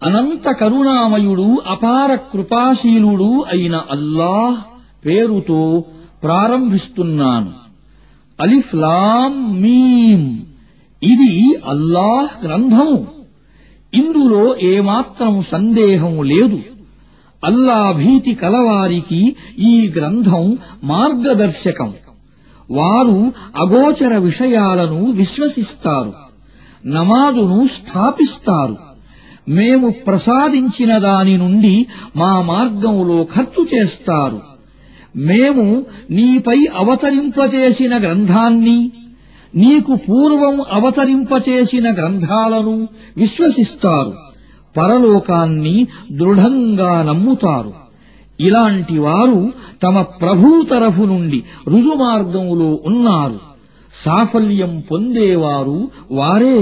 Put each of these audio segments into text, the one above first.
అనంత కరుణామయుడు అపార కృపాశీలుడు అయిన అల్లాహ్ పేరుతో ప్రారంభిస్తున్నాను అలిఫ్ లాం మీం ఇది అల్లాహ్ గ్రంథము ఇందులో ఏమాత్రం సందేహం లేదు అల్లా భీతి కలవారికి ఈ గ్రంథం మార్గదర్శకం వారు అగోచర విషయాలను విశ్వసిస్తారు నమాజును స్థాపిస్తారు మేము ప్రసాదించిన దాని నుండి మా మార్గంలో ఖర్చు చేస్తారు మేము నీపై అవతరింపచేసిన గ్రంథాన్ని నీకు పూర్వం అవతరింపచేసిన గ్రంథాలను విశ్వసిస్తారు పరలోకాన్ని దృఢంగా నమ్ముతారు ఇలాంటి వారు తమ ప్రభూ తరఫు నుండి రుజుమార్గంలో ఉన్నారు సాఫల్యం పొందేవారు వారే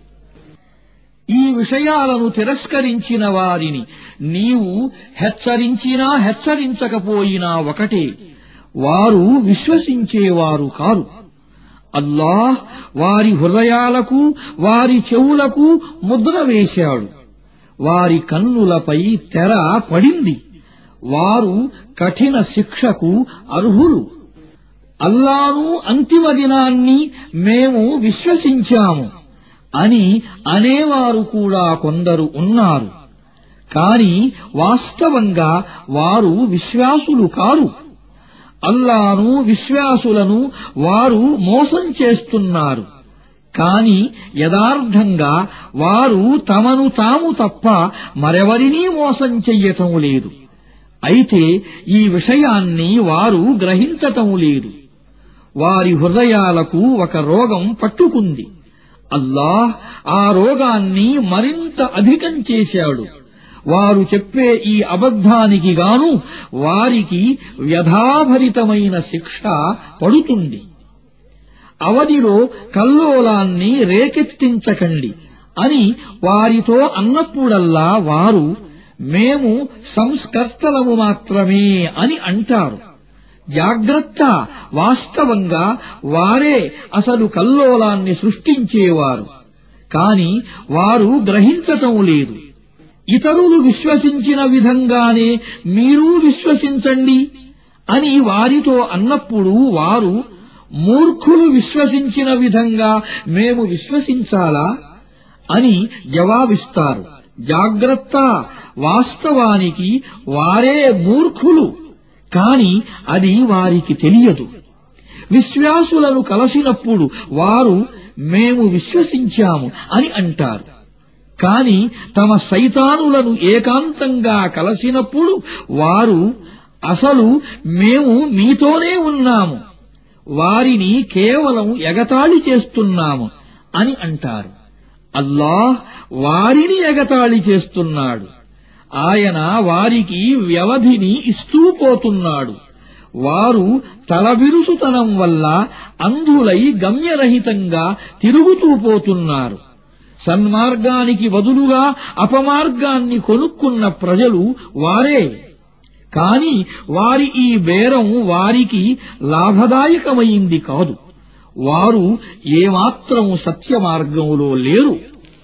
ఈ విషయాలను తిరస్కరించిన వారిని నీవు హెచ్చరించినా హెచ్చరించకపోయినా ఒకటే వారు విశ్వసించేవారు కారు అల్లాహ్ వారి హృదయాలకు వారి చెవులకు ముద్ర వేశాడు వారి కన్నులపై తెర పడింది వారు కఠిన శిక్షకు అర్హులు అల్లాను అంతిమ దినాన్ని మేము విశ్వసించాము అని అనేవారు కూడా కొందరు ఉన్నారు కాని వాస్తవంగా వారు విశ్వాసులు కారు అల్లాను విశ్వాసులను వారు మోసం చేస్తున్నారు కాని యథార్థంగా వారు తమను తాము తప్ప మరెవరినీ మోసం చెయ్యటం లేదు అయితే ఈ విషయాన్ని వారు గ్రహించటం లేదు వారి హృదయాలకు ఒక రోగం పట్టుకుంది అల్లాహ్ ఆ రోగాన్ని మరింత అధికం చేశాడు వారు చెప్పే ఈ అబద్ధానికి గాను వారికి వ్యధాభరితమైన శిక్ష పడుతుంది అవధిలో కల్లోలాన్ని రేకెత్తించకండి అని వారితో అన్నప్పుడల్లా వారు మేము సంస్కర్తలము మాత్రమే అని అంటారు జాగ్రత్త వాస్తవంగా వారే అసలు కల్లోలాన్ని సృష్టించేవారు కాని వారు గ్రహించటం లేదు ఇతరులు విశ్వసించిన విధంగానే మీరూ విశ్వసించండి అని వారితో అన్నప్పుడు వారు మూర్ఖులు విశ్వసించిన విధంగా మేము విశ్వసించాలా అని జవాబిస్తారు జాగ్రత్త వాస్తవానికి వారే మూర్ఖులు కాని అది వారికి తెలియదు విశ్వాసులను కలసినప్పుడు వారు మేము విశ్వసించాము అని అంటారు కాని తమ సైతానులను ఏకాంతంగా కలసినప్పుడు వారు అసలు మేము మీతోనే ఉన్నాము వారిని కేవలం ఎగతాళి చేస్తున్నాము అని అంటారు అల్లాహ్ వారిని ఎగతాళి చేస్తున్నాడు ఆయన వారికి వ్యవధిని ఇస్తూ పోతున్నాడు వారు తలబిరుసుతనం వల్ల అంధులై గమ్యరహితంగా తిరుగుతూ పోతున్నారు సన్మార్గానికి బదులుగా అపమార్గాన్ని కొనుక్కున్న ప్రజలు వారే కాని వారి ఈ బేరం వారికి లాభదాయకమైంది కాదు వారు ఏమాత్రం సత్య మార్గంలో లేరు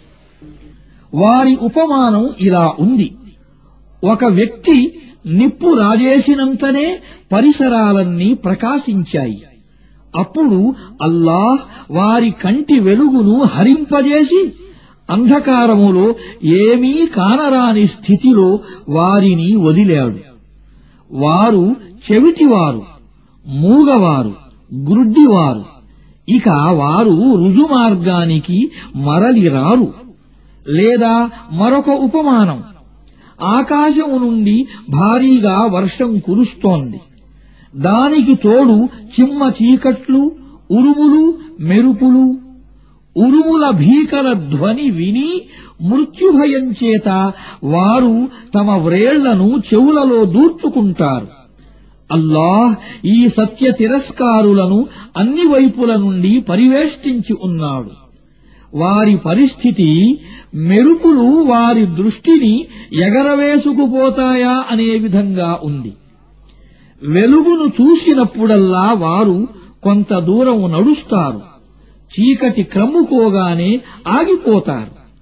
వారి ఉపమానం ఇలా ఉంది ఒక వ్యక్తి నిప్పు రాజేసినంతనే పరిసరాలన్నీ ప్రకాశించాయి అప్పుడు అల్లాహ్ వారి కంటి వెలుగును హరింపజేసి అంధకారములో ఏమీ కానరాని స్థితిలో వారిని వదిలాడు వారు చెవిటివారు మూగవారు గ్రుడ్డివారు ఇక వారు రుజుమార్గానికి మరలి రారు లేదా మరొక ఉపమానం ఆకాశం నుండి భారీగా వర్షం కురుస్తోంది దానికి తోడు చిమ్మ చీకట్లు ఉరుములు మెరుపులు ఉరుముల భీకర ధ్వని విని మృత్యుభయం చేత వారు తమ వ్రేళ్లను చెవులలో దూర్చుకుంటారు అల్లాహ్ ఈ సత్య తిరస్కారులను అన్ని వైపుల నుండి పరివేష్టించి ఉన్నాడు వారి పరిస్థితి మెరుపులు వారి దృష్టిని ఎగరవేసుకుపోతాయా అనే విధంగా ఉంది వెలుగును చూసినప్పుడల్లా వారు కొంత దూరం నడుస్తారు చీకటి క్రమ్ముకోగానే ఆగిపోతారు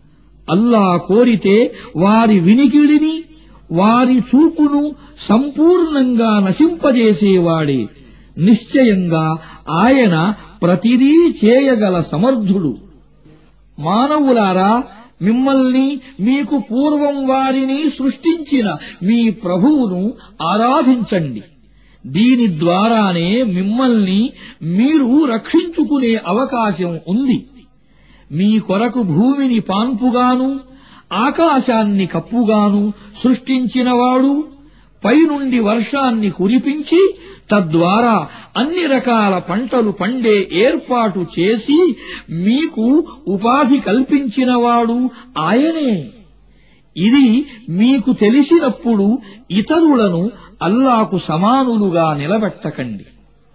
అల్లా కోరితే వారి వినికిడిని వారి చూపును సంపూర్ణంగా నశింపజేసేవాడే నిశ్చయంగా ఆయన ప్రతిదీ చేయగల సమర్థుడు మానవులారా మిమ్మల్ని మీకు పూర్వం వారిని సృష్టించిన మీ ప్రభువును ఆరాధించండి దీని ద్వారానే మిమ్మల్ని మీరు రక్షించుకునే అవకాశం ఉంది మీ కొరకు భూమిని పాన్పుగాను ఆకాశాన్ని కప్పుగాను సృష్టించినవాడు పైనుండి వర్షాన్ని కురిపించి తద్వారా అన్ని రకాల పంటలు పండే ఏర్పాటు చేసి మీకు ఉపాధి కల్పించినవాడు ఆయనే ఇది మీకు తెలిసినప్పుడు ఇతరులను అల్లాకు సమానులుగా నిలబెట్టకండి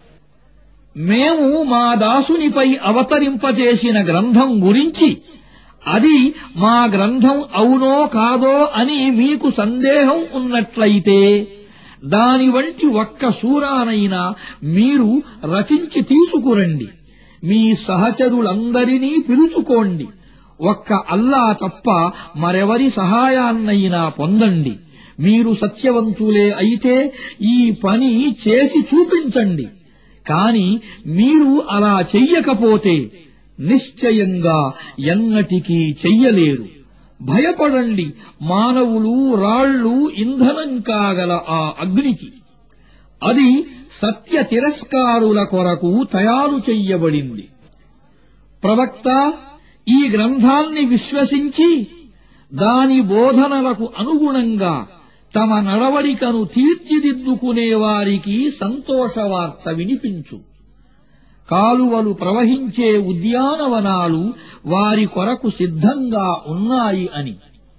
మేము మా దాసునిపై అవతరింపజేసిన గ్రంథం గురించి అది మా గ్రంథం అవునో కాదో అని మీకు సందేహం ఉన్నట్లయితే దాని వంటి ఒక్క సూరానైనా మీరు రచించి తీసుకురండి మీ సహచరులందరినీ పిలుచుకోండి ఒక్క అల్లా తప్ప మరెవరి సహాయాన్నైనా పొందండి మీరు సత్యవంతులే అయితే ఈ పని చేసి చూపించండి కాని మీరు అలా చెయ్యకపోతే నిశ్చయంగా ఎన్నటికీ చెయ్యలేరు భయపడండి మానవులు రాళ్లు ఇంధనం కాగల ఆ అగ్నికి అది సత్య తిరస్కారుల కొరకు తయారు చెయ్యబడింది ప్రవక్త ఈ గ్రంథాన్ని విశ్వసించి దాని బోధనలకు అనుగుణంగా తమ నడవడికను తీర్చిదిద్దుకునే వారికి సంతోషవార్త వినిపించు కాలువలు ప్రవహించే ఉద్యానవనాలు వారి కొరకు సిద్ధంగా ఉన్నాయి అని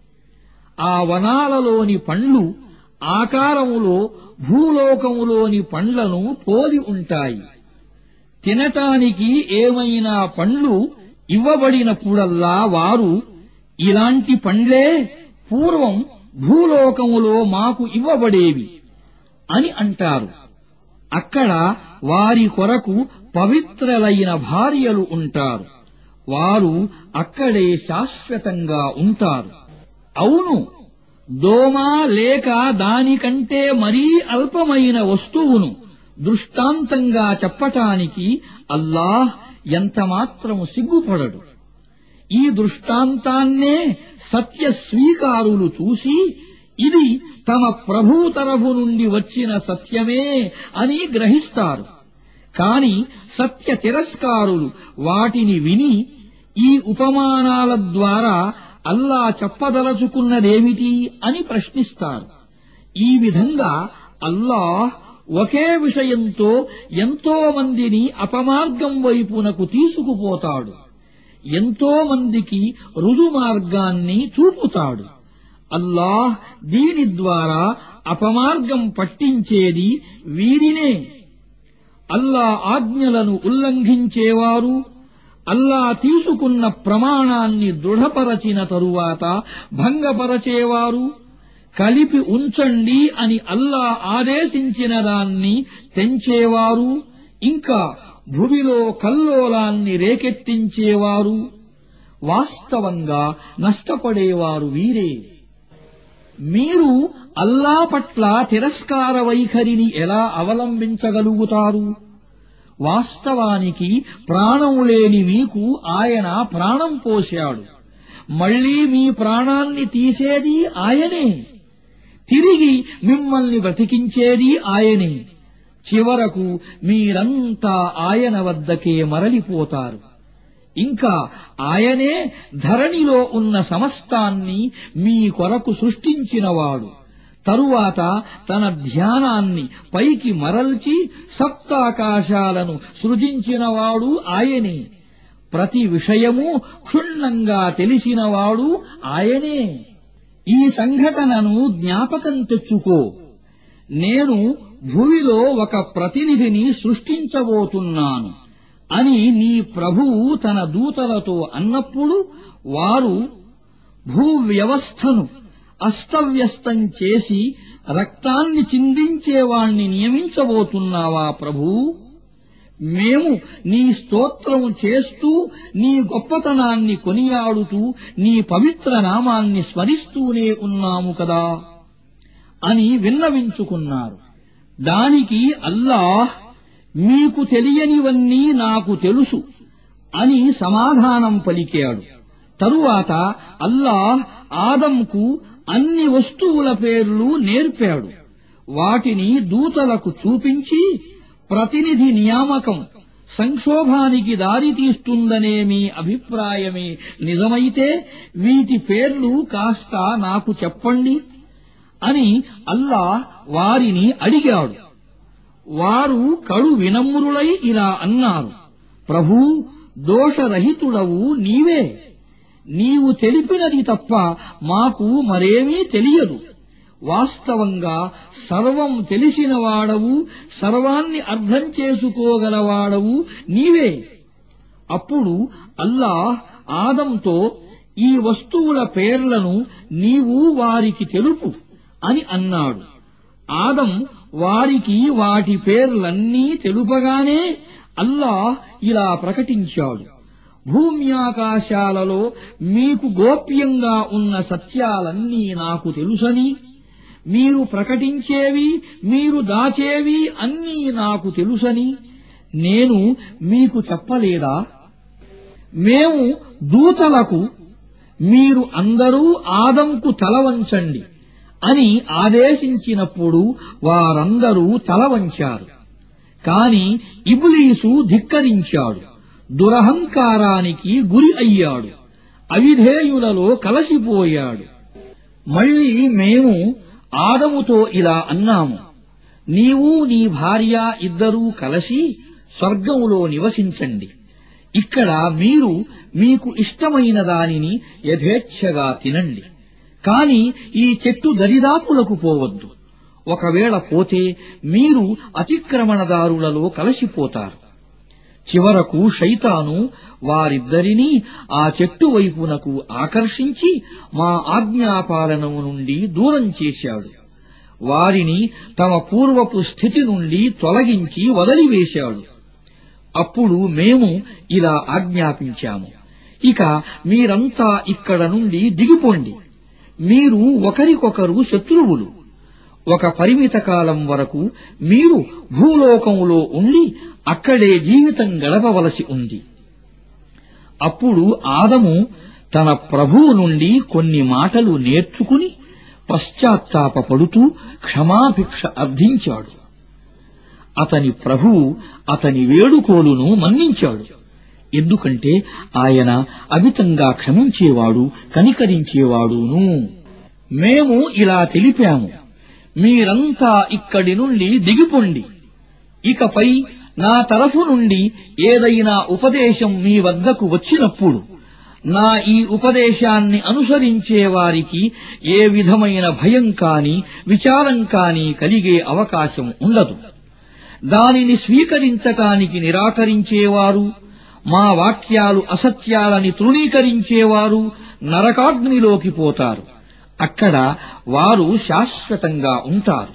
ఆ వనాలలోని పండ్లు ఆకారములో భూలోకములోని పండ్లను పోలి ఉంటాయి తినటానికి ఏమైనా పండ్లు ఇవ్వబడినప్పుడల్లా వారు ఇలాంటి పండ్లే పూర్వం భూలోకములో మాకు ఇవ్వబడేవి అని అంటారు అక్కడ వారి కొరకు పవిత్రలైన భార్యలు ఉంటారు వారు అక్కడే శాశ్వతంగా ఉంటారు అవును దోమ లేక దానికంటే మరీ అల్పమైన వస్తువును దృష్టాంతంగా చెప్పటానికి అల్లాహ్ ఎంతమాత్రం సిగ్గుపడడు ఈ దృష్టాంతాన్నే సత్య స్వీకారులు చూసి ఇది తమ ప్రభు తరఫు నుండి వచ్చిన సత్యమే అని గ్రహిస్తారు కాని సత్య తిరస్కారులు వాటిని విని ఈ ఉపమానాల ద్వారా అల్లా చెప్పదలుచుకున్నదేమిటి అని ప్రశ్నిస్తారు ఈ విధంగా అల్లాహ్ ఒకే విషయంతో ఎంతో మందిని అపమార్గం వైపునకు తీసుకుపోతాడు ఎంతో మందికి రుజుమార్గాన్ని చూపుతాడు అల్లాహ్ దీని ద్వారా అపమార్గం పట్టించేది వీరినే అల్లా ఆజ్ఞలను ఉల్లంఘించేవారు అల్లా తీసుకున్న ప్రమాణాన్ని దృఢపరచిన తరువాత భంగపరచేవారు కలిపి ఉంచండి అని అల్లా ఆదేశించిన దాన్ని తెంచేవారు ఇంకా భూమిలో కల్లోలాన్ని రేకెత్తించేవారు వాస్తవంగా నష్టపడేవారు వీరే మీరు అల్లా పట్ల తిరస్కార వైఖరిని ఎలా అవలంబించగలుగుతారు వాస్తవానికి ప్రాణం లేని మీకు ఆయన ప్రాణం పోశాడు మళ్లీ మీ ప్రాణాన్ని తీసేది ఆయనే తిరిగి మిమ్మల్ని బ్రతికించేది ఆయనే చివరకు మీరంతా ఆయన వద్దకే మరలిపోతారు ఇంకా ఆయనే ధరణిలో ఉన్న సమస్తాన్ని మీ కొరకు సృష్టించినవాడు తరువాత తన ధ్యానాన్ని పైకి మరల్చి సప్తాకాశాలను సృజించినవాడు ఆయనే ప్రతి విషయము క్షుణ్ణంగా తెలిసినవాడు ఆయనే ఈ సంఘటనను జ్ఞాపకం తెచ్చుకో నేను భూమిలో ఒక ప్రతినిధిని సృష్టించబోతున్నాను అని నీ ప్రభువు తన దూతలతో అన్నప్పుడు వారు భూ వ్యవస్థను అస్తవ్యస్తం చేసి రక్తాన్ని చిందించేవాణ్ణి నియమించబోతున్నావా ప్రభూ మేము నీ స్తోత్రం చేస్తూ నీ గొప్పతనాన్ని కొనియాడుతూ నీ పవిత్ర నామాన్ని స్మరిస్తూనే ఉన్నాము కదా అని విన్నవించుకున్నారు దానికి అల్లాహ్ మీకు తెలియనివన్నీ నాకు తెలుసు అని సమాధానం పలికాడు తరువాత అల్లాహ్ ఆదంకు అన్ని వస్తువుల పేర్లు నేర్పాడు వాటిని దూతలకు చూపించి ప్రతినిధి నియామకం సంక్షోభానికి దారితీస్తుందనే మీ అభిప్రాయమే నిజమైతే వీటి పేర్లు కాస్త నాకు చెప్పండి అని అల్లాహ్ వారిని అడిగాడు వారు కడు వినమ్రులై ఇలా అన్నారు ప్రభూ దోషరహితుడవు నీవే నీవు తెలిపినది తప్ప మాకు మరేమీ తెలియదు వాస్తవంగా సర్వం తెలిసినవాడవు సర్వాన్ని అర్థం చేసుకోగలవాడవు నీవే అప్పుడు అల్లాహ్ ఆదంతో ఈ వస్తువుల పేర్లను నీవు వారికి తెలుపు అని అన్నాడు ఆదం వారికి వాటి పేర్లన్నీ తెలుపగానే అల్లాహ్ ఇలా ప్రకటించాడు భూమ్యాకాశాలలో మీకు గోప్యంగా ఉన్న సత్యాలన్నీ నాకు తెలుసని మీరు ప్రకటించేవి మీరు దాచేవి అన్నీ నాకు తెలుసని నేను మీకు చెప్పలేదా మేము దూతలకు మీరు అందరూ ఆదంకు తల వంచండి అని ఆదేశించినప్పుడు వారందరూ తల వంచారు కాని ఇబులీసు ధిక్కరించాడు దురహంకారానికి గురి అయ్యాడు అవిధేయులలో కలసిపోయాడు మళ్ళీ మేము ఆదముతో ఇలా అన్నాము నీవు నీ భార్య ఇద్దరూ కలిసి స్వర్గములో నివసించండి ఇక్కడ మీరు మీకు ఇష్టమైన దానిని యథేచ్ఛగా తినండి కాని ఈ చెట్టు దరిదాపులకు పోవద్దు ఒకవేళ పోతే మీరు అతిక్రమణదారులలో కలసిపోతారు చివరకు శైతాను వారిద్దరినీ ఆ చెట్టు వైపునకు ఆకర్షించి మా ఆజ్ఞాపాలనము నుండి దూరం చేశాడు వారిని తమ పూర్వపు స్థితి నుండి తొలగించి వదిలివేశాడు అప్పుడు మేము ఇలా ఆజ్ఞాపించాము ఇక మీరంతా ఇక్కడ నుండి దిగిపోండి మీరు ఒకరికొకరు శత్రువులు ఒక పరిమిత కాలం వరకు మీరు భూలోకంలో ఉండి అక్కడే జీవితం గడపవలసి ఉంది అప్పుడు ఆదము తన ప్రభువు నుండి కొన్ని మాటలు నేర్చుకుని పశ్చాత్తాపపడుతూ క్షమాభిక్ష అర్థించాడు అతని ప్రభువు అతని వేడుకోలును మన్నించాడు ఎందుకంటే ఆయన అమితంగా క్షమించేవాడు కనికరించేవాడును మేము ఇలా తెలిపాము మీరంతా ఇక్కడి నుండి దిగిపోండి ఇకపై నా తరఫు నుండి ఏదైనా ఉపదేశం మీ వద్దకు వచ్చినప్పుడు నా ఈ ఉపదేశాన్ని అనుసరించే వారికి ఏ విధమైన భయం కాని విచారం కాని కలిగే అవకాశం ఉండదు దానిని స్వీకరించటానికి నిరాకరించేవారు మా వాక్యాలు అసత్యాలని తృణీకరించేవారు నరకాగ్నిలోకి పోతారు అక్కడ వారు శాశ్వతంగా ఉంటారు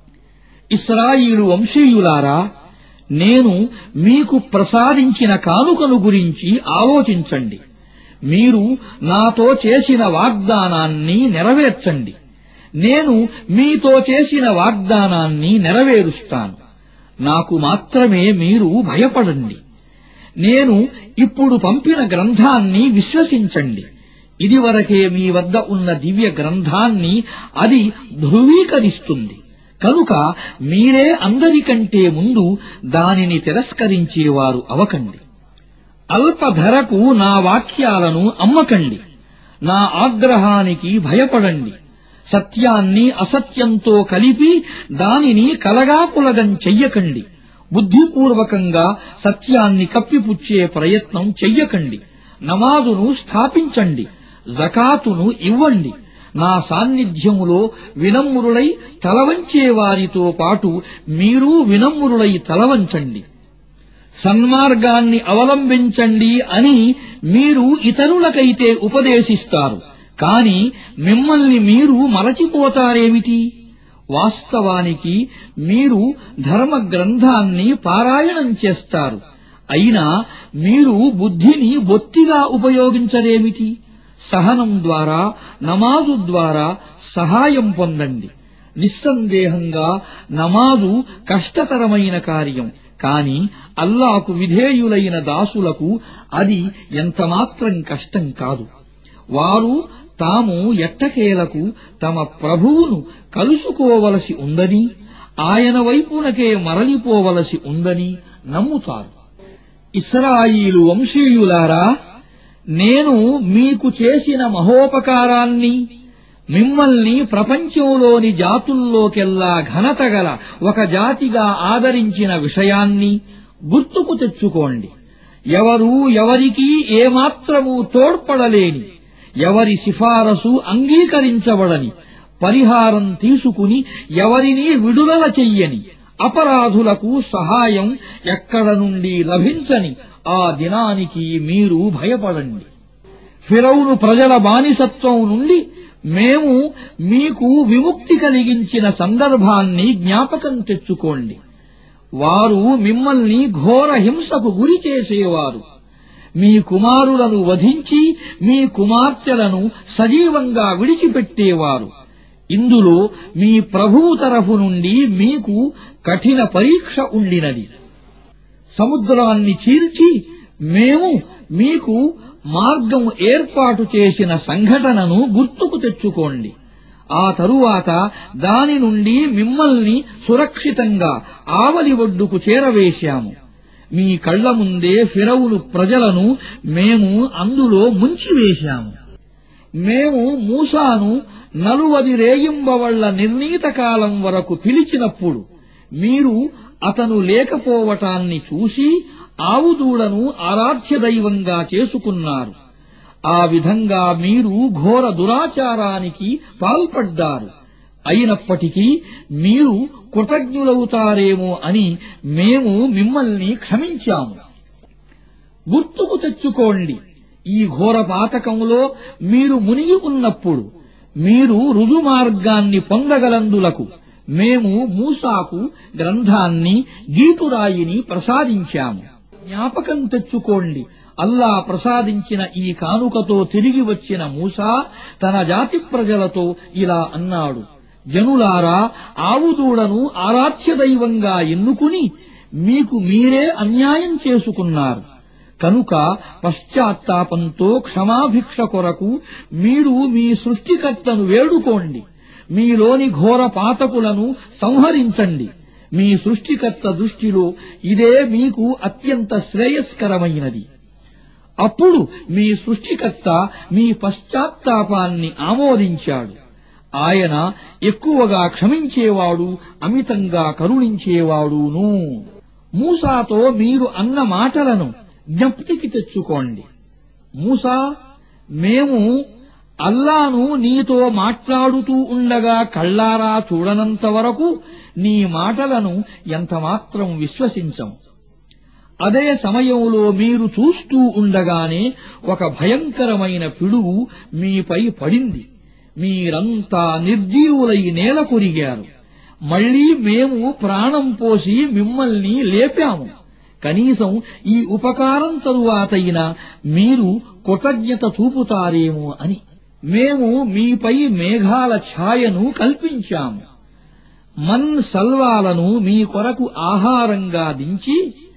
ఇస్రాయిలు వంశీయులారా నేను మీకు ప్రసాదించిన కానుకను గురించి ఆలోచించండి మీరు నాతో చేసిన వాగ్దానాన్ని నెరవేర్చండి నేను మీతో చేసిన వాగ్దానాన్ని నెరవేరుస్తాను నాకు మాత్రమే మీరు భయపడండి నేను ఇప్పుడు పంపిన గ్రంథాన్ని విశ్వసించండి ఇదివరకే మీ వద్ద ఉన్న దివ్య గ్రంథాన్ని అది ధృవీకరిస్తుంది కనుక మీరే అందరికంటే ముందు దానిని తిరస్కరించేవారు అవకండి అల్ప ధరకు నా వాక్యాలను అమ్మకండి నా ఆగ్రహానికి భయపడండి సత్యాన్ని అసత్యంతో కలిపి దానిని కలగాపులగం చెయ్యకండి బుద్ధిపూర్వకంగా సత్యాన్ని కప్పిపుచ్చే ప్రయత్నం చెయ్యకండి నమాజును స్థాపించండి జకాతును ఇవ్వండి నా సాన్నిధ్యములో వినమ్రులై తలవంచే వారితో పాటు మీరూ వినమ్రులై తలవంచండి సన్మార్గాన్ని అవలంబించండి అని మీరు ఇతరులకైతే ఉపదేశిస్తారు కాని మిమ్మల్ని మీరు మరచిపోతారేమిటి వాస్తవానికి మీరు ధర్మ గ్రంథాన్ని పారాయణం చేస్తారు అయినా మీరు బుద్ధిని బొత్తిగా ఉపయోగించరేమిటి సహనం ద్వారా నమాజు ద్వారా సహాయం పొందండి నిస్సందేహంగా నమాజు కష్టతరమైన కార్యం కాని అల్లాకు విధేయులైన దాసులకు అది ఎంతమాత్రం కష్టం కాదు వారు తాము ఎట్టకేలకు తమ ప్రభువును కలుసుకోవలసి ఉందని ఆయన వైపునకే మరలిపోవలసి ఉందని నమ్ముతారు ఇస్రాయిలు వంశీయులారా నేను మీకు చేసిన మహోపకారాన్ని మిమ్మల్ని ప్రపంచంలోని జాతుల్లోకెల్లా ఘనతగల ఒక జాతిగా ఆదరించిన విషయాన్ని గుర్తుకు తెచ్చుకోండి ఎవరూ ఎవరికీ ఏమాత్రమూ తోడ్పడలేని ఎవరి సిఫారసు అంగీకరించబడని పరిహారం తీసుకుని ఎవరినీ విడుదల చెయ్యని అపరాధులకు సహాయం ఎక్కడ నుండి లభించని ఆ దినానికి మీరు భయపడండి ఫిరౌను ప్రజల బానిసత్వం నుండి మేము మీకు విముక్తి కలిగించిన సందర్భాన్ని జ్ఞాపకం తెచ్చుకోండి వారు మిమ్మల్ని ఘోర హింసకు గురి చేసేవారు మీ కుమారులను వధించి మీ కుమార్తెలను సజీవంగా విడిచిపెట్టేవారు ఇందులో మీ ప్రభువు తరఫు నుండి మీకు కఠిన పరీక్ష ఉండినది సముద్రాన్ని చీల్చి మేము మీకు మార్గం ఏర్పాటు చేసిన సంఘటనను గుర్తుకు తెచ్చుకోండి ఆ తరువాత దాని నుండి మిమ్మల్ని సురక్షితంగా ఆవలి ఒడ్డుకు చేరవేశాము మీ కళ్ల ముందే ఫిరవును ప్రజలను మేము అందులో ముంచివేశాము మేము మూసాను నలువది రేయింబవళ్ల నిర్ణీత కాలం వరకు పిలిచినప్పుడు మీరు అతను లేకపోవటాన్ని చూసి ఆవుదూడను ఆరాధ్య దైవంగా చేసుకున్నారు ఆ విధంగా మీరు ఘోర దురాచారానికి పాల్పడ్డారు అయినప్పటికీ మీరు కృతజ్ఞులవుతారేమో అని మేము మిమ్మల్ని క్షమించాము గుర్తుకు తెచ్చుకోండి ఈ ఘోర పాతకంలో మీరు మునిగి ఉన్నప్పుడు మీరు రుజుమార్గాన్ని పొందగలందులకు మేము మూసాకు గ్రంథాన్ని గీతురాయిని ప్రసాదించాము జ్ఞాపకం తెచ్చుకోండి అల్లా ప్రసాదించిన ఈ కానుకతో తిరిగి వచ్చిన మూసా తన జాతి ప్రజలతో ఇలా అన్నాడు జనులారా ఆవుదూడను ఆరాధ్య దైవంగా ఎన్నుకుని మీకు మీరే అన్యాయం చేసుకున్నారు కనుక పశ్చాత్తాపంతో క్షమాభిక్ష కొరకు మీరు మీ సృష్టికర్తను వేడుకోండి మీలోని ఘోర పాతకులను సంహరించండి మీ సృష్టికర్త దృష్టిలో ఇదే మీకు అత్యంత శ్రేయస్కరమైనది అప్పుడు మీ సృష్టికర్త మీ పశ్చాత్తాపాన్ని ఆమోదించాడు ఆయన ఎక్కువగా క్షమించేవాడు అమితంగా కరుణించేవాడును మూసాతో మీరు అన్న మాటలను జ్ఞప్తికి తెచ్చుకోండి మూసా మేము అల్లాను నీతో మాట్లాడుతూ ఉండగా కళ్ళారా చూడనంత వరకు నీ మాటలను ఎంతమాత్రం విశ్వసించం అదే సమయంలో మీరు చూస్తూ ఉండగానే ఒక భయంకరమైన పిడుగు మీపై పడింది మీరంతా నిర్జీవులై నేల కొరిగారు మళ్లీ మేము ప్రాణం పోసి మిమ్మల్ని లేపాము కనీసం ఈ ఉపకారం తరువాతైనా మీరు కృతజ్ఞత చూపుతారేమో అని మేము మీపై మేఘాల ఛాయను కల్పించాము మన్ సల్వాలను మీ కొరకు ఆహారంగా దించి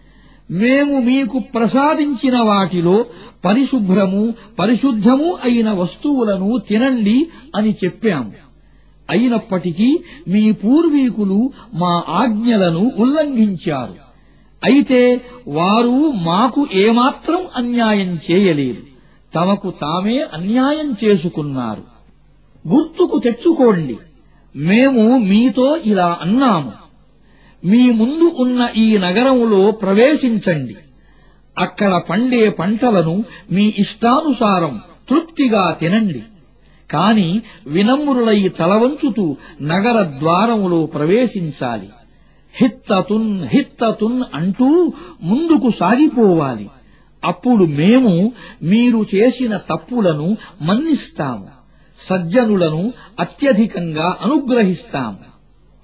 మేము మీకు ప్రసాదించిన వాటిలో పరిశుభ్రము పరిశుద్ధము అయిన వస్తువులను తినండి అని చెప్పాము అయినప్పటికీ మీ పూర్వీకులు మా ఆజ్ఞలను ఉల్లంఘించారు అయితే వారు మాకు ఏమాత్రం అన్యాయం చేయలేదు తమకు తామే అన్యాయం చేసుకున్నారు గుర్తుకు తెచ్చుకోండి మేము మీతో ఇలా అన్నాము మీ ముందు ఉన్న ఈ నగరములో ప్రవేశించండి అక్కడ పండే పంటలను మీ ఇష్టానుసారం తృప్తిగా తినండి కాని వినమ్రులై తలవంచుతూ నగర ద్వారములో ప్రవేశించాలి హిత్తతున్ హిత్తతున్ అంటూ ముందుకు సాగిపోవాలి అప్పుడు మేము మీరు చేసిన తప్పులను మన్నిస్తాము సజ్జనులను అత్యధికంగా అనుగ్రహిస్తాము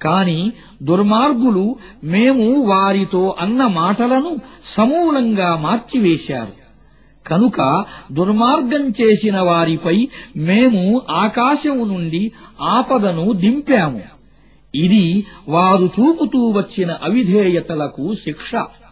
కాని దుర్మార్గులు మేము వారితో అన్న మాటలను సమూలంగా మార్చివేశారు కనుక దుర్మార్గం చేసిన వారిపై మేము ఆకాశము నుండి ఆపదను దింపాము ఇది వారు చూపుతూ వచ్చిన అవిధేయతలకు శిక్ష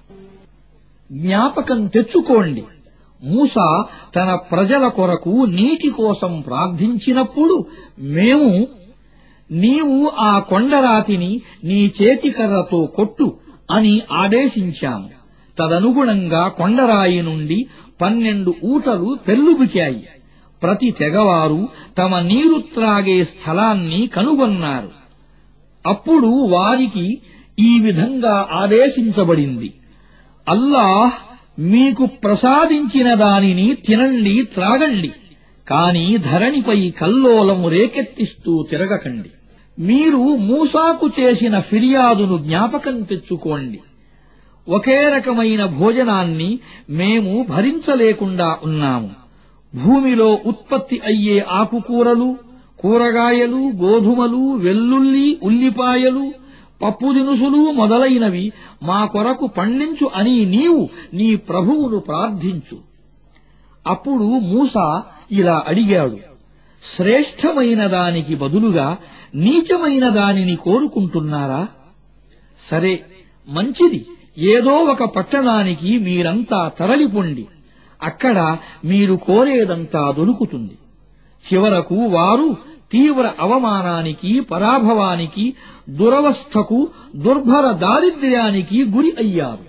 జ్ఞాపకం తెచ్చుకోండి మూస తన ప్రజల కొరకు నీటి కోసం ప్రార్థించినప్పుడు మేము నీవు ఆ కొండరాతిని నీ చేతికర్రతో కొట్టు అని ఆదేశించాము తదనుగుణంగా కొండరాయి నుండి పన్నెండు ఊటలు పెల్లుబికాయి ప్రతి తెగవారు తమ నీరు త్రాగే స్థలాన్ని కనుగొన్నారు అప్పుడు వారికి ఈ విధంగా ఆదేశించబడింది అల్లాహ్ మీకు ప్రసాదించిన దానిని తినండి త్రాగండి కాని ధరణిపై కల్లోలము రేకెత్తిస్తూ తిరగకండి మీరు మూసాకు చేసిన ఫిర్యాదును జ్ఞాపకం తెచ్చుకోండి ఒకే రకమైన భోజనాన్ని మేము భరించలేకుండా ఉన్నాము భూమిలో ఉత్పత్తి అయ్యే ఆకుకూరలు కూరగాయలు గోధుమలు వెల్లుల్లి ఉల్లిపాయలు పప్పు దినుసులు మొదలైనవి మా కొరకు పండించు అని నీవు నీ ప్రభువును ప్రార్థించు అప్పుడు మూస ఇలా అడిగాడు శ్రేష్టమైన దానికి బదులుగా నీచమైన దానిని కోరుకుంటున్నారా సరే మంచిది ఏదో ఒక పట్టణానికి మీరంతా తరలిపొండి అక్కడ మీరు కోరేదంతా దొరుకుతుంది చివరకు వారు తీవ్ర అవమానానికి పరాభవానికి దురవస్థకు దుర్భర దారిద్ర్యానికి గురి అయ్యారు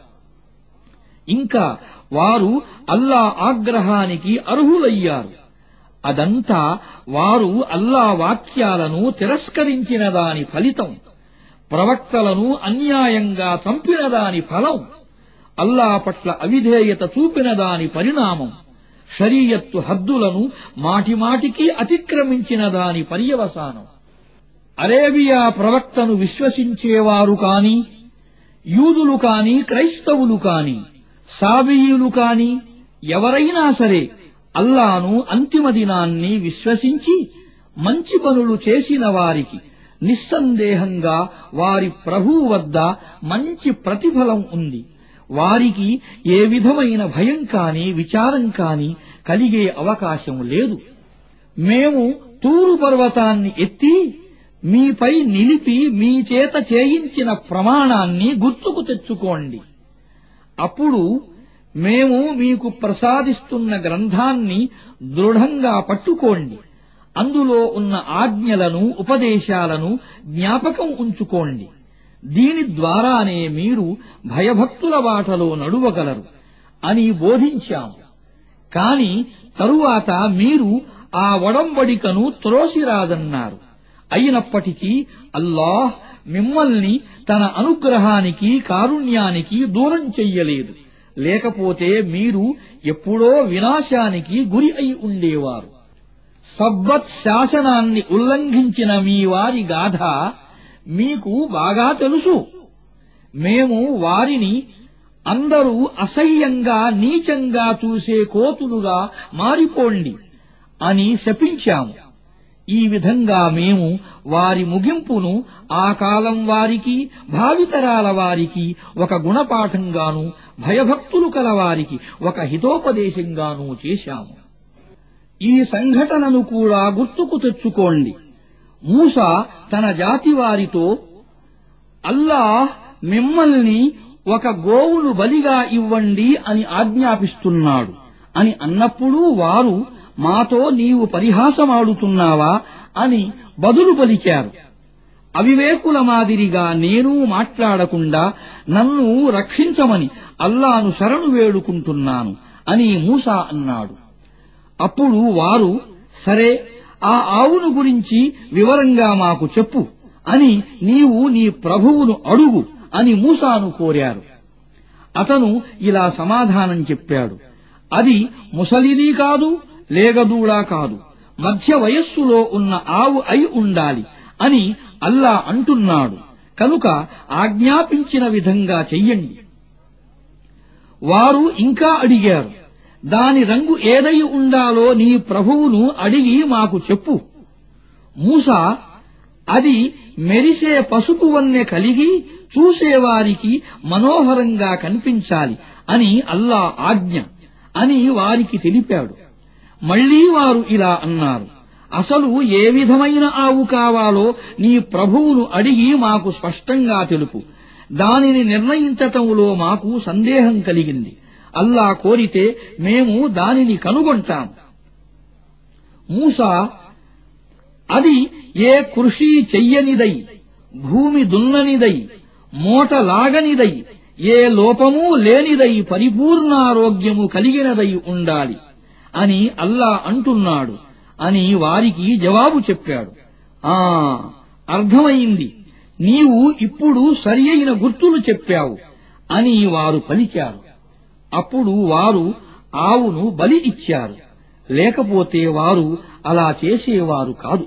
ఇంకా వారు అల్లా ఆగ్రహానికి అర్హులయ్యారు అదంతా వారు అల్లా వాక్యాలను తిరస్కరించిన దాని ఫలితం ప్రవక్తలను అన్యాయంగా చంపిన దాని ఫలం అల్లా పట్ల అవిధేయత చూపిన దాని పరిణామం షరీయత్తు హద్దులను మాటిమాటికి అతిక్రమించిన దాని పర్యవసానం అరేబియా ప్రవక్తను విశ్వసించేవారు కాని యూదులు కాని క్రైస్తవులు కాని సాబియులు కాని ఎవరైనా సరే అల్లాను అంతిమ దినాన్ని విశ్వసించి మంచి పనులు చేసిన వారికి నిస్సందేహంగా వారి ప్రభువు వద్ద మంచి ప్రతిఫలం ఉంది వారికి ఏ విధమైన భయం కాని విచారం కాని కలిగే అవకాశం లేదు మేము తూరు పర్వతాన్ని ఎత్తి మీపై నిలిపి మీ చేత చేయించిన ప్రమాణాన్ని గుర్తుకు తెచ్చుకోండి అప్పుడు మేము మీకు ప్రసాదిస్తున్న గ్రంథాన్ని దృఢంగా పట్టుకోండి అందులో ఉన్న ఆజ్ఞలను ఉపదేశాలను జ్ఞాపకం ఉంచుకోండి దీని ద్వారానే మీరు భయభక్తుల బాటలో నడువగలరు అని బోధించాము కాని తరువాత మీరు ఆ ఒడంబడికను త్రోసిరాజన్నారు అయినప్పటికీ అల్లాహ్ మిమ్మల్ని తన అనుగ్రహానికి కారుణ్యానికి దూరం చెయ్యలేదు లేకపోతే మీరు ఎప్పుడో వినాశానికి గురి అయి ఉండేవారు సబ్బత్ శాసనాన్ని ఉల్లంఘించిన మీ వారి గాథ మీకు బాగా తెలుసు మేము వారిని అందరూ అసహ్యంగా నీచంగా చూసే కోతులుగా మారిపోండి అని శపించాము ఈ విధంగా మేము వారి ముగింపును ఆ కాలం వారికి భావితరాల వారికి ఒక గుణపాఠంగాను భయభక్తులు కల వారికి ఒక హితోపదేశంగానూ చేశాము ఈ సంఘటనను కూడా గుర్తుకు తెచ్చుకోండి మూస తన జాతి వారితో అల్లాహ్ మిమ్మల్ని ఒక గోవును బలిగా ఇవ్వండి అని ఆజ్ఞాపిస్తున్నాడు అని అన్నప్పుడు వారు మాతో నీవు పరిహాసమాడుతున్నావా అని బదులు పలికారు అవివేకుల మాదిరిగా నేను మాట్లాడకుండా నన్ను రక్షించమని అల్లాను శరణు వేడుకుంటున్నాను అని మూసా అన్నాడు అప్పుడు వారు సరే ఆ ఆవును గురించి వివరంగా మాకు చెప్పు అని నీవు నీ ప్రభువును అడుగు అని మూసాను కోరారు అతను ఇలా సమాధానం చెప్పాడు అది ముసలిది కాదు లేగదూడా కాదు మధ్య వయస్సులో ఉన్న ఆవు అయి ఉండాలి అని అల్లా అంటున్నాడు కనుక ఆజ్ఞాపించిన విధంగా చెయ్యండి వారు ఇంకా అడిగారు దాని రంగు ఏదై ఉండాలో నీ ప్రభువును అడిగి మాకు చెప్పు మూస అది మెరిసే పసుపు వన్నె కలిగి చూసేవారికి మనోహరంగా కనిపించాలి అని అల్లా ఆజ్ఞ అని వారికి తెలిపాడు మళ్లీ వారు ఇలా అన్నారు అసలు ఏ విధమైన ఆవు కావాలో నీ ప్రభువును అడిగి మాకు స్పష్టంగా తెలుపు దానిని నిర్ణయించటంలో మాకు సందేహం కలిగింది అల్లా కోరితే మేము దానిని కనుగొంటాం మూసా అది ఏ కృషి చెయ్యనిదై భూమి దున్ననిదై మోట లాగనిదై ఏ లోపమూ లేనిదై పరిపూర్ణారోగ్యము కలిగినదై ఉండాలి అని అల్లా అంటున్నాడు అని వారికి జవాబు చెప్పాడు ఆ అర్థమైంది నీవు ఇప్పుడు సరి అయిన గుర్తులు చెప్పావు అని వారు పలికారు అప్పుడు వారు ఆవును బలి ఇచ్చారు లేకపోతే వారు అలా చేసేవారు కాదు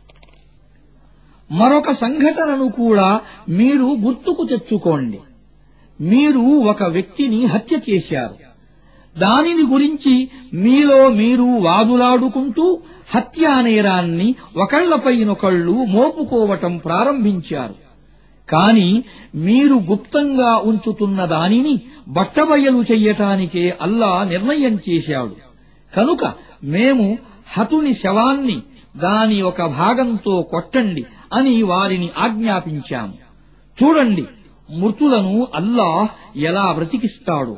మరొక సంఘటనను కూడా మీరు గుర్తుకు తెచ్చుకోండి మీరు ఒక వ్యక్తిని హత్య చేశారు దానిని గురించి మీలో మీరు వాదులాడుకుంటూ హత్యా నేరాన్ని ఒకళ్లపైనొకళ్లు మోపుకోవటం ప్రారంభించారు కాని మీరు గుప్తంగా ఉంచుతున్న దానిని బట్టబయలు చెయ్యటానికే అల్లా నిర్ణయం చేశాడు కనుక మేము హతుని శవాన్ని దాని ఒక భాగంతో కొట్టండి అని వారిని ఆజ్ఞాపించాము చూడండి మృతులను అల్లాహ్ ఎలా బ్రతికిస్తాడో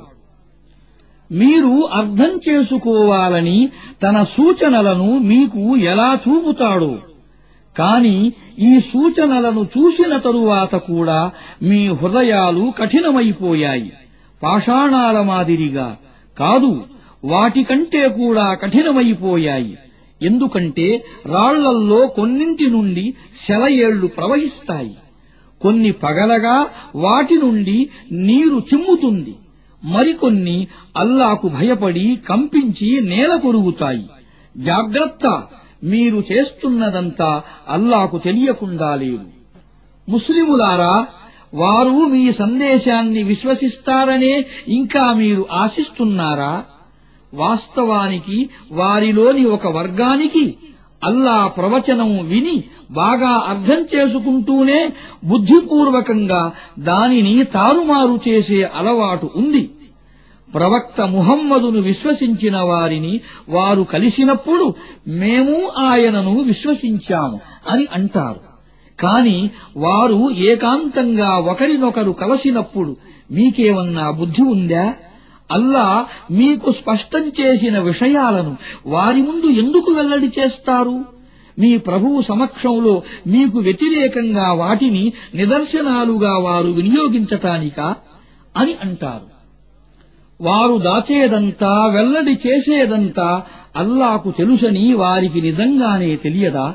మీరు అర్థం చేసుకోవాలని తన సూచనలను మీకు ఎలా చూపుతాడో కాని ఈ సూచనలను చూసిన తరువాత కూడా మీ హృదయాలు కఠినమైపోయాయి పాషాణాల మాదిరిగా కాదు వాటికంటే కూడా కఠినమైపోయాయి ఎందుకంటే రాళ్లల్లో కొన్నింటి నుండి సెలయేళ్లు ప్రవహిస్తాయి కొన్ని పగలగా వాటి నుండి నీరు చిమ్ముతుంది మరికొన్ని అల్లాకు భయపడి కంపించి నేల కొరుగుతాయి జాగ్రత్త మీరు చేస్తున్నదంతా అల్లాకు తెలియకుండా లేదు ముస్లిములారా వారు మీ సందేశాన్ని విశ్వసిస్తారనే ఇంకా మీరు ఆశిస్తున్నారా వాస్తవానికి వారిలోని ఒక వర్గానికి అల్లా ప్రవచనం విని బాగా అర్థం చేసుకుంటూనే బుద్ధిపూర్వకంగా దానిని తారుమారు చేసే అలవాటు ఉంది ప్రవక్త ముహమ్మదును విశ్వసించిన వారిని వారు కలిసినప్పుడు మేము ఆయనను విశ్వసించాము అని అంటారు కాని వారు ఏకాంతంగా ఒకరినొకరు కలసినప్పుడు మీకేమన్నా బుద్ధి ఉందా అల్లా మీకు స్పష్టం చేసిన విషయాలను వారి ముందు ఎందుకు వెల్లడి చేస్తారు మీ ప్రభువు సమక్షంలో మీకు వ్యతిరేకంగా వాటిని నిదర్శనాలుగా వారు వినియోగించటానికా అని అంటారు వారు దాచేదంతా వెల్లడి చేసేదంతా అల్లాకు తెలుసని వారికి నిజంగానే తెలియదా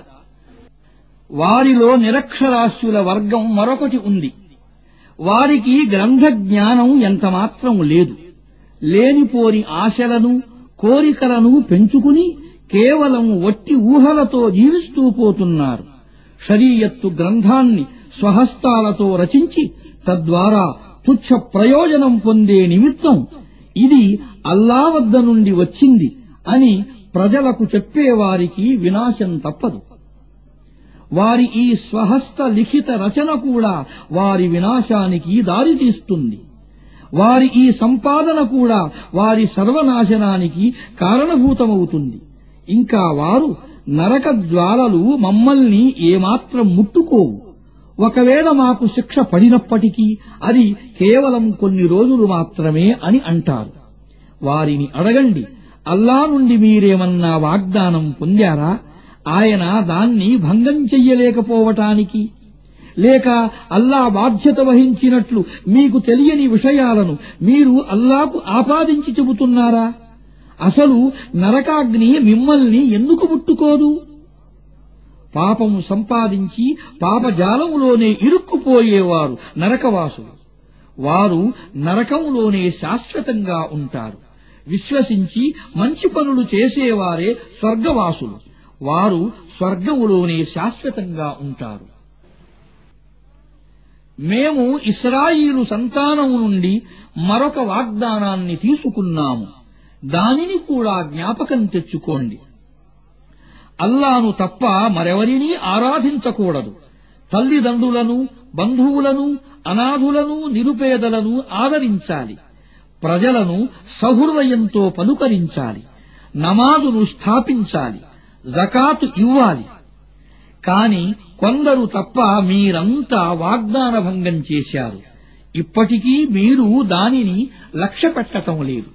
వారిలో నిరక్షరాస్యుల వర్గం మరొకటి ఉంది వారికి గ్రంథ జ్ఞానం ఎంతమాత్రం లేదు లేనిపోని ఆశలను కోరికలను పెంచుకుని కేవలం వట్టి ఊహలతో జీవిస్తూ పోతున్నారు షరీయత్తు గ్రంథాన్ని స్వహస్తాలతో రచించి తద్వారా తుచ్చ ప్రయోజనం పొందే నిమిత్తం ఇది అల్లా వద్ద నుండి వచ్చింది అని ప్రజలకు చెప్పేవారికి వినాశం తప్పదు వారి ఈ స్వహస్త లిఖిత రచన కూడా వారి వినాశానికి దారితీస్తుంది వారి ఈ సంపాదన కూడా వారి సర్వనాశనానికి కారణభూతమవుతుంది ఇంకా వారు నరక జ్వాలలు మమ్మల్ని ఏమాత్రం ముట్టుకోవు ఒకవేళ మాకు శిక్ష పడినప్పటికీ అది కేవలం కొన్ని రోజులు మాత్రమే అని అంటారు వారిని అడగండి అల్లా నుండి మీరేమన్నా వాగ్దానం పొందారా ఆయన దాన్ని భంగం చెయ్యలేకపోవటానికి లేక అల్లా బాధ్యత వహించినట్లు మీకు తెలియని విషయాలను మీరు అల్లాకు ఆపాదించి చెబుతున్నారా అసలు నరకాగ్ని మిమ్మల్ని ఎందుకు ముట్టుకోదు పాపము సంపాదించి పాపజాలములోనే ఇరుక్కుపోయేవారు నరకవాసులు వారు నరకములోనే శాశ్వతంగా ఉంటారు విశ్వసించి మంచి పనులు చేసేవారే స్వర్గవాసులు వారు స్వర్గములోనే శాశ్వతంగా ఉంటారు మేము ఇస్రాయిలు సంతానము నుండి మరొక వాగ్దానాన్ని తీసుకున్నాము దానిని కూడా జ్ఞాపకం తెచ్చుకోండి అల్లాను తప్ప మరెవరినీ ఆరాధించకూడదు తల్లిదండ్రులను బంధువులను అనాథులను నిరుపేదలను ఆదరించాలి ప్రజలను సహృదయంతో పలుకరించాలి నమాజును స్థాపించాలి జకాతు ఇవ్వాలి కాని కొందరు తప్ప మీరంతా వాగ్దాన భంగం చేశారు ఇప్పటికీ మీరు దానిని లక్ష్యపెట్టటం లేదు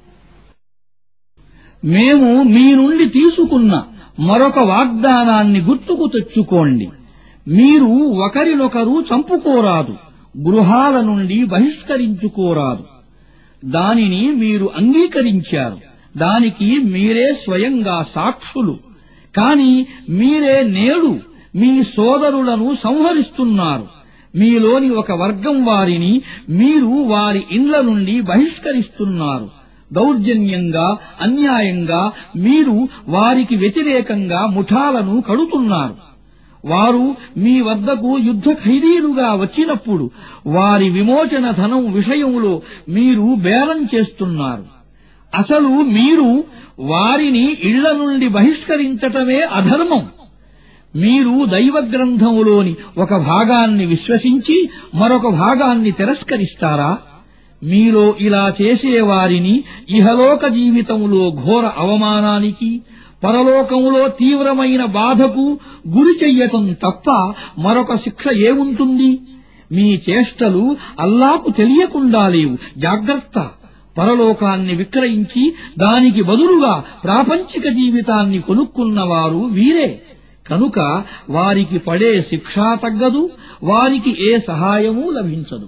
మేము మీ నుండి తీసుకున్న మరొక వాగ్దానాన్ని గుర్తుకు తెచ్చుకోండి మీరు ఒకరినొకరు చంపుకోరాదు గృహాల నుండి బహిష్కరించుకోరాదు దానిని మీరు అంగీకరించారు దానికి మీరే స్వయంగా సాక్షులు కాని మీరే నేడు మీ సోదరులను సంహరిస్తున్నారు మీలోని ఒక వర్గం వారిని మీరు వారి ఇండ్ల నుండి బహిష్కరిస్తున్నారు దౌర్జన్యంగా అన్యాయంగా మీరు వారికి వ్యతిరేకంగా ముఠాలను కడుతున్నారు వారు మీ వద్దకు యుద్ధ ఖైదీలుగా వచ్చినప్పుడు వారి విమోచన ధనం విషయంలో మీరు బేరం చేస్తున్నారు అసలు మీరు వారిని ఇళ్ల నుండి బహిష్కరించటమే అధర్మం మీరు దైవ గ్రంథములోని ఒక భాగాన్ని విశ్వసించి మరొక భాగాన్ని తిరస్కరిస్తారా మీలో ఇలా చేసేవారిని ఇహలోక జీవితములో ఘోర అవమానానికి పరలోకములో తీవ్రమైన బాధకు గురి చెయ్యటం తప్ప మరొక శిక్ష ఏముంటుంది మీ చేష్టలు అల్లాకు తెలియకుండా లేవు జాగ్రత్త పరలోకాన్ని విక్రయించి దానికి బదులుగా ప్రాపంచిక జీవితాన్ని కొనుక్కున్నవారు వీరే కనుక వారికి పడే శిక్షా తగ్గదు వారికి ఏ సహాయమూ లభించదు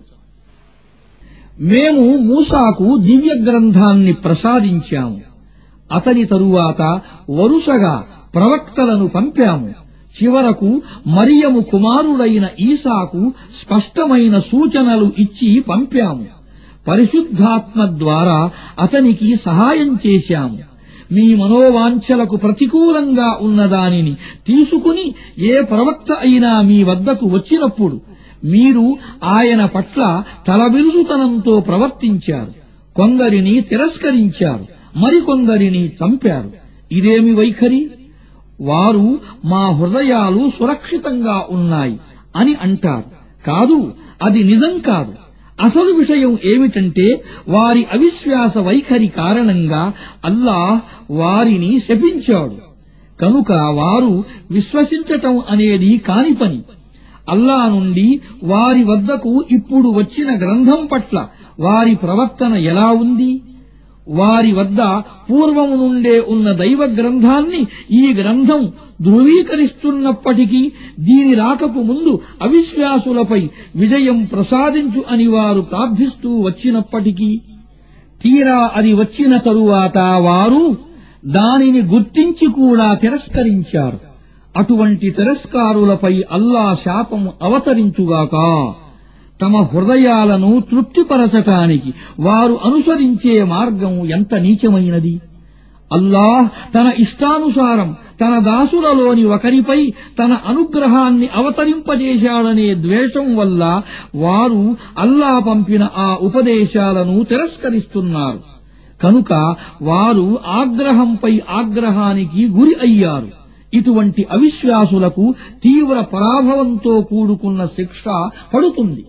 మేము మూసాకు దివ్య గ్రంథాన్ని ప్రసాదించాము అతని తరువాత వరుసగా ప్రవక్తలను పంపాము చివరకు మరియము కుమారుడైన ఈసాకు స్పష్టమైన సూచనలు ఇచ్చి పంపాము పరిశుద్ధాత్మ ద్వారా అతనికి సహాయం చేశాము మీ మనోవాంఛలకు ప్రతికూలంగా ఉన్న దానిని తీసుకుని ఏ ప్రవక్త అయినా మీ వద్దకు వచ్చినప్పుడు మీరు ఆయన పట్ల తలబిరుసుతనంతో ప్రవర్తించారు కొందరిని తిరస్కరించారు మరికొందరిని చంపారు ఇదేమి వైఖరి వారు మా హృదయాలు సురక్షితంగా ఉన్నాయి అని అంటారు కాదు అది నిజం కాదు అసలు విషయం ఏమిటంటే వారి అవిశ్వాస వైఖరి కారణంగా అల్లాహ్ వారిని శపించాడు కనుక వారు విశ్వసించటం అనేది కాని పని అల్లా నుండి వారి వద్దకు ఇప్పుడు వచ్చిన గ్రంథం పట్ల వారి ప్రవర్తన ఎలా ఉంది వారి వద్ద పూర్వము నుండే ఉన్న దైవ గ్రంథాన్ని ఈ గ్రంథం ధృవీకరిస్తున్నప్పటికీ దీని రాకకు ముందు అవిశ్వాసులపై విజయం ప్రసాదించు అని వారు ప్రార్థిస్తూ వచ్చినప్పటికీ తీరా అది వచ్చిన తరువాత వారు దానిని గుర్తించి కూడా తిరస్కరించారు అటువంటి తిరస్కారులపై అల్లా శాపం అవతరించుగాక తమ హృదయాలను తృప్తిపరచటానికి వారు అనుసరించే మార్గం ఎంత నీచమైనది అల్లాహ్ తన ఇష్టానుసారం తన దాసులలోని ఒకరిపై తన అనుగ్రహాన్ని అవతరింపజేశాడనే ద్వేషం వల్ల వారు అల్లా పంపిన ఆ ఉపదేశాలను తిరస్కరిస్తున్నారు కనుక వారు ఆగ్రహంపై ఆగ్రహానికి గురి అయ్యారు ఇటువంటి అవిశ్వాసులకు తీవ్ర పరాభవంతో కూడుకున్న శిక్ష పడుతుంది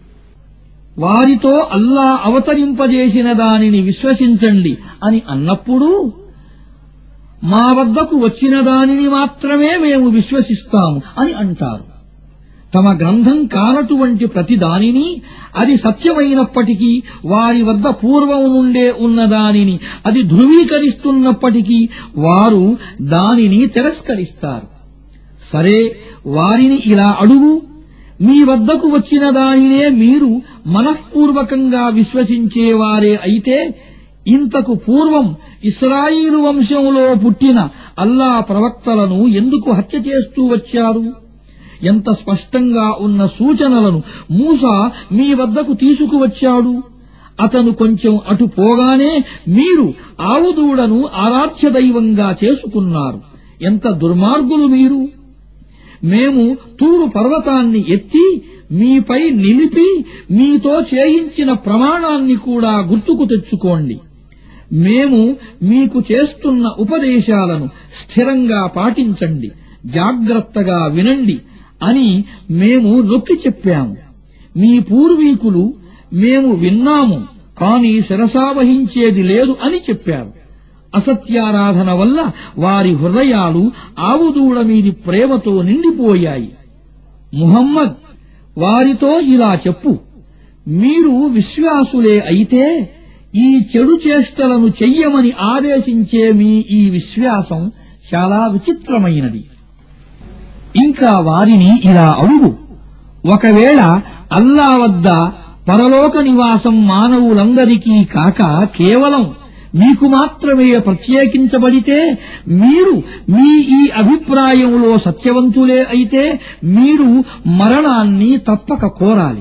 వారితో అల్లా అవతరింపజేసిన దానిని విశ్వసించండి అని అన్నప్పుడు మా వద్దకు వచ్చిన దానిని మాత్రమే మేము విశ్వసిస్తాము అని అంటారు తమ గ్రంథం కానటువంటి ప్రతి దానిని అది సత్యమైనప్పటికీ వారి వద్ద పూర్వం నుండే ఉన్న దానిని అది ధృవీకరిస్తున్నప్పటికీ వారు దానిని తిరస్కరిస్తారు సరే వారిని ఇలా అడుగు మీ వద్దకు వచ్చిన దానినే మీరు మనఃపూర్వకంగా విశ్వసించేవారే అయితే ఇంతకు పూర్వం ఇస్రాయిలు వంశంలో పుట్టిన అల్లా ప్రవక్తలను ఎందుకు హత్య చేస్తూ వచ్చారు ఎంత స్పష్టంగా ఉన్న సూచనలను మూస మీ వద్దకు తీసుకువచ్చాడు అతను కొంచెం అటు పోగానే మీరు ఆవుదూడను ఆరాధ్య దైవంగా చేసుకున్నారు ఎంత దుర్మార్గులు మీరు మేము తూరు పర్వతాన్ని ఎత్తి మీపై నిలిపి మీతో చేయించిన ప్రమాణాన్ని కూడా గుర్తుకు తెచ్చుకోండి మేము మీకు చేస్తున్న ఉపదేశాలను స్థిరంగా పాటించండి జాగ్రత్తగా వినండి అని మేము నొక్కి చెప్పాము మీ పూర్వీకులు మేము విన్నాము కాని శిరసావహించేది లేదు అని చెప్పారు అసత్యారాధన వల్ల వారి హృదయాలు ఆవుదూడ మీది ప్రేమతో నిండిపోయాయి ముహమ్మద్ వారితో ఇలా చెప్పు మీరు విశ్వాసులే అయితే ఈ చెడు చేష్టలను చెయ్యమని ఆదేశించే మీ ఈ విశ్వాసం చాలా విచిత్రమైనది ఇంకా వారిని ఇలా అడుగు ఒకవేళ అల్లా వద్ద పరలోక నివాసం మానవులందరికీ కాక కేవలం మీకు మాత్రమే ప్రత్యేకించబడితే మీరు మీ ఈ అభిప్రాయంలో సత్యవంతులే అయితే మీరు మరణాన్ని తప్పక కోరాలి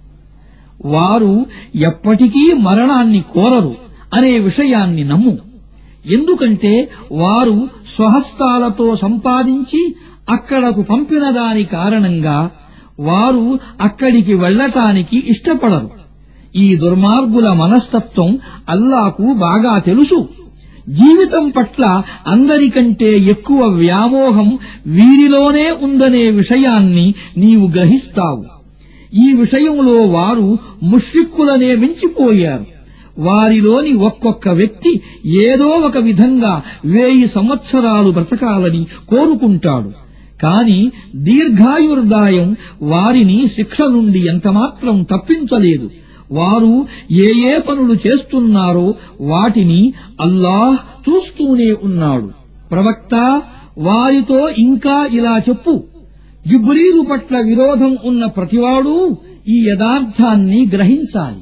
వారు ఎప్పటికీ మరణాన్ని కోరరు అనే విషయాన్ని నమ్ము ఎందుకంటే వారు స్వహస్తాలతో సంపాదించి అక్కడకు పంపిన దాని కారణంగా వారు అక్కడికి వెళ్లటానికి ఇష్టపడరు ఈ దుర్మార్గుల మనస్తత్వం అల్లాకు బాగా తెలుసు జీవితం పట్ల అందరికంటే ఎక్కువ వ్యామోహం వీరిలోనే ఉందనే విషయాన్ని నీవు గ్రహిస్తావు ఈ విషయంలో వారు ముష్రిక్కులనే మించిపోయారు వారిలోని ఒక్కొక్క వ్యక్తి ఏదో ఒక విధంగా వేయి సంవత్సరాలు బ్రతకాలని కోరుకుంటాడు కాని దీర్ఘాయుర్దాయం వారిని శిక్ష నుండి ఎంతమాత్రం తప్పించలేదు వారు ఏ ఏ పనులు చేస్తున్నారో వాటిని అల్లాహ్ చూస్తూనే ఉన్నాడు ప్రవక్త వారితో ఇంకా ఇలా చెప్పు జిబ్రీలు పట్ల విరోధం ఉన్న ప్రతివాడు ఈ యథార్థాన్ని గ్రహించాలి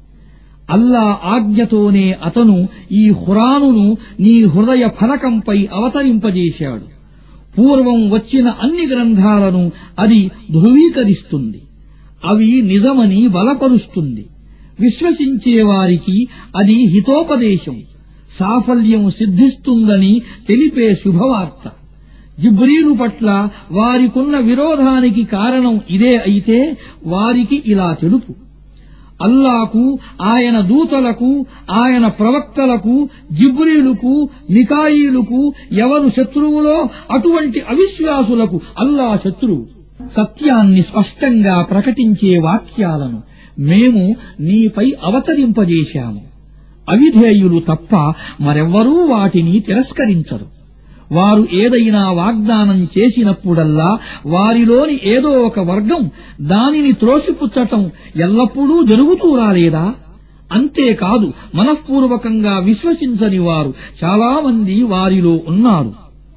అల్లా ఆజ్ఞతోనే అతను ఈ హురానును నీ హృదయ ఫలకంపై అవతరింపజేశాడు పూర్వం వచ్చిన అన్ని గ్రంథాలను అది ధృవీకరిస్తుంది అవి నిజమని బలపరుస్తుంది విశ్వసించే వారికి అది హితోపదేశం సాఫల్యం సిద్ధిస్తుందని తెలిపే శుభవార్త జిబ్రీలు పట్ల వారికున్న విరోధానికి కారణం ఇదే అయితే వారికి ఇలా తెలుపు అల్లాకు ఆయన దూతలకు ఆయన ప్రవక్తలకు జిబ్రీలుకు మికాయిలుకు ఎవరు శత్రువులో అటువంటి అవిశ్వాసులకు అల్లా శత్రువు సత్యాన్ని స్పష్టంగా ప్రకటించే వాక్యాలను మేము నీపై అవతరింపజేశాము అవిధేయులు తప్ప మరెవ్వరూ వాటిని తిరస్కరించరు వారు ఏదైనా వాగ్దానం చేసినప్పుడల్లా వారిలోని ఏదో ఒక వర్గం దానిని త్రోసిపుచ్చటం ఎల్లప్పుడూ జరుగుతూ రాలేదా అంతేకాదు మనఃపూర్వకంగా విశ్వసించని వారు చాలామంది వారిలో ఉన్నారు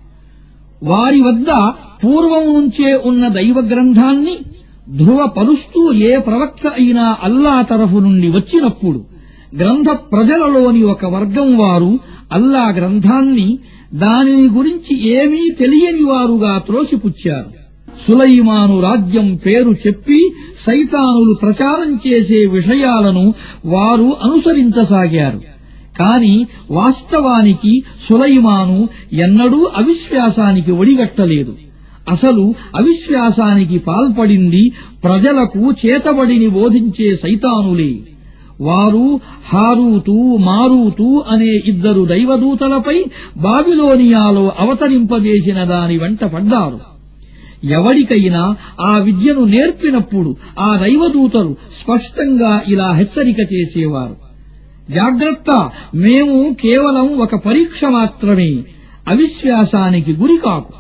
వారి వద్ద పూర్వం నుంచే ఉన్న దైవ గ్రంథాన్ని ధృవపరుస్తూ ఏ ప్రవక్త అయినా అల్లా తరఫు నుండి వచ్చినప్పుడు గ్రంథ ప్రజలలోని ఒక వర్గం వారు అల్లా గ్రంథాన్ని దానిని గురించి ఏమీ తెలియని వారుగా త్రోసిపుచ్చారు సులైమాను రాజ్యం పేరు చెప్పి సైతానులు ప్రచారం చేసే విషయాలను వారు అనుసరించసాగారు కాని వాస్తవానికి సులైమాను ఎన్నడూ అవిశ్వాసానికి ఒడిగట్టలేదు అసలు అవిశ్వాసానికి పాల్పడింది ప్రజలకు చేతబడిని బోధించే సైతానులే వారు హారూతు మారూతు అనే ఇద్దరు దైవదూతలపై బాబిలోనియాలో అవతరింపజేసిన దాని వెంట పడ్డారు ఎవరికైనా ఆ విద్యను నేర్పినప్పుడు ఆ దైవదూతలు స్పష్టంగా ఇలా హెచ్చరిక చేసేవారు జాగ్రత్త మేము కేవలం ఒక పరీక్ష మాత్రమే అవిశ్వాసానికి గురికాకు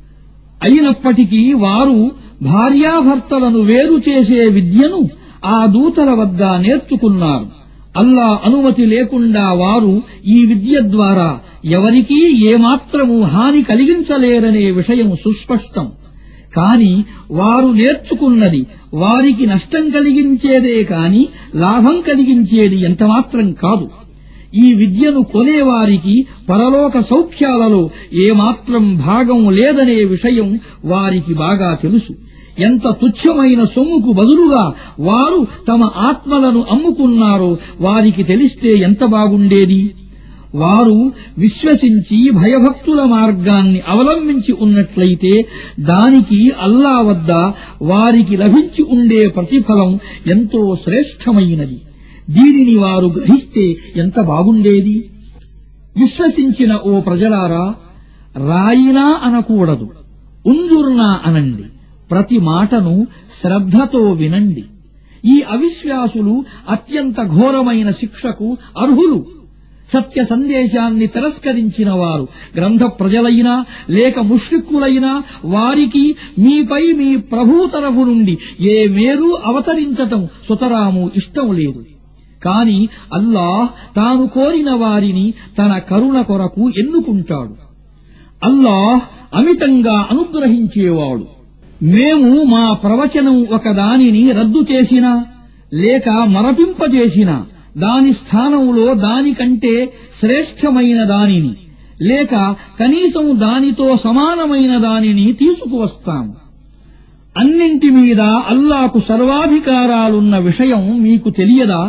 అయినప్పటికీ వారు భార్యాభర్తలను వేరు చేసే విద్యను ఆ దూతల వద్ద నేర్చుకున్నారు అల్లా అనుమతి లేకుండా వారు ఈ విద్య ద్వారా ఎవరికీ ఏమాత్రము హాని కలిగించలేరనే విషయం సుస్పష్టం కాని వారు నేర్చుకున్నది వారికి నష్టం కలిగించేదే కాని లాభం కలిగించేది ఎంతమాత్రం కాదు ఈ విద్యను కొనేవారికి పరలోక సౌఖ్యాలలో ఏమాత్రం భాగం లేదనే విషయం వారికి బాగా తెలుసు ఎంత తుచ్చమైన సొమ్ముకు బదులుగా వారు తమ ఆత్మలను అమ్ముకున్నారో వారికి తెలిస్తే ఎంత బాగుండేది వారు విశ్వసించి భయభక్తుల మార్గాన్ని అవలంబించి ఉన్నట్లయితే దానికి అల్లా వద్ద వారికి లభించి ఉండే ప్రతిఫలం ఎంతో శ్రేష్టమైనది దీనిని వారు గ్రహిస్తే ఎంత బాగుండేది విశ్వసించిన ఓ ప్రజలారా రాయినా అనకూడదు ఉంజుర్నా అనండి ప్రతి మాటను శ్రద్ధతో వినండి ఈ అవిశ్వాసులు అత్యంత ఘోరమైన శిక్షకు అర్హులు సత్య సందేశాన్ని తిరస్కరించిన వారు గ్రంథ ప్రజలైనా లేక ముష్రిక్కులైనా వారికి మీపై మీ ప్రభు తరఫు నుండి ఏ మేరు అవతరించటం సుతరాము ఇష్టం లేదు కాని అల్లాహ్ తాను కోరిన వారిని తన కరుణ కొరకు ఎన్నుకుంటాడు అల్లాహ్ అమితంగా అనుగ్రహించేవాడు మేము మా ప్రవచనం ఒక దానిని రద్దు చేసినా లేక మరపింపజేసినా దాని స్థానంలో దానికంటే శ్రేష్టమైన దానిని లేక కనీసం దానితో సమానమైన దానిని తీసుకువస్తాము అన్నింటి మీద అల్లాకు సర్వాధికారాలున్న విషయం మీకు తెలియదా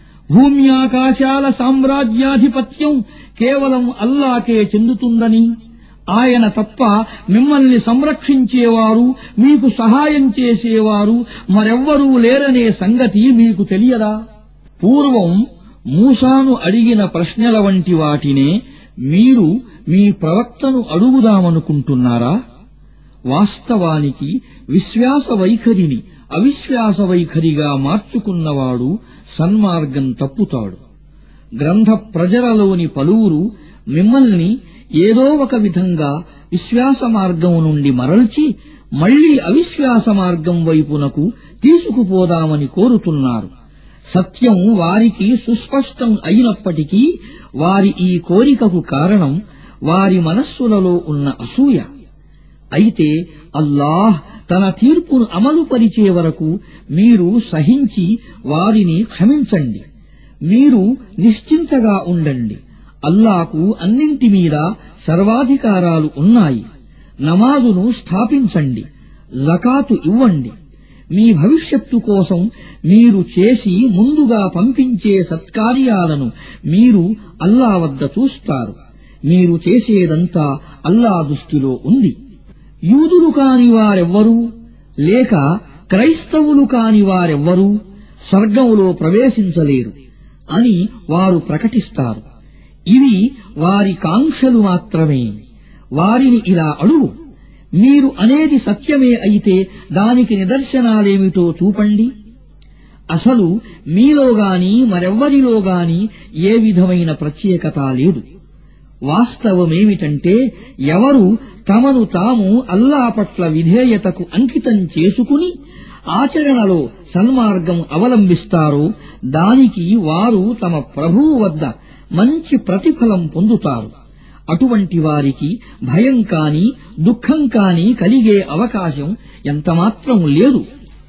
భూమ్యాకాశాల సామ్రాజ్యాధిపత్యం కేవలం అల్లాకే చెందుతుందని ఆయన తప్ప మిమ్మల్ని సంరక్షించేవారు మీకు సహాయం చేసేవారు మరెవ్వరూ లేరనే సంగతి మీకు తెలియదా పూర్వం మూసాను అడిగిన ప్రశ్నల వంటి వాటినే మీరు మీ ప్రవక్తను అడుగుదామనుకుంటున్నారా వాస్తవానికి విశ్వాస వైఖరిని అవిశ్వాస వైఖరిగా మార్చుకున్నవాడు సన్మార్గం తప్పుతాడు గ్రంథ ప్రజలలోని పలువురు మిమ్మల్ని ఏదో ఒక విధంగా విశ్వాస మార్గం నుండి మరల్చి మళ్లీ అవిశ్వాస మార్గం వైపునకు తీసుకుపోదామని కోరుతున్నారు సత్యం వారికి సుస్పష్టం అయినప్పటికీ వారి ఈ కోరికకు కారణం వారి మనస్సులలో ఉన్న అసూయ అయితే అల్లాహ్ తన తీర్పును అమలుపరిచే వరకు మీరు సహించి వారిని క్షమించండి మీరు నిశ్చింతగా ఉండండి అల్లాకు అన్నింటి మీద సర్వాధికారాలు ఉన్నాయి నమాజును స్థాపించండి జకాతు ఇవ్వండి మీ భవిష్యత్తు కోసం మీరు చేసి ముందుగా పంపించే సత్కార్యాలను మీరు అల్లా వద్ద చూస్తారు మీరు చేసేదంతా అల్లా దృష్టిలో ఉంది యూదులు కాని వారెవ్వరూ లేక క్రైస్తవులు కాని వారెవ్వరూ స్వర్గంలో ప్రవేశించలేరు అని వారు ప్రకటిస్తారు ఇవి వారి కాంక్షలు మాత్రమే వారిని ఇలా అడుగు మీరు అనేది సత్యమే అయితే దానికి నిదర్శనాలేమిటో చూపండి అసలు మీలో గాని మరెవ్వరిలో గాని ఏ విధమైన ప్రత్యేకత లేదు వాస్తవమేమిటంటే ఎవరు తమను తాము అల్లా పట్ల విధేయతకు అంకితం చేసుకుని ఆచరణలో సన్మార్గం అవలంబిస్తారో దానికి వారు తమ ప్రభువు వద్ద మంచి ప్రతిఫలం పొందుతారు అటువంటి వారికి భయం కాని దుఃఖం కాని కలిగే అవకాశం ఎంతమాత్రం లేదు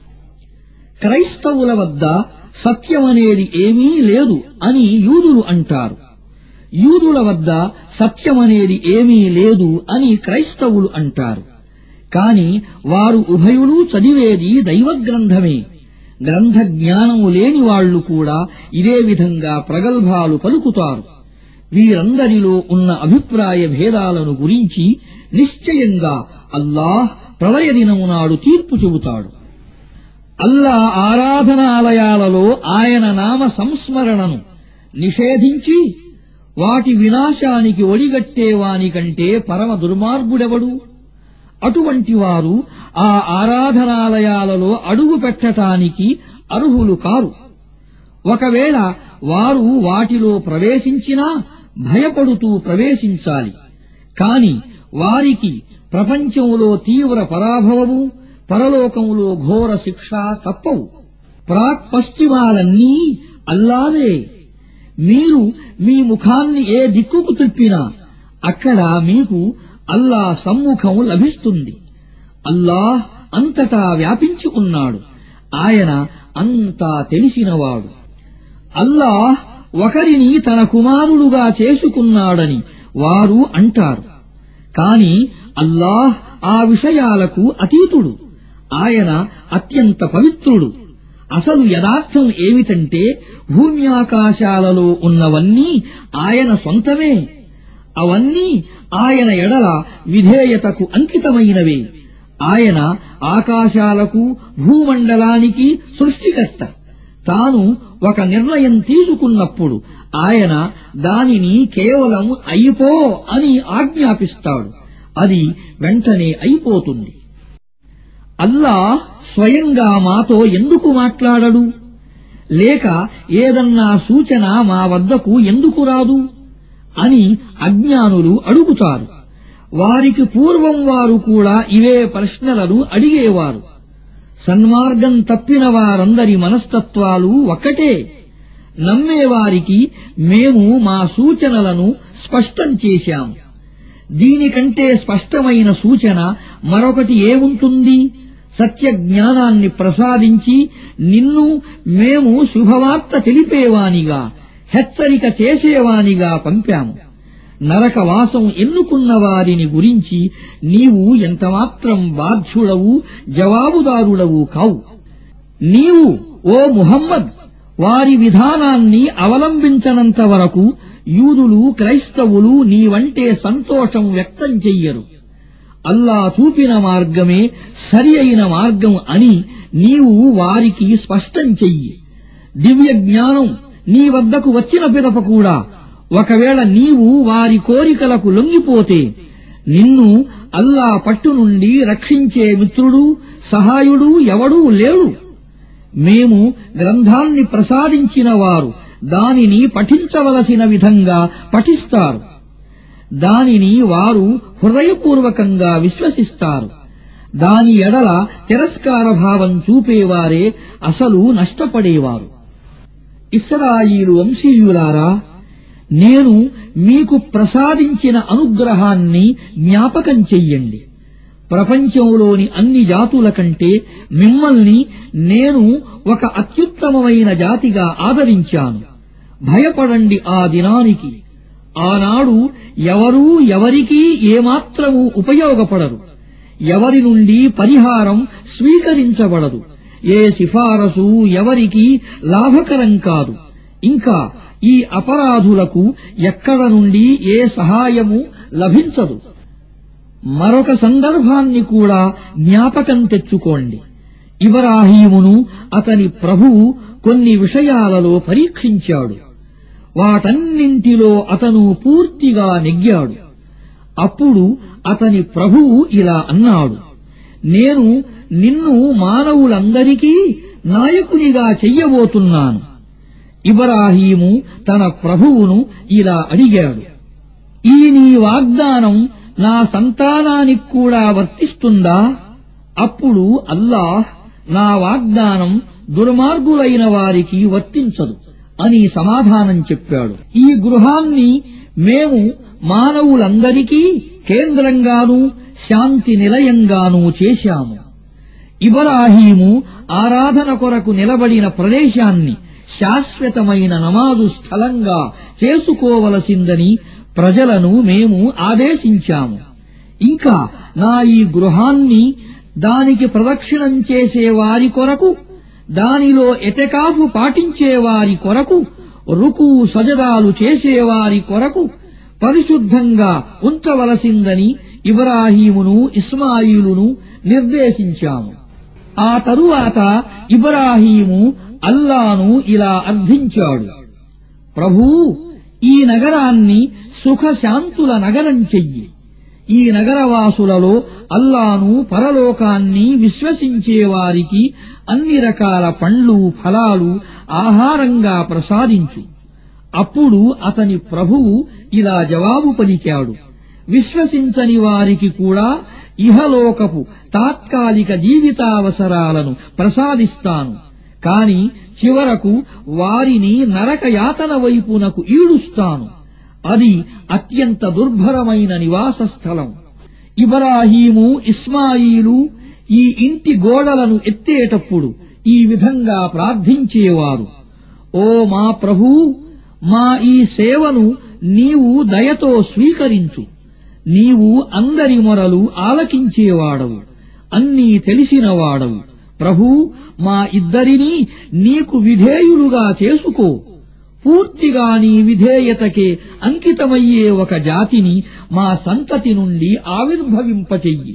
క్రైస్తవుల వద్ద సత్యమనేది ఏమీ లేదు అని యూదులు అంటారు యూదుల వద్ద సత్యమనేది ఏమీ లేదు అని క్రైస్తవులు అంటారు కాని వారు ఉభయులూ చదివేది దైవగ్రంథమే గ్రంథ జ్ఞానము లేని వాళ్లు కూడా ఇదే విధంగా ప్రగల్భాలు పలుకుతారు వీరందరిలో ఉన్న అభిప్రాయ భేదాలను గురించి నిశ్చయంగా అల్లాహ్ ప్రళయ దినము నాడు తీర్పు చెబుతాడు అల్లా ఆరాధనాలయాలలో ఆయన నామ సంస్మరణను నిషేధించి వాటి వినాశానికి ఒడిగట్టేవానికంటే పరమ దుర్మార్గుడెవడు అటువంటి వారు ఆ ఆరాధనాలయాలలో అడుగు పెట్టటానికి అర్హులు కారు ఒకవేళ వారు వాటిలో ప్రవేశించినా భయపడుతూ ప్రవేశించాలి కాని వారికి ప్రపంచంలో తీవ్ర పరాభవము పరలోకములో ఘోర శిక్ష తప్పవు ప్రాక్ పశ్చిమాలన్నీ అల్లావే మీరు మీ ముఖాన్ని ఏ దిక్కుకు తిప్పినా అక్కడ మీకు అల్లా సమ్ముఖం లభిస్తుంది అల్లాహ్ అంతటా వ్యాపించి ఉన్నాడు ఆయన అంతా తెలిసినవాడు అల్లాహ్ ఒకరిని తన కుమారుడుగా చేసుకున్నాడని వారు అంటారు కాని అల్లాహ్ ఆ విషయాలకు అతీతుడు ఆయన అత్యంత పవిత్రుడు అసలు యథార్థం ఏమిటంటే భూమ్యాకాశాలలో ఉన్నవన్నీ ఆయన సొంతమే అవన్నీ ఆయన ఎడల విధేయతకు అంకితమైనవే ఆయన ఆకాశాలకు భూమండలానికి సృష్టికర్త తాను ఒక నిర్ణయం తీసుకున్నప్పుడు ఆయన దానిని కేవలం అయిపో అని ఆజ్ఞాపిస్తాడు అది వెంటనే అయిపోతుంది అల్లాహ్ స్వయంగా మాతో ఎందుకు మాట్లాడడు లేక ఏదన్నా సూచన మా వద్దకు ఎందుకు రాదు అని అజ్ఞానులు అడుగుతారు వారికి పూర్వం వారు కూడా ఇవే ప్రశ్నలను అడిగేవారు సన్మార్గం తప్పిన వారందరి మనస్తత్వాలు ఒక్కటే నమ్మేవారికి మేము మా సూచనలను స్పష్టం చేశాము దీనికంటే స్పష్టమైన సూచన మరొకటి ఏముంటుంది సత్య జ్ఞానాన్ని ప్రసాదించి నిన్ను మేము శుభవార్త తెలిపేవానిగా హెచ్చరిక చేసేవానిగా పంపాము నరకవాసం ఎన్నుకున్న వారిని గురించి నీవు ఎంతమాత్రం బాధ్యుడవు జవాబుదారుడవు కావు నీవు ఓ ముహమ్మద్ వారి విధానాన్ని అవలంబించనంత వరకు యూదులు క్రైస్తవులు నీవంటే సంతోషం వ్యక్తం చెయ్యరు అల్లా చూపిన మార్గమే సరి అయిన మార్గం అని నీవు వారికి స్పష్టం చెయ్యి దివ్య జ్ఞానం నీ వద్దకు వచ్చిన పిదప కూడా ఒకవేళ నీవు వారి కోరికలకు లొంగిపోతే నిన్ను అల్లా పట్టు నుండి రక్షించే మిత్రుడు సహాయుడు ఎవడూ లేడు మేము గ్రంథాన్ని ప్రసాదించిన వారు దానిని పఠించవలసిన విధంగా పఠిస్తారు దానిని వారు హృదయపూర్వకంగా విశ్వసిస్తారు దాని ఎడల తిరస్కార భావం చూపేవారే అసలు నష్టపడేవారు ఇస్రాయిలు వంశీయులారా నేను మీకు ప్రసాదించిన అనుగ్రహాన్ని జ్ఞాపకం చెయ్యండి ప్రపంచంలోని అన్ని జాతుల కంటే మిమ్మల్ని నేను ఒక అత్యుత్తమమైన జాతిగా ఆదరించాను భయపడండి ఆ దినానికి ఆనాడు ఎవరూ ఎవరికీ ఏమాత్రమూ ఉపయోగపడరు ఎవరి నుండి పరిహారం స్వీకరించబడదు ఏ సిఫారసు ఎవరికి లాభకరం కాదు ఇంకా ఈ అపరాధులకు ఎక్కడ నుండి ఏ సహాయము లభించదు మరొక సందర్భాన్ని కూడా జ్ఞాపకం తెచ్చుకోండి ఇబ్రాహీమును అతని ప్రభువు కొన్ని విషయాలలో పరీక్షించాడు వాటన్నింటిలో అతను పూర్తిగా నెగ్గాడు అప్పుడు అతని ప్రభువు ఇలా అన్నాడు నేను నిన్ను మానవులందరికీ నాయకునిగా చెయ్యబోతున్నాను ఇబ్రాహీము తన ప్రభువును ఇలా అడిగాడు ఈ నీ వాగ్దానం నా సంతానానికి కూడా వర్తిస్తుందా అప్పుడు అల్లాహ్ నా వాగ్దానం దుర్మార్గులైన వారికి వర్తించదు అని సమాధానం చెప్పాడు ఈ గృహాన్ని మేము మానవులందరికీ కేంద్రంగానూ శాంతి నిలయంగానూ చేశాము ఇబ్రాహీము ఆరాధన కొరకు నిలబడిన ప్రదేశాన్ని శాశ్వతమైన నమాజు స్థలంగా చేసుకోవలసిందని ప్రజలను మేము ఆదేశించాము ఇంకా నా ఈ గృహాన్ని దానికి ప్రదక్షిణం చేసే వారి కొరకు దానిలో ఎతకాఫు పాటించేవారి కొరకు రుకు సజదాలు చేసేవారి కొరకు పరిశుద్ధంగా ఉంచవలసిందని ఇబ్రాహీమును ఇస్మాయిలును నిర్దేశించాము ఆ తరువాత ఇబ్రాహీము అల్లాను ఇలా అర్థించాడు ప్రభూ ఈ నగరాన్ని సుఖశాంతుల నగరం చెయ్యి ఈ నగరవాసులలో అల్లాను పరలోకాన్ని విశ్వసించేవారికి అన్ని రకాల పండ్లు ఫలాలు ఆహారంగా ప్రసాదించు అప్పుడు అతని ప్రభువు ఇలా జవాబు పలికాడు విశ్వసించని వారికి కూడా ఇహలోకపు తాత్కాలిక జీవితావసరాలను ప్రసాదిస్తాను కాని చివరకు వారిని నరకయాతన వైపునకు ఈడుస్తాను అది అత్యంత దుర్భరమైన నివాస స్థలం ఇబ్రాహీము ఇస్మాయిలు ఈ ఇంటి గోడలను ఎత్తేటప్పుడు ఈ విధంగా ప్రార్థించేవారు ఓ మా ప్రభూ మా ఈ సేవను నీవు దయతో స్వీకరించు నీవు అందరి మొరలు ఆలకించేవాడవు అన్నీ తెలిసినవాడవు ప్రభూ మా ఇద్దరినీ నీకు విధేయులుగా చేసుకో పూర్తిగా నీ విధేయతకే అంకితమయ్యే ఒక జాతిని మా సంతతి నుండి ఆవిర్భవింపచెయ్యి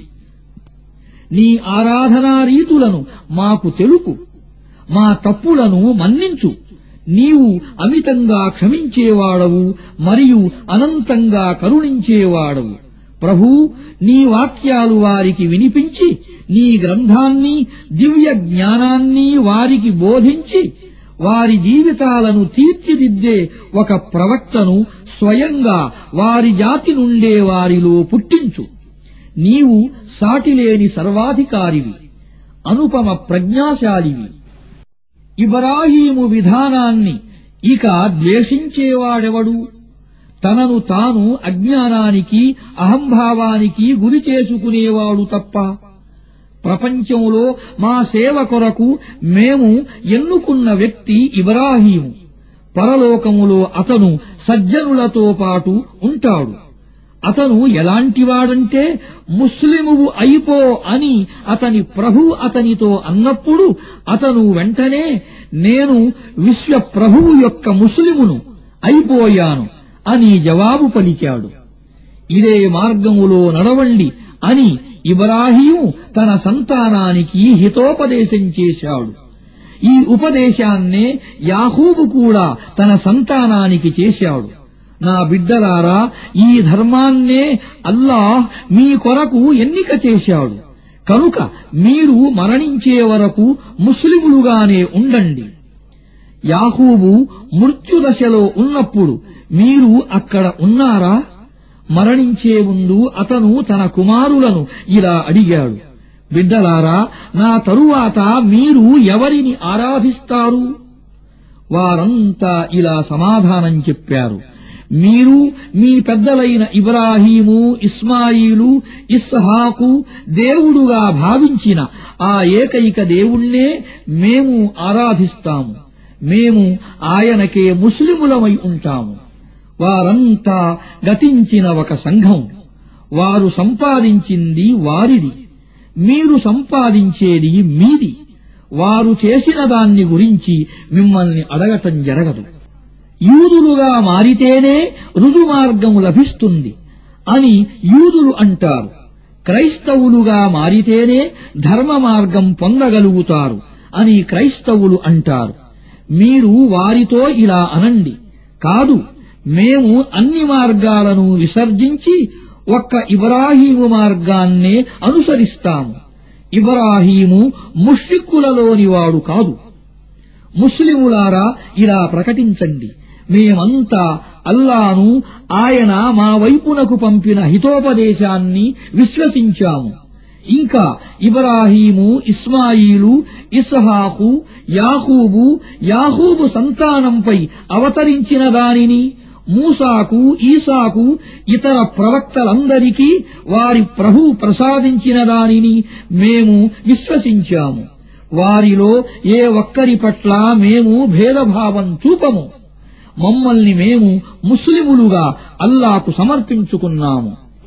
నీ ఆరాధనా రీతులను మాకు తెలుపు మా తప్పులను మన్నించు నీవు అమితంగా క్షమించేవాడవు మరియు అనంతంగా కరుణించేవాడవు ప్రభూ నీ వాక్యాలు వారికి వినిపించి నీ గ్రంథాన్ని దివ్య జ్ఞానాన్ని వారికి బోధించి వారి జీవితాలను తీర్చిదిద్దే ఒక ప్రవక్తను స్వయంగా వారి జాతి నుండే వారిలో పుట్టించు నీవు సాటిలేని సర్వాధికారివి అనుపమ ప్రజ్ఞాశాలివి ఇబ్రాహీము విధానాన్ని ఇక ద్వేషించేవాడెవడు తనను తాను అజ్ఞానానికి అహంభావానికి గురి చేసుకునేవాడు తప్ప ప్రపంచంలో మా సేవ కొరకు మేము ఎన్నుకున్న వ్యక్తి ఇబ్రాహీము పరలోకములో అతను సజ్జనులతో పాటు ఉంటాడు అతను ఎలాంటివాడంటే ముస్లిమువు అయిపో అని అతని ప్రభు అతనితో అన్నప్పుడు అతను వెంటనే నేను విశ్వ ప్రభువు యొక్క ముస్లిమును అయిపోయాను అని జవాబు పలికాడు ఇదే మార్గములో నడవండి అని ఇబ్రాహీము తన సంతానానికి హితోపదేశం చేశాడు ఈ ఉపదేశాన్నే యాహూబు కూడా తన సంతానానికి చేశాడు నా బిడ్డలారా ఈ ధర్మాన్నే అల్లాహ్ మీ కొరకు ఎన్నిక చేశాడు కనుక మీరు మరణించే వరకు ముస్లిములుగానే ఉండండి యాహూబు మృత్యుదశలో ఉన్నప్పుడు మీరు అక్కడ ఉన్నారా మరణించే ముందు అతను తన కుమారులను ఇలా అడిగాడు బిడ్డలారా నా తరువాత మీరు ఎవరిని ఆరాధిస్తారు వారంతా ఇలా సమాధానం చెప్పారు మీరు మీ పెద్దలైన ఇబ్రాహీము ఇస్మాయిలు ఇస్హాకు దేవుడుగా భావించిన ఆ ఏకైక దేవుణ్ణే మేము ఆరాధిస్తాము మేము ఆయనకే ముస్లిములమై ఉంటాము వారంతా గతించిన ఒక సంఘం వారు సంపాదించింది వారిది మీరు సంపాదించేది మీది వారు చేసిన దాన్ని గురించి మిమ్మల్ని అడగటం జరగదు యూదులుగా మారితేనే రుజుమార్గము లభిస్తుంది అని యూదులు అంటారు క్రైస్తవులుగా మారితేనే ధర్మ మార్గం పొందగలుగుతారు అని క్రైస్తవులు అంటారు మీరు వారితో ఇలా అనండి కాదు మేము అన్ని మార్గాలను విసర్జించి ఒక్క ఇబ్రాహీము మార్గాన్నే అనుసరిస్తాము ఇబ్రాహీము ముష్రిక్కులలోని వాడు కాదు ముస్లిములారా ఇలా ప్రకటించండి మేమంతా అల్లాను ఆయన మా వైపునకు పంపిన హితోపదేశాన్ని విశ్వసించాము ఇంకా ఇబ్రాహీము ఇస్మాయిలు ఇస్హాకు యాహూబు యాహూబు సంతానంపై అవతరించిన దానిని మూసాకు ఈసాకు ఇతర ప్రవక్తలందరికీ వారి ప్రభు ప్రసాదించిన దానిని మేము విశ్వసించాము వారిలో ఏ ఒక్కరి పట్ల మేము భేదభావం చూపము మమ్మల్ని మేము ముస్లిములుగా అల్లాకు సమర్పించుకున్నాము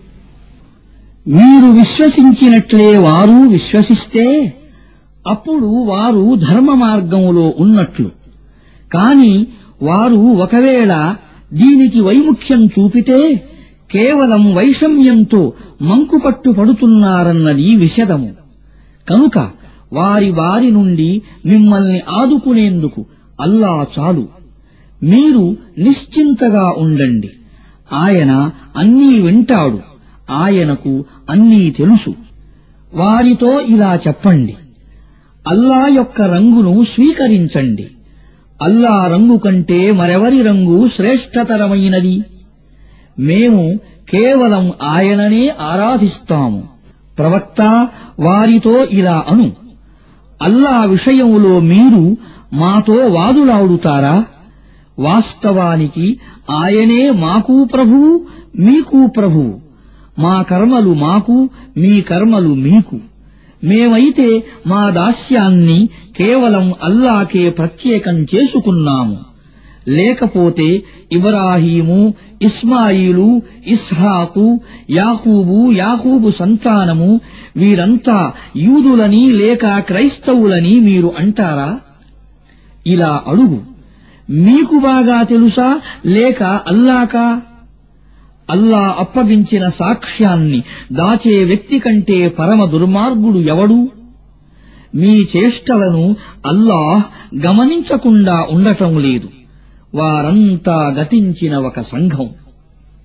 మీరు విశ్వసించినట్లే వారు విశ్వసిస్తే అప్పుడు వారు ధర్మ మార్గంలో ఉన్నట్లు కాని వారు ఒకవేళ దీనికి వైముఖ్యం చూపితే కేవలం వైషమ్యంతో మంకుపట్టు పడుతున్నారన్నది విషదము కనుక వారి వారి నుండి మిమ్మల్ని ఆదుకునేందుకు అల్లా చాలు మీరు నిశ్చింతగా ఉండండి ఆయన అన్నీ వింటాడు ఆయనకు అన్నీ తెలుసు వారితో ఇలా చెప్పండి అల్లా యొక్క రంగును స్వీకరించండి అల్లా రంగు కంటే మరెవరి రంగు శ్రేష్టతరమైనది మేము కేవలం ఆయననే ఆరాధిస్తాము ప్రవక్త వారితో ఇలా అను అల్లా విషయంలో మీరు మాతో వాదులాడుతారా వాస్తవానికి ఆయనే మాకు ప్రభువు మీకు ప్రభువు మా కర్మలు మాకు మీ కర్మలు మీకు మేమైతే మా దాస్యాన్ని కేవలం అల్లాకే ప్రత్యేకం చేసుకున్నాము లేకపోతే ఇబ్రాహీము ఇస్మాయిలు ఇస్హాకు యాహూబు యాహూబు సంతానము వీరంతా యూదులని లేక క్రైస్తవులని మీరు అంటారా ఇలా అడుగు మీకు బాగా తెలుసా లేక అల్లాకా అల్లా అప్పగించిన సాక్ష్యాన్ని దాచే వ్యక్తి కంటే పరమ దుర్మార్గుడు ఎవడు మీ చేష్టలను అల్లాహ్ గమనించకుండా ఉండటం లేదు వారంతా గతించిన ఒక సంఘం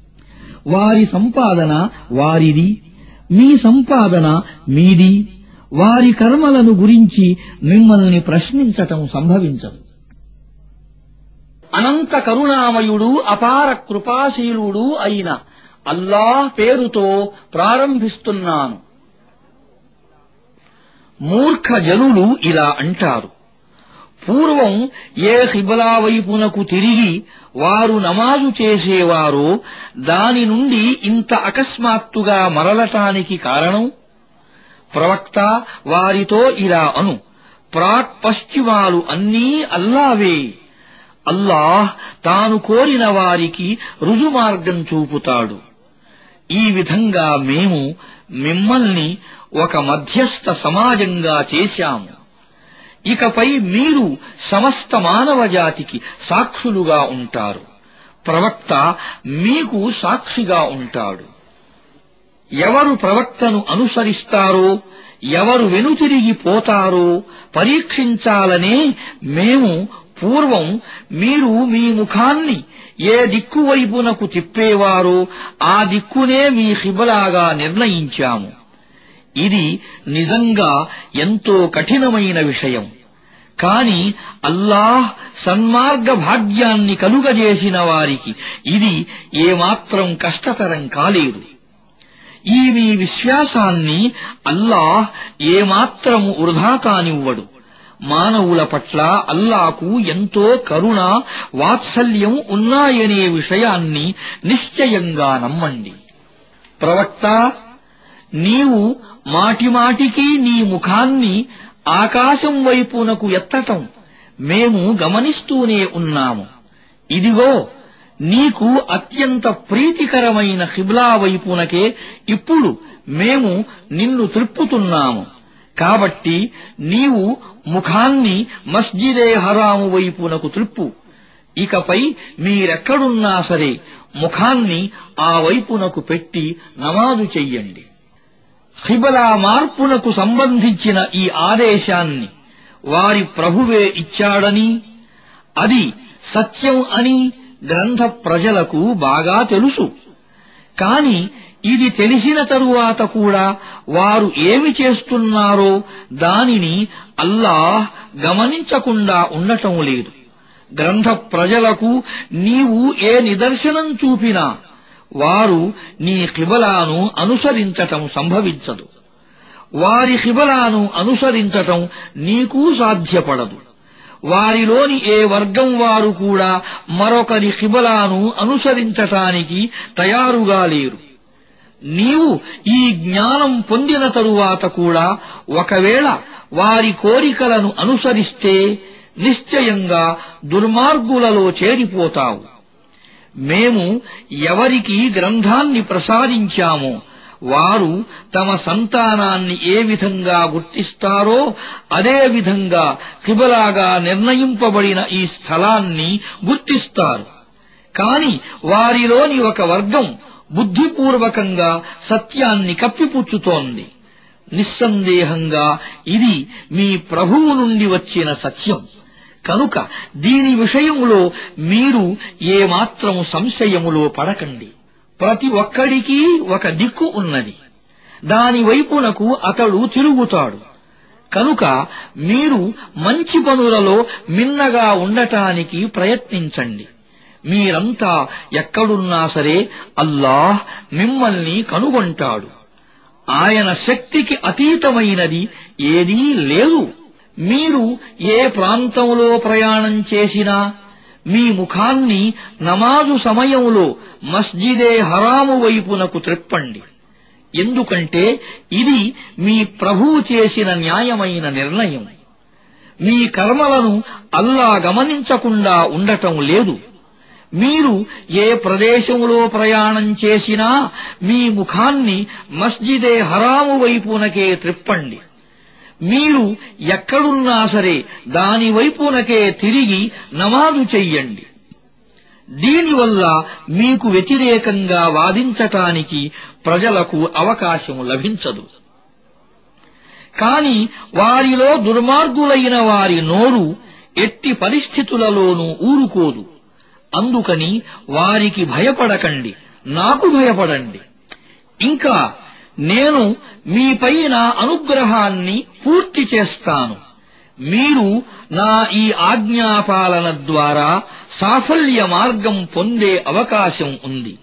వారి సంపాదన వారిది మీ సంపాదన మీది వారి కర్మలను గురించి మిమ్మల్ని ప్రశ్నించటం సంభవించదు అనంత కరుణామయుడు అపార కృపాశీలుడు అయిన అల్లాహ్ పేరుతో ప్రారంభిస్తున్నాను మూర్ఖ జనులు ఇలా అంటారు పూర్వం ఏ హిబలా వైపునకు తిరిగి వారు నమాజు చేసేవారో దాని నుండి ఇంత అకస్మాత్తుగా మరలటానికి కారణం ప్రవక్త వారితో ఇలా అను ప్రాక్ పశ్చిమాలు అన్నీ అల్లావే అల్లాహ్ తాను కోరిన వారికి రుజుమార్గం చూపుతాడు ఈ విధంగా మేము మిమ్మల్ని ఒక మధ్యస్థ సమాజంగా చేశాము ఇకపై మీరు సమస్త మానవ జాతికి సాక్షులుగా ఉంటారు ప్రవక్త మీకు సాక్షిగా ఉంటాడు ఎవరు ప్రవక్తను అనుసరిస్తారో ఎవరు వెనుతిరిగి పోతారో పరీక్షించాలనే మేము పూర్వం మీరు మీ ముఖాన్ని ఏ దిక్కు వైపునకు తిప్పేవారో ఆ దిక్కునే మీ హిబలాగా నిర్ణయించాము ఇది నిజంగా ఎంతో కఠినమైన విషయం కాని అల్లాహ్ సన్మార్గ భాగ్యాన్ని కలుగజేసిన వారికి ఇది ఏమాత్రం కష్టతరం కాలేదు ఈ మీ విశ్వాసాన్ని అల్లాహ్ ఏమాత్రము వృధా కానివ్వడు మానవుల పట్ల అల్లాకు ఎంతో కరుణ వాత్సల్యం ఉన్నాయనే విషయాన్ని నిశ్చయంగా నమ్మండి ప్రవక్త నీవు మాటిమాటికి నీ ముఖాన్ని ఆకాశం వైపునకు ఎత్తటం మేము గమనిస్తూనే ఉన్నాము ఇదిగో నీకు అత్యంత ప్రీతికరమైన హిబ్లా వైపునకే ఇప్పుడు మేము నిన్ను త్రిప్పుతున్నాము కాబట్టి నీవు ముఖాన్ని మస్జిదే హరాము వైపునకు త్రిప్పు ఇకపై మీరెక్కడున్నా సరే ముఖాన్ని ఆ వైపునకు పెట్టి నమాజు చెయ్యండి హిబలా మార్పునకు సంబంధించిన ఈ ఆదేశాన్ని వారి ప్రభువే ఇచ్చాడని అది సత్యం అని గ్రంథ ప్రజలకు బాగా తెలుసు కాని ఇది తెలిసిన తరువాత కూడా వారు ఏమి చేస్తున్నారో దానిని అల్లాహ్ గమనించకుండా ఉండటం లేదు గ్రంథ ప్రజలకు నీవు ఏ నిదర్శనం చూపినా వారు నీ కిబలాను అనుసరించటం సంభవించదు వారి కిబలాను అనుసరించటం నీకు సాధ్యపడదు వారిలోని ఏ వర్గం వారు కూడా మరొకరి కిబలాను అనుసరించటానికి తయారుగా లేరు నీవు ఈ జ్ఞానం పొందిన తరువాత కూడా ఒకవేళ వారి కోరికలను అనుసరిస్తే నిశ్చయంగా దుర్మార్గులలో చేరిపోతావు మేము ఎవరికి గ్రంథాన్ని ప్రసాదించామో వారు తమ సంతానాన్ని ఏ విధంగా గుర్తిస్తారో అదే విధంగా కిబలాగా నిర్ణయింపబడిన ఈ స్థలాన్ని గుర్తిస్తారు కాని వారిలోని ఒక వర్గం బుద్ధిపూర్వకంగా సత్యాన్ని కప్పిపుచ్చుతోంది నిస్సందేహంగా ఇది మీ ప్రభువు నుండి వచ్చిన సత్యం కనుక దీని విషయంలో మీరు ఏమాత్రం సంశయములో పడకండి ప్రతి ఒక్కడికి ఒక దిక్కు ఉన్నది దాని వైపునకు అతడు తిరుగుతాడు కనుక మీరు మంచి పనులలో మిన్నగా ఉండటానికి ప్రయత్నించండి మీరంతా ఎక్కడున్నా సరే అల్లాహ్ మిమ్మల్ని కనుగొంటాడు ఆయన శక్తికి అతీతమైనది ఏదీ లేదు మీరు ఏ ప్రాంతంలో ప్రయాణం చేసినా మీ ముఖాన్ని నమాజు సమయంలో మస్జిదే హరాము వైపునకు త్రిప్పండి ఎందుకంటే ఇది మీ ప్రభువు చేసిన న్యాయమైన నిర్ణయం మీ కర్మలను అల్లా గమనించకుండా ఉండటం లేదు మీరు ఏ ప్రదేశంలో ప్రయాణం చేసినా మీ ముఖాన్ని మస్జిదే హరాము వైపునకే త్రిప్పండి మీరు ఎక్కడున్నా సరే దాని వైపునకే తిరిగి నమాజు చెయ్యండి దీనివల్ల మీకు వ్యతిరేకంగా వాదించటానికి ప్రజలకు అవకాశం లభించదు కాని వారిలో దుర్మార్గులైన వారి నోరు ఎట్టి పరిస్థితులలోనూ ఊరుకోదు అందుకని వారికి భయపడకండి నాకు భయపడండి ఇంకా నేను మీపైన అనుగ్రహాన్ని పూర్తి చేస్తాను మీరు నా ఈ ఆజ్ఞాపాలన ద్వారా సాఫల్య మార్గం పొందే అవకాశం ఉంది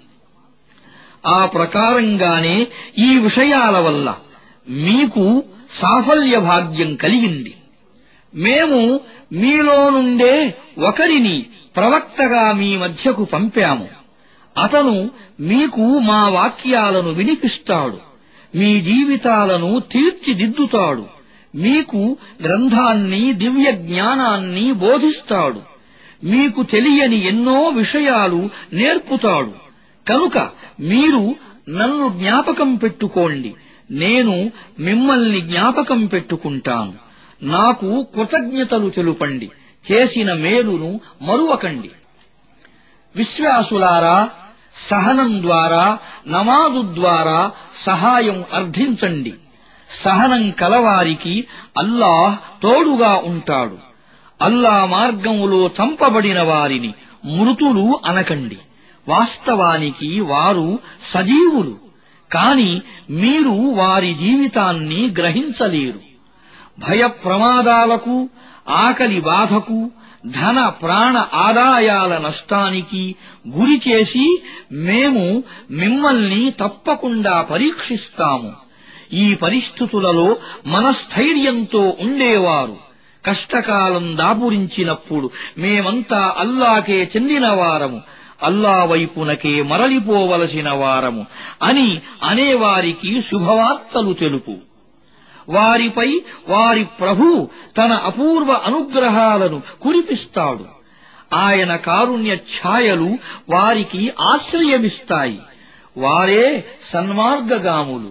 ఆ ప్రకారంగానే ఈ విషయాల వల్ల మీకు సాఫల్య భాగ్యం కలిగింది మేము మీలో నుండే ఒకరిని ప్రవక్తగా మీ మధ్యకు పంపాము అతను మీకు మా వాక్యాలను వినిపిస్తాడు మీ జీవితాలను తీర్చిదిద్దుతాడు మీకు గ్రంథాన్ని దివ్య జ్ఞానాన్ని బోధిస్తాడు మీకు తెలియని ఎన్నో విషయాలు నేర్పుతాడు కనుక మీరు నన్ను జ్ఞాపకం పెట్టుకోండి నేను మిమ్మల్ని జ్ఞాపకం పెట్టుకుంటాను నాకు కృతజ్ఞతలు తెలుపండి చేసిన మేలును మరువకండి విశ్వాసులారా సహనం ద్వారా నమాజు ద్వారా సహాయం అర్థించండి సహనం కలవారికి అల్లాహ్ తోడుగా ఉంటాడు అల్లా మార్గములో చంపబడిన వారిని మృతులు అనకండి వాస్తవానికి వారు సజీవులు కాని మీరు వారి జీవితాన్ని గ్రహించలేరు భయ ప్రమాదాలకు ఆకలి బాధకు ధన ప్రాణ ఆదాయాల నష్టానికి గురి చేసి మేము మిమ్మల్ని తప్పకుండా పరీక్షిస్తాము ఈ పరిస్థితులలో మనస్థైర్యంతో ఉండేవారు కష్టకాలం దాపురించినప్పుడు మేమంతా అల్లాకే చెందినవారము అల్లా వైపునకే మరలిపోవలసిన వారము అని అనేవారికి శుభవార్తలు తెలుపు వారిపై వారి ప్రభు తన అపూర్వ అనుగ్రహాలను కురిపిస్తాడు ఆయన కారుణ్య ఛాయలు వారికి ఆశ్రయమిస్తాయి వారే సన్మార్గగాములు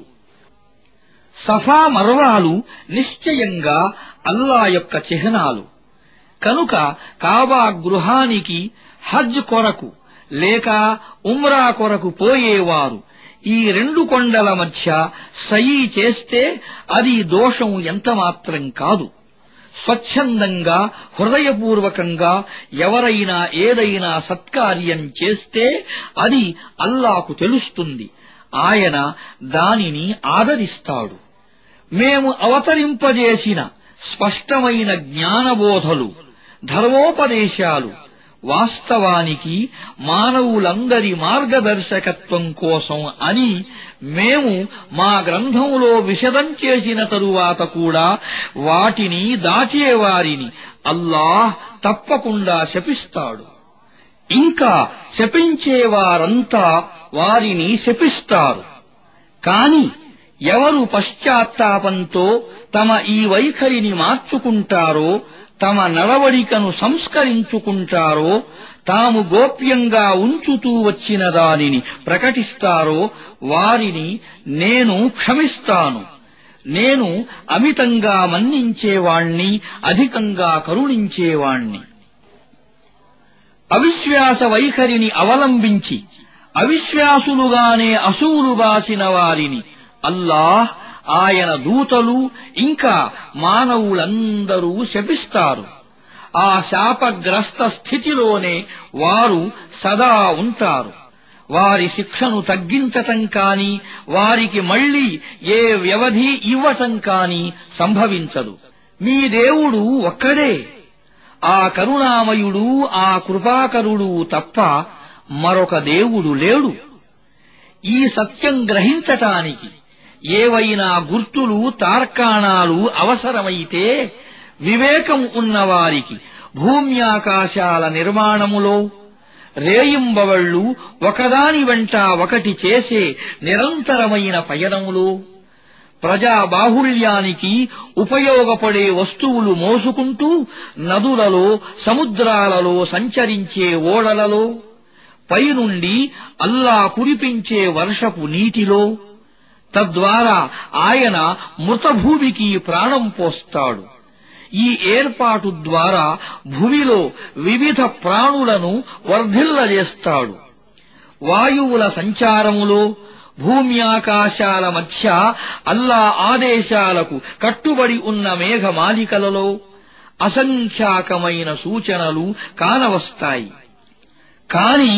సఫా మర్వాలు నిశ్చయంగా అల్లా యొక్క చిహ్నాలు కనుక కాబా గృహానికి హజ్ కొరకు లేక ఉమ్రా కొరకు పోయేవారు ఈ రెండు కొండల మధ్య సయీ చేస్తే అది దోషం ఎంతమాత్రం కాదు స్వచ్ఛందంగా హృదయపూర్వకంగా ఎవరైనా ఏదైనా సత్కార్యం చేస్తే అది అల్లాకు తెలుస్తుంది ఆయన దానిని ఆదరిస్తాడు మేము అవతరింపజేసిన స్పష్టమైన జ్ఞానబోధలు ధర్మోపదేశాలు వాస్తవానికి మానవులందరి మార్గదర్శకత్వం కోసం అని మేము మా గ్రంథములో విశదం చేసిన తరువాత కూడా వాటిని దాచేవారిని అల్లాహ్ తప్పకుండా శపిస్తాడు ఇంకా శపించేవారంతా వారిని శపిస్తారు కాని ఎవరు పశ్చాత్తాపంతో తమ ఈ వైఖరిని మార్చుకుంటారో తమ నడవడికను సంస్కరించుకుంటారో తాము గోప్యంగా ఉంచుతూ వచ్చిన దానిని ప్రకటిస్తారో వారిని నేను క్షమిస్తాను నేను అమితంగా మన్నించేవాణ్ణి అధికంగా కరుణించేవాణ్ణి అవిశ్వాస వైఖరిని అవలంబించి అవిశ్వాసులుగానే అసూలు బాసిన వారిని అల్లాహ్ ఆయన దూతలు ఇంకా మానవులందరూ శపిస్తారు ఆ శాపగ్రస్త స్థితిలోనే వారు సదా ఉంటారు వారి శిక్షను తగ్గించటం కాని వారికి మళ్లీ ఏ వ్యవధి ఇవ్వటం కాని సంభవించదు మీ దేవుడు ఒక్కడే ఆ కరుణామయుడు ఆ కృపాకరుడు తప్ప మరొక దేవుడు లేడు ఈ సత్యం గ్రహించటానికి ఏవైనా గుర్తులు తార్కాణాలు అవసరమైతే వివేకం ఉన్నవారికి భూమ్యాకాశాల నిర్మాణములో రేయింబవళ్లు ఒకదాని వెంట ఒకటి చేసే నిరంతరమైన పయనములో ప్రజాబాహుళ్యానికి ఉపయోగపడే వస్తువులు మోసుకుంటూ నదులలో సముద్రాలలో సంచరించే ఓడలలో పైనుండి అల్లా కురిపించే వర్షపు నీటిలో తద్వారా ఆయన మృతభూమికి ప్రాణం పోస్తాడు ఈ ఏర్పాటు ద్వారా భూమిలో వివిధ ప్రాణులను వర్ధిల్లజేస్తాడు వాయువుల సంచారములో భూమ్యాకాశాల మధ్య అల్లా ఆదేశాలకు కట్టుబడి ఉన్న మేఘమాలికలలో అసంఖ్యాకమైన సూచనలు కానవస్తాయి కాని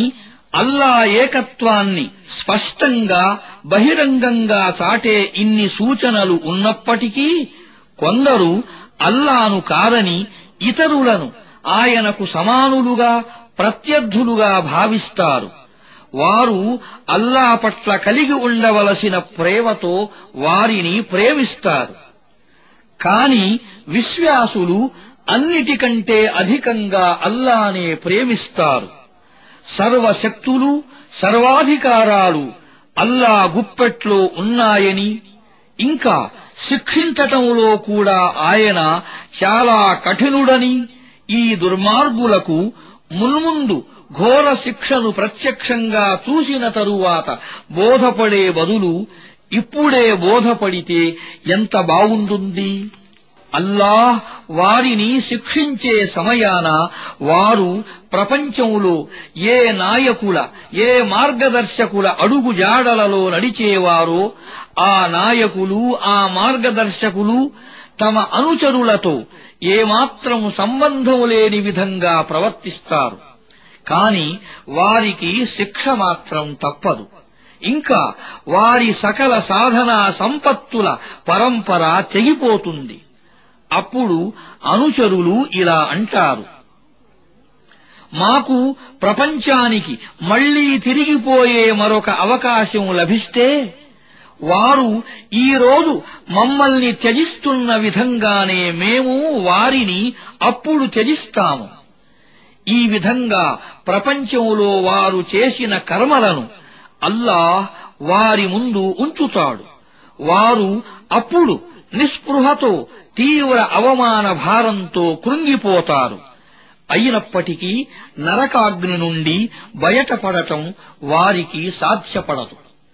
అల్లా ఏకత్వాన్ని స్పష్టంగా బహిరంగంగా చాటే ఇన్ని సూచనలు ఉన్నప్పటికీ కొందరు అల్లాను కాదని ఇతరులను ఆయనకు సమానులుగా ప్రత్యర్థులుగా భావిస్తారు వారు అల్లా పట్ల కలిగి ఉండవలసిన ప్రేమతో వారిని ప్రేమిస్తారు కాని విశ్వాసులు అన్నిటికంటే అధికంగా అల్లానే ప్రేమిస్తారు సర్వశక్తులు సర్వాధికారాలు అల్లా గుప్పెట్లో ఉన్నాయని ఇంకా శిక్షించటంలో కూడా ఆయన చాలా కఠినుడని ఈ దుర్మార్గులకు మున్ముందు ఘోర శిక్షను ప్రత్యక్షంగా చూసిన తరువాత బోధపడే బదులు ఇప్పుడే బోధపడితే ఎంత బావుంటుంది అల్లాహ్ వారిని శిక్షించే సమయాన వారు ప్రపంచంలో ఏ నాయకుల ఏ మార్గదర్శకుల అడుగు జాడలలో నడిచేవారో ఆ నాయకులు ఆ మార్గదర్శకులు తమ అనుచరులతో ఏమాత్రం సంబంధం లేని విధంగా ప్రవర్తిస్తారు కాని వారికి శిక్ష మాత్రం తప్పదు ఇంకా వారి సకల సాధనా సంపత్తుల పరంపర తెగిపోతుంది అప్పుడు అనుచరులు ఇలా అంటారు మాకు ప్రపంచానికి మళ్లీ తిరిగిపోయే మరొక అవకాశం లభిస్తే వారు ఈరోజు మమ్మల్ని త్యజిస్తున్న విధంగానే మేము వారిని అప్పుడు త్యజిస్తాము ఈ విధంగా ప్రపంచంలో వారు చేసిన కర్మలను అల్లాహ్ వారి ముందు ఉంచుతాడు వారు అప్పుడు నిస్పృహతో తీవ్ర అవమాన భారంతో కృంగిపోతారు అయినప్పటికీ నరకాగ్ని నుండి బయటపడటం వారికి సాధ్యపడదు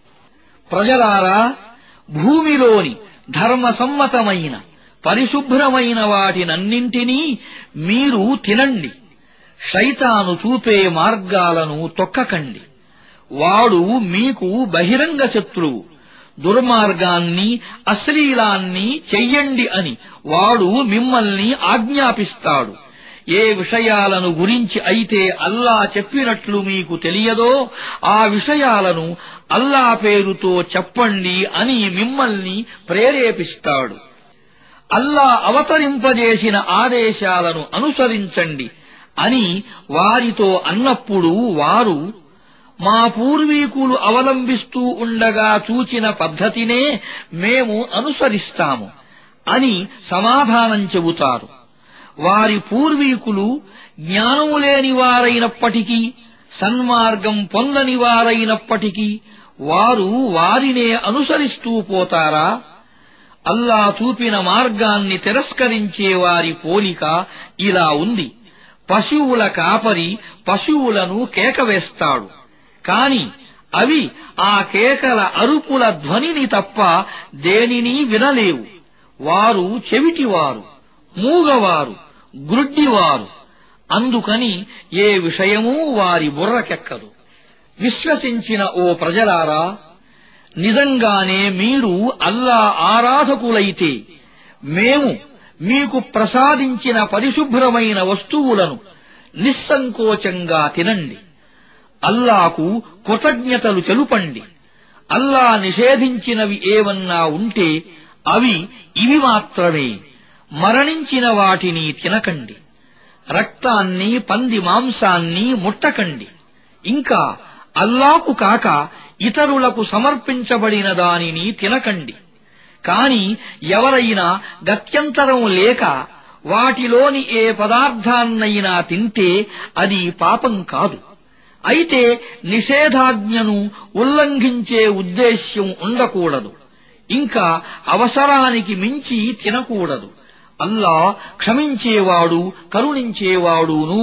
ప్రజలారా భూమిలోని ధర్మసమ్మతమైన పరిశుభ్రమైన వాటినన్నింటినీ మీరు తినండి శైతాను చూపే మార్గాలను తొక్కకండి వాడు మీకు బహిరంగ శత్రువు దుర్మార్గాన్ని అశ్లీలాన్ని చెయ్యండి అని వాడు మిమ్మల్ని ఆజ్ఞాపిస్తాడు ఏ విషయాలను గురించి అయితే అల్లా చెప్పినట్లు మీకు తెలియదో ఆ విషయాలను అల్లా పేరుతో చెప్పండి అని మిమ్మల్ని ప్రేరేపిస్తాడు అల్లా అవతరింపజేసిన ఆదేశాలను అనుసరించండి అని వారితో అన్నప్పుడు వారు మా పూర్వీకులు అవలంబిస్తూ ఉండగా చూచిన పద్ధతినే మేము అనుసరిస్తాము అని సమాధానం చెబుతారు వారి పూర్వీకులు జ్ఞానం లేని వారైనప్పటికీ సన్మార్గం పొందని వారైనప్పటికీ వారు వారినే అనుసరిస్తూ పోతారా అల్లా చూపిన మార్గాన్ని తిరస్కరించే వారి పోలిక ఇలా ఉంది పశువుల కాపరి పశువులను కేకవేస్తాడు కాని అవి ఆ కేకల అరుపుల ధ్వనిని తప్ప దేనిని వినలేవు వారు చెవిటివారు మూగవారు గ్రుడ్డివారు అందుకని ఏ విషయమూ వారి బుర్రకెక్కదు విశ్వసించిన ఓ ప్రజలారా నిజంగానే మీరు అల్లా ఆరాధకులైతే మేము మీకు ప్రసాదించిన పరిశుభ్రమైన వస్తువులను నిస్సంకోచంగా తినండి అల్లాకు కృతజ్ఞతలు తెలుపండి అల్లా నిషేధించినవి ఏవన్నా ఉంటే అవి ఇవి మాత్రమే మరణించిన వాటిని తినకండి రక్తాన్ని పంది మాంసాన్ని ముట్టకండి ఇంకా అల్లాకు కాక ఇతరులకు సమర్పించబడిన దానిని తినకండి కాని ఎవరైనా గత్యంతరం లేక వాటిలోని ఏ పదార్థాన్నైనా తింటే అది పాపం కాదు అయితే నిషేధాజ్ఞను ఉల్లంఘించే ఉద్దేశ్యం ఉండకూడదు ఇంకా అవసరానికి మించి తినకూడదు అల్లా క్షమించేవాడు కరుణించేవాడును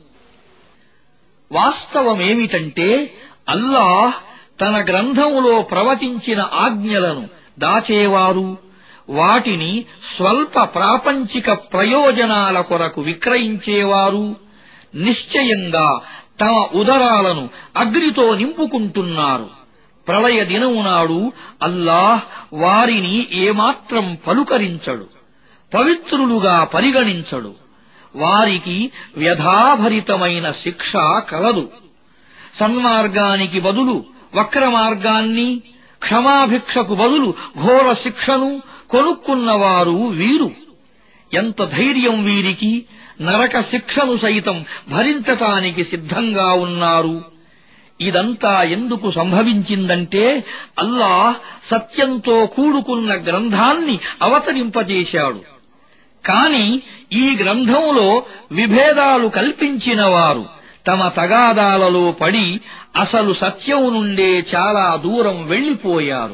వాస్తవమేమిటంటే అల్లాహ్ తన గ్రంథములో ప్రవచించిన ఆజ్ఞలను దాచేవారు వాటిని స్వల్ప ప్రాపంచిక ప్రయోజనాల కొరకు విక్రయించేవారు నిశ్చయంగా తమ ఉదరాలను అగ్నితో నింపుకుంటున్నారు ప్రళయ దినము నాడు అల్లాహ్ వారిని ఏమాత్రం పలుకరించడు పవిత్రులుగా పరిగణించడు వారికి వ్యధాభరితమైన శిక్ష కలదు సన్మార్గానికి బదులు వక్ర మార్గాన్ని క్షమాభిక్షకు బదులు ఘోర శిక్షను కొనుక్కున్నవారు వీరు ఎంత ధైర్యం వీరికి నరక శిక్షను సైతం భరించటానికి సిద్ధంగా ఉన్నారు ఇదంతా ఎందుకు సంభవించిందంటే అల్లాహ్ సత్యంతో కూడుకున్న గ్రంథాన్ని అవతరింపజేశాడు కాని ఈ గ్రంథంలో విభేదాలు కల్పించినవారు తమ తగాదాలలో పడి అసలు సత్యం నుండే చాలా దూరం వెళ్లిపోయారు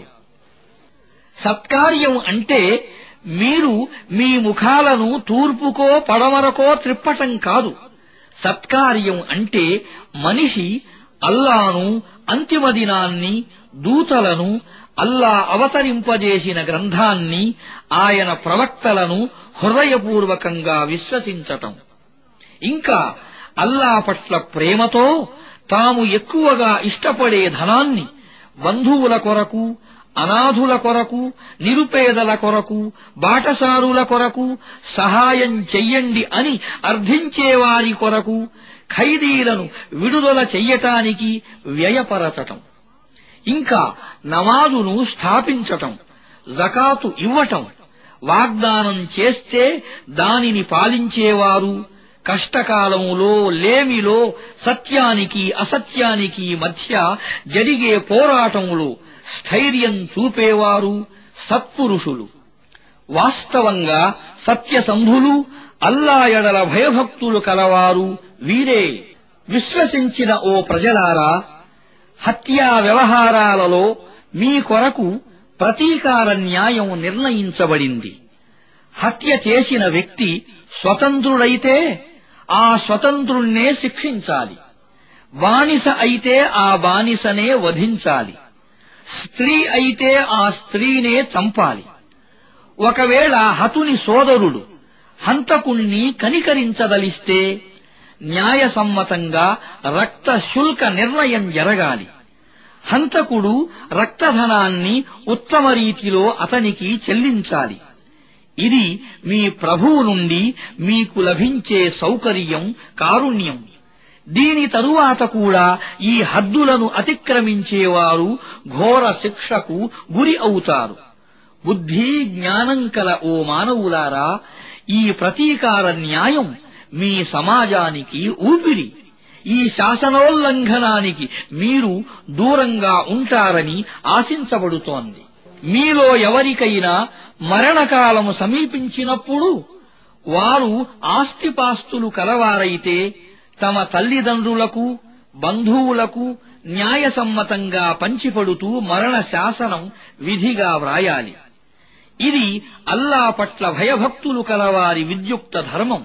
సత్కార్యం అంటే మీరు మీ ముఖాలను తూర్పుకో పడమరకో త్రిప్పటం కాదు సత్కార్యం అంటే మనిషి అల్లాను అంతిమ దినాన్ని దూతలను అల్లా అవతరింపజేసిన గ్రంథాన్ని ఆయన ప్రవక్తలను హృదయపూర్వకంగా విశ్వసించటం ఇంకా అల్లా పట్ల ప్రేమతో తాము ఎక్కువగా ఇష్టపడే ధనాన్ని బంధువుల కొరకు అనాథుల కొరకు నిరుపేదల కొరకు బాటసారుల కొరకు సహాయం చెయ్యండి అని అర్థించేవారి కొరకు ఖైదీలను విడుదల చెయ్యటానికి వ్యయపరచటం ఇంకా నమాజును స్థాపించటం జకాతు ఇవ్వటం వాగ్దానం చేస్తే దానిని పాలించేవారు కష్టకాలంలో లేమిలో సత్యానికి అసత్యానికి మధ్య జరిగే పోరాటంలో స్థైర్యం చూపేవారు సత్పురుషులు వాస్తవంగా సత్యసంధులు అల్లా ఎడల భయభక్తులు కలవారు వీరే విశ్వసించిన ఓ ప్రజలారా హత్యా వ్యవహారాలలో మీ కొరకు ప్రతీకార న్యాయం నిర్ణయించబడింది హత్య చేసిన వ్యక్తి స్వతంత్రుడైతే ఆ స్వతంత్రుణ్ణే శిక్షించాలి బానిస అయితే ఆ బానిసనే వధించాలి స్త్రీ అయితే ఆ స్త్రీనే చంపాలి ఒకవేళ హతుని సోదరుడు హంతకుణ్ణి కనికరించదలిస్తే న్యాయసమ్మతంగా రక్త శుల్క నిర్ణయం జరగాలి హంతకుడు రక్తధనాన్ని ఉత్తమ రీతిలో అతనికి చెల్లించాలి ఇది మీ ప్రభువు నుండి మీకు లభించే సౌకర్యం కారుణ్యం దీని తరువాత కూడా ఈ హద్దులను అతిక్రమించేవారు ఘోర శిక్షకు గురి అవుతారు బుద్ధి జ్ఞానం కల ఓ మానవులారా ఈ ప్రతీకార న్యాయం మీ సమాజానికి ఊపిరి ఈ శాసనోల్లంఘనానికి మీరు దూరంగా ఉంటారని ఆశించబడుతోంది మీలో ఎవరికైనా మరణకాలము సమీపించినప్పుడు వారు ఆస్తిపాస్తులు కలవారైతే తమ తల్లిదండ్రులకు బంధువులకు న్యాయసమ్మతంగా పంచిపడుతూ మరణ శాసనం విధిగా వ్రాయాలి ఇది అల్లా పట్ల భయభక్తులు కలవారి విద్యుక్త ధర్మం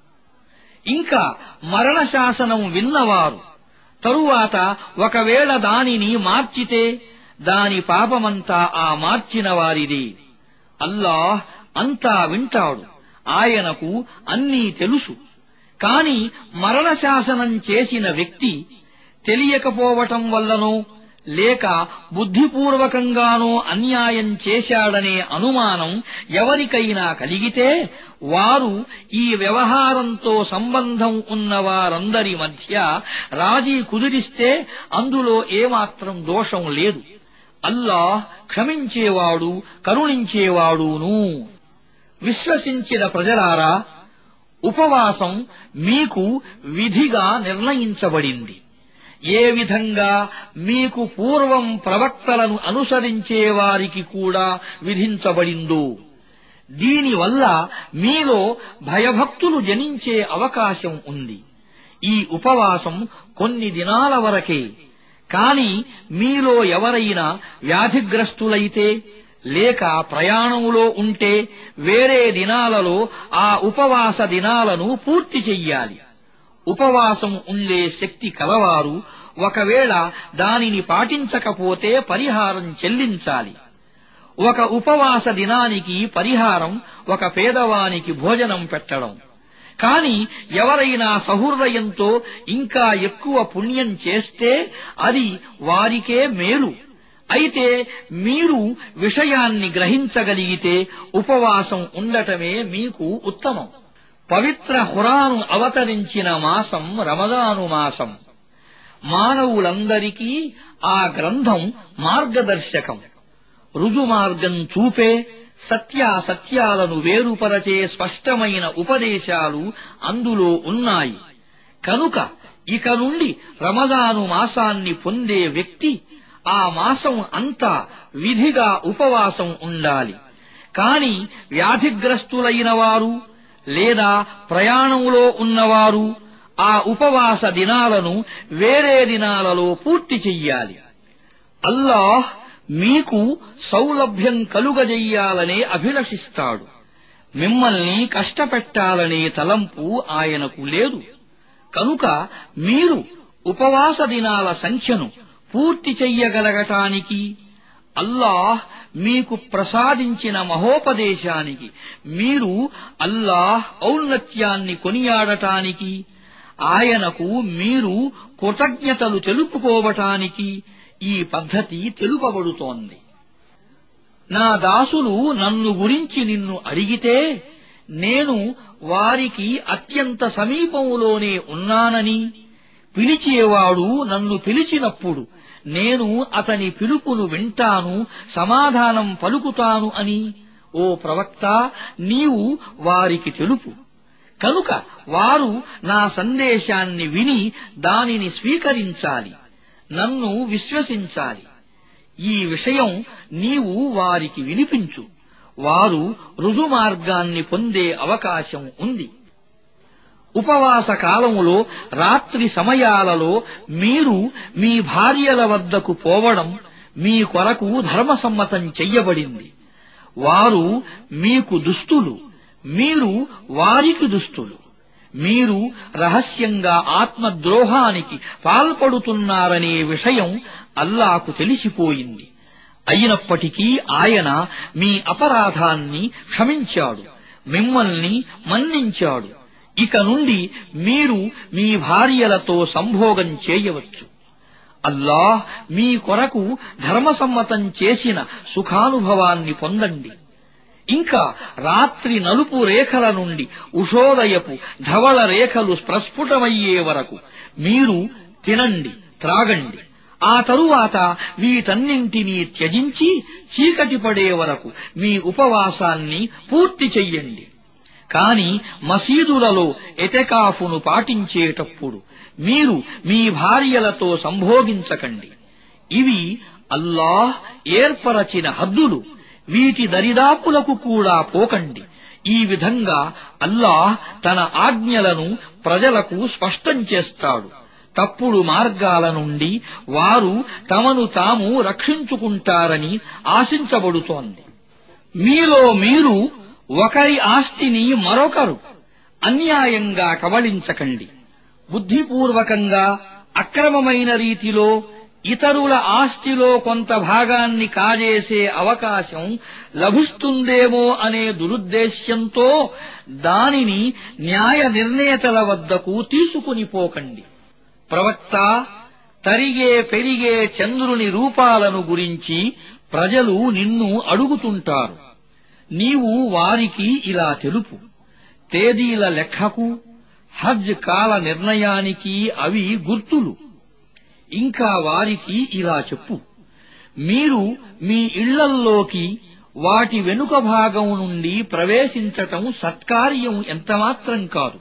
ఇంకా మరణ శాసనం విన్నవారు తరువాత ఒకవేళ దానిని మార్చితే దాని పాపమంతా ఆ మార్చిన వారిదే అల్లాహ్ అంతా వింటాడు ఆయనకు అన్నీ తెలుసు కాని మరణ శాసనం చేసిన వ్యక్తి తెలియకపోవటం వల్లనో లేక బుద్ధిపూర్వకంగానో అన్యాయం చేశాడనే అనుమానం ఎవరికైనా కలిగితే వారు ఈ వ్యవహారంతో సంబంధం ఉన్న వారందరి మధ్య రాజీ కుదిరిస్తే అందులో ఏమాత్రం దోషం లేదు అల్లాహ్ క్షమించేవాడు కరుణించేవాడును విశ్వసించిన ప్రజలారా ఉపవాసం మీకు విధిగా నిర్ణయించబడింది ఏ విధంగా మీకు పూర్వం ప్రవక్తలను అనుసరించే వారికి కూడా విధించబడిందో దీనివల్ల మీలో భయభక్తులు జనించే అవకాశం ఉంది ఈ ఉపవాసం కొన్ని దినాల వరకే కాని మీలో ఎవరైనా వ్యాధిగ్రస్తులైతే లేక ప్రయాణములో ఉంటే వేరే దినాలలో ఆ ఉపవాస దినాలను పూర్తి చెయ్యాలి ఉపవాసం ఉండే శక్తి కలవారు ఒకవేళ దానిని పాటించకపోతే పరిహారం చెల్లించాలి ఒక ఉపవాస దినానికి పరిహారం ఒక పేదవానికి భోజనం పెట్టడం కాని ఎవరైనా సహృదయంతో ఇంకా ఎక్కువ పుణ్యం చేస్తే అది వారికే మేలు అయితే మీరు విషయాన్ని గ్రహించగలిగితే ఉపవాసం ఉండటమే మీకు ఉత్తమం పవిత్ర హురాను అవతరించిన మాసం రమదాను మాసం మానవులందరికీ ఆ గ్రంథం మార్గదర్శకం రుజుమార్గం చూపే సత్యాసత్యాలను వేరుపరచే స్పష్టమైన ఉపదేశాలు అందులో ఉన్నాయి కనుక ఇక నుండి రమదాను మాసాన్ని పొందే వ్యక్తి ఆ మాసం అంతా విధిగా ఉపవాసం ఉండాలి కాని వ్యాధిగ్రస్తులైన వారు లేదా ప్రయాణంలో ఉన్నవారు ఆ ఉపవాస దినాలను వేరే దినాలలో పూర్తి చెయ్యాలి అల్లాహ్ మీకు సౌలభ్యం కలుగజెయ్యాలనే అభిలషిస్తాడు మిమ్మల్ని కష్టపెట్టాలనే తలంపు ఆయనకు లేదు కనుక మీరు ఉపవాస దినాల సంఖ్యను పూర్తి చెయ్యగలగటానికి అల్లాహ్ మీకు ప్రసాదించిన మహోపదేశానికి మీరు అల్లాహ్ ఔన్నత్యాన్ని కొనియాడటానికి ఆయనకు మీరు కృతజ్ఞతలు తెలుపుకోవటానికి ఈ పద్ధతి తెలుపబడుతోంది నా దాసులు నన్ను గురించి నిన్ను అడిగితే నేను వారికి అత్యంత సమీపంలోనే ఉన్నానని పిలిచేవాడు నన్ను పిలిచినప్పుడు నేను అతని పిలుపును వింటాను సమాధానం పలుకుతాను అని ఓ ప్రవక్త నీవు వారికి తెలుపు కనుక వారు నా సందేశాన్ని విని దానిని స్వీకరించాలి నన్ను విశ్వసించాలి ఈ విషయం నీవు వారికి వినిపించు వారు రుజుమార్గాన్ని పొందే అవకాశం ఉంది ఉపవాస కాలములో రాత్రి సమయాలలో మీరు మీ భార్యల వద్దకు పోవడం మీ కొరకు ధర్మసమ్మతం చెయ్యబడింది వారు మీకు దుస్తులు మీరు వారికి దుస్తులు మీరు రహస్యంగా ఆత్మద్రోహానికి పాల్పడుతున్నారనే విషయం అల్లాకు తెలిసిపోయింది అయినప్పటికీ ఆయన మీ అపరాధాన్ని క్షమించాడు మిమ్మల్ని మన్నించాడు ఇక నుండి మీరు మీ భార్యలతో సంభోగం చేయవచ్చు అల్లాహ్ మీ కొరకు ధర్మసమ్మతం చేసిన సుఖానుభవాన్ని పొందండి ఇంకా రాత్రి నలుపు రేఖల నుండి ఉషోదయపు ధవళ రేఖలు ప్రస్ఫుటమయ్యే వరకు మీరు తినండి త్రాగండి ఆ తరువాత వీటన్నింటినీ త్యజించి చీకటి పడే వరకు మీ ఉపవాసాన్ని పూర్తి చెయ్యండి కాని మసీదులలో ఎతెకాఫును పాటించేటప్పుడు మీరు మీ భార్యలతో సంభోగించకండి ఇవి అల్లాహ్ ఏర్పరచిన హద్దులు వీటి దరిదాపులకు కూడా పోకండి ఈ విధంగా అల్లాహ్ తన ఆజ్ఞలను ప్రజలకు స్పష్టం చేస్తాడు తప్పుడు మార్గాల నుండి వారు తమను తాము రక్షించుకుంటారని ఆశించబడుతోంది మీలో మీరు ఒకరి ఆస్తిని మరొకరు అన్యాయంగా కబళించకండి బుద్ధిపూర్వకంగా అక్రమమైన రీతిలో ఇతరుల ఆస్తిలో కొంత భాగాన్ని కాజేసే అవకాశం లభిస్తుందేమో అనే దురుద్దేశ్యంతో దానిని న్యాయ నిర్ణేతల వద్దకు తీసుకుని పోకండి ప్రవక్త తరిగే పెరిగే చంద్రుని రూపాలను గురించి ప్రజలు నిన్ను అడుగుతుంటారు నీవు వారికి ఇలా తెలుపు తేదీల లెక్కకు హజ్ కాల నిర్ణయానికి అవి గుర్తులు ఇంకా వారికి ఇలా చెప్పు మీరు మీ ఇళ్లల్లోకి వాటి వెనుక భాగం నుండి ప్రవేశించటం సత్కార్యం ఎంతమాత్రం కాదు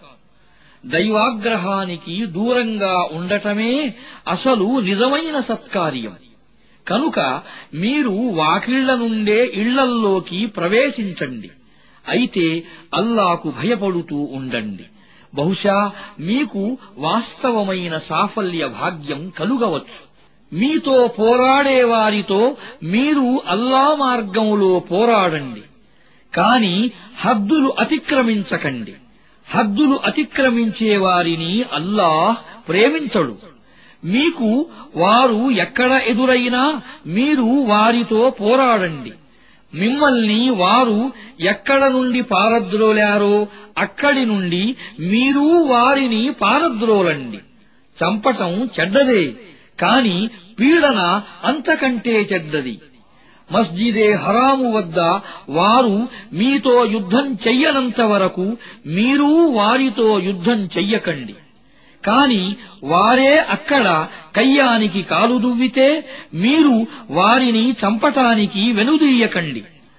దైవాగ్రహానికి దూరంగా ఉండటమే అసలు నిజమైన సత్కార్యం కనుక మీరు వాకిళ్ల నుండే ఇళ్లల్లోకి ప్రవేశించండి అయితే అల్లాకు భయపడుతూ ఉండండి బహుశా మీకు వాస్తవమైన సాఫల్య భాగ్యం కలుగవచ్చు మీతో పోరాడేవారితో మీరు అల్లా మార్గంలో పోరాడండి కాని హద్దులు అతిక్రమించకండి హద్దులు అతిక్రమించే వారిని అల్లాహ్ ప్రేమించడు మీకు వారు ఎక్కడ ఎదురైనా మీరు వారితో పోరాడండి మిమ్మల్ని వారు ఎక్కడ నుండి పారద్రోలారో అక్కడి నుండి మీరు వారిని పారద్రోలండి చంపటం చెడ్డదే కాని పీడన అంతకంటే చెడ్డది మస్జిదే హరాము వద్ద వారు మీతో యుద్ధం చెయ్యనంత వరకు మీరు వారితో యుద్ధం చెయ్యకండి కాని వారే అక్కడ కయ్యానికి కాలు దువ్వితే మీరు వారిని చంపటానికి వెనుదీయకండి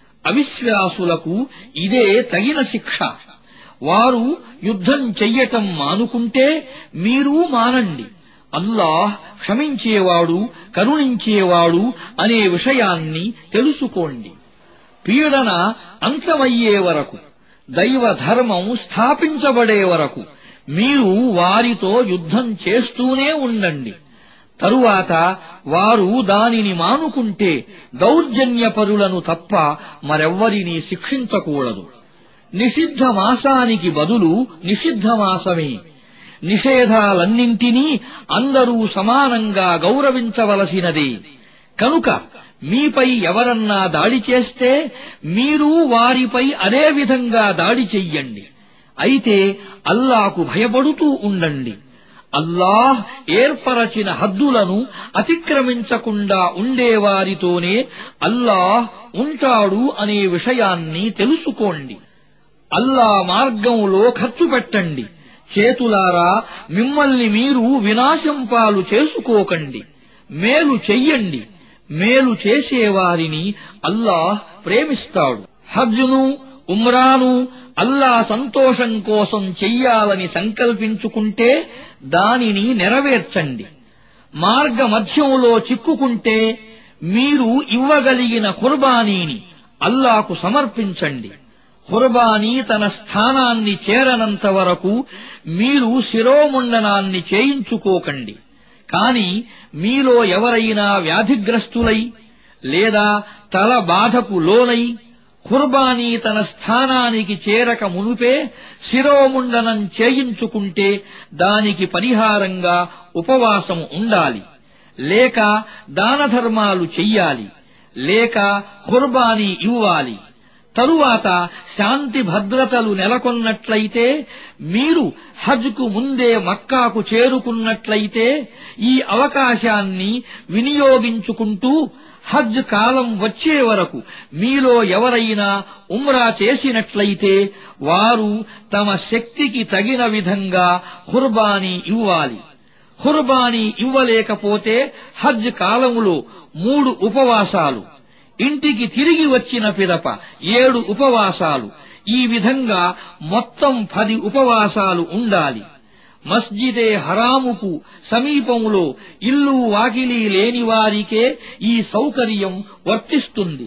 అవిశ్వాసులకు ఇదే తగిన శిక్ష వారు యుద్ధం చెయ్యటం మానుకుంటే మీరూ మానండి అల్లాహ్ క్షమించేవాడు కరుణించేవాడు అనే విషయాన్ని తెలుసుకోండి పీడన అంతమయ్యే వరకు దైవ ధర్మం స్థాపించబడే వరకు మీరు వారితో యుద్ధం చేస్తూనే ఉండండి తరువాత వారు దానిని మానుకుంటే దౌర్జన్యపరులను తప్ప మరెవ్వరినీ శిక్షించకూడదు నిషిద్ధ మాసానికి బదులు నిషిద్ధ మాసమే నిషేధాలన్నింటినీ అందరూ సమానంగా గౌరవించవలసినదే కనుక మీపై ఎవరన్నా దాడి చేస్తే మీరు వారిపై అదే విధంగా దాడి చెయ్యండి అయితే అల్లాకు భయపడుతూ ఉండండి అల్లాహ్ ఏర్పరచిన హద్దులను అతిక్రమించకుండా ఉండేవారితోనే అల్లాహ్ ఉంటాడు అనే విషయాన్ని తెలుసుకోండి అల్లా మార్గంలో ఖర్చు పెట్టండి చేతులారా మిమ్మల్ని మీరు వినాశం పాలు చేసుకోకండి మేలు చెయ్యండి మేలు చేసేవారిని అల్లాహ్ ప్రేమిస్తాడు హజ్జును ఉమ్రాను అల్లా సంతోషం కోసం చెయ్యాలని సంకల్పించుకుంటే దానిని నెరవేర్చండి మార్గ మధ్యంలో చిక్కుకుంటే మీరు ఇవ్వగలిగిన ఖుర్బానీని అల్లాకు సమర్పించండి ఖుర్బానీ తన స్థానాన్ని చేరనంత వరకు మీరు శిరోముండనాన్ని చేయించుకోకండి కాని మీలో ఎవరైనా వ్యాధిగ్రస్తులై లేదా తల బాధకు లోనై ఖుర్బానీ తన స్థానానికి చేరక మునుపే శిరోముండనం చేయించుకుంటే దానికి పరిహారంగా ఉపవాసం ఉండాలి లేక దానధర్మాలు చెయ్యాలి లేక ఖుర్బానీ ఇవ్వాలి తరువాత శాంతి భద్రతలు నెలకొన్నట్లయితే మీరు హజ్కు ముందే మక్కాకు చేరుకున్నట్లయితే ఈ అవకాశాన్ని వినియోగించుకుంటూ హజ్ కాలం వచ్చే వరకు మీలో ఎవరైనా ఉమ్రా చేసినట్లయితే వారు తమ శక్తికి తగిన విధంగా ఖుర్బానీ ఇవ్వాలి ఖుర్బానీ ఇవ్వలేకపోతే హజ్ కాలములో మూడు ఉపవాసాలు ఇంటికి తిరిగి వచ్చిన పిదప ఏడు ఉపవాసాలు ఈ విధంగా మొత్తం పది ఉపవాసాలు ఉండాలి మస్జిదే హరాముకు సమీపంలో ఇల్లు వాకిలి లేని వారికే ఈ సౌకర్యం వర్తిస్తుంది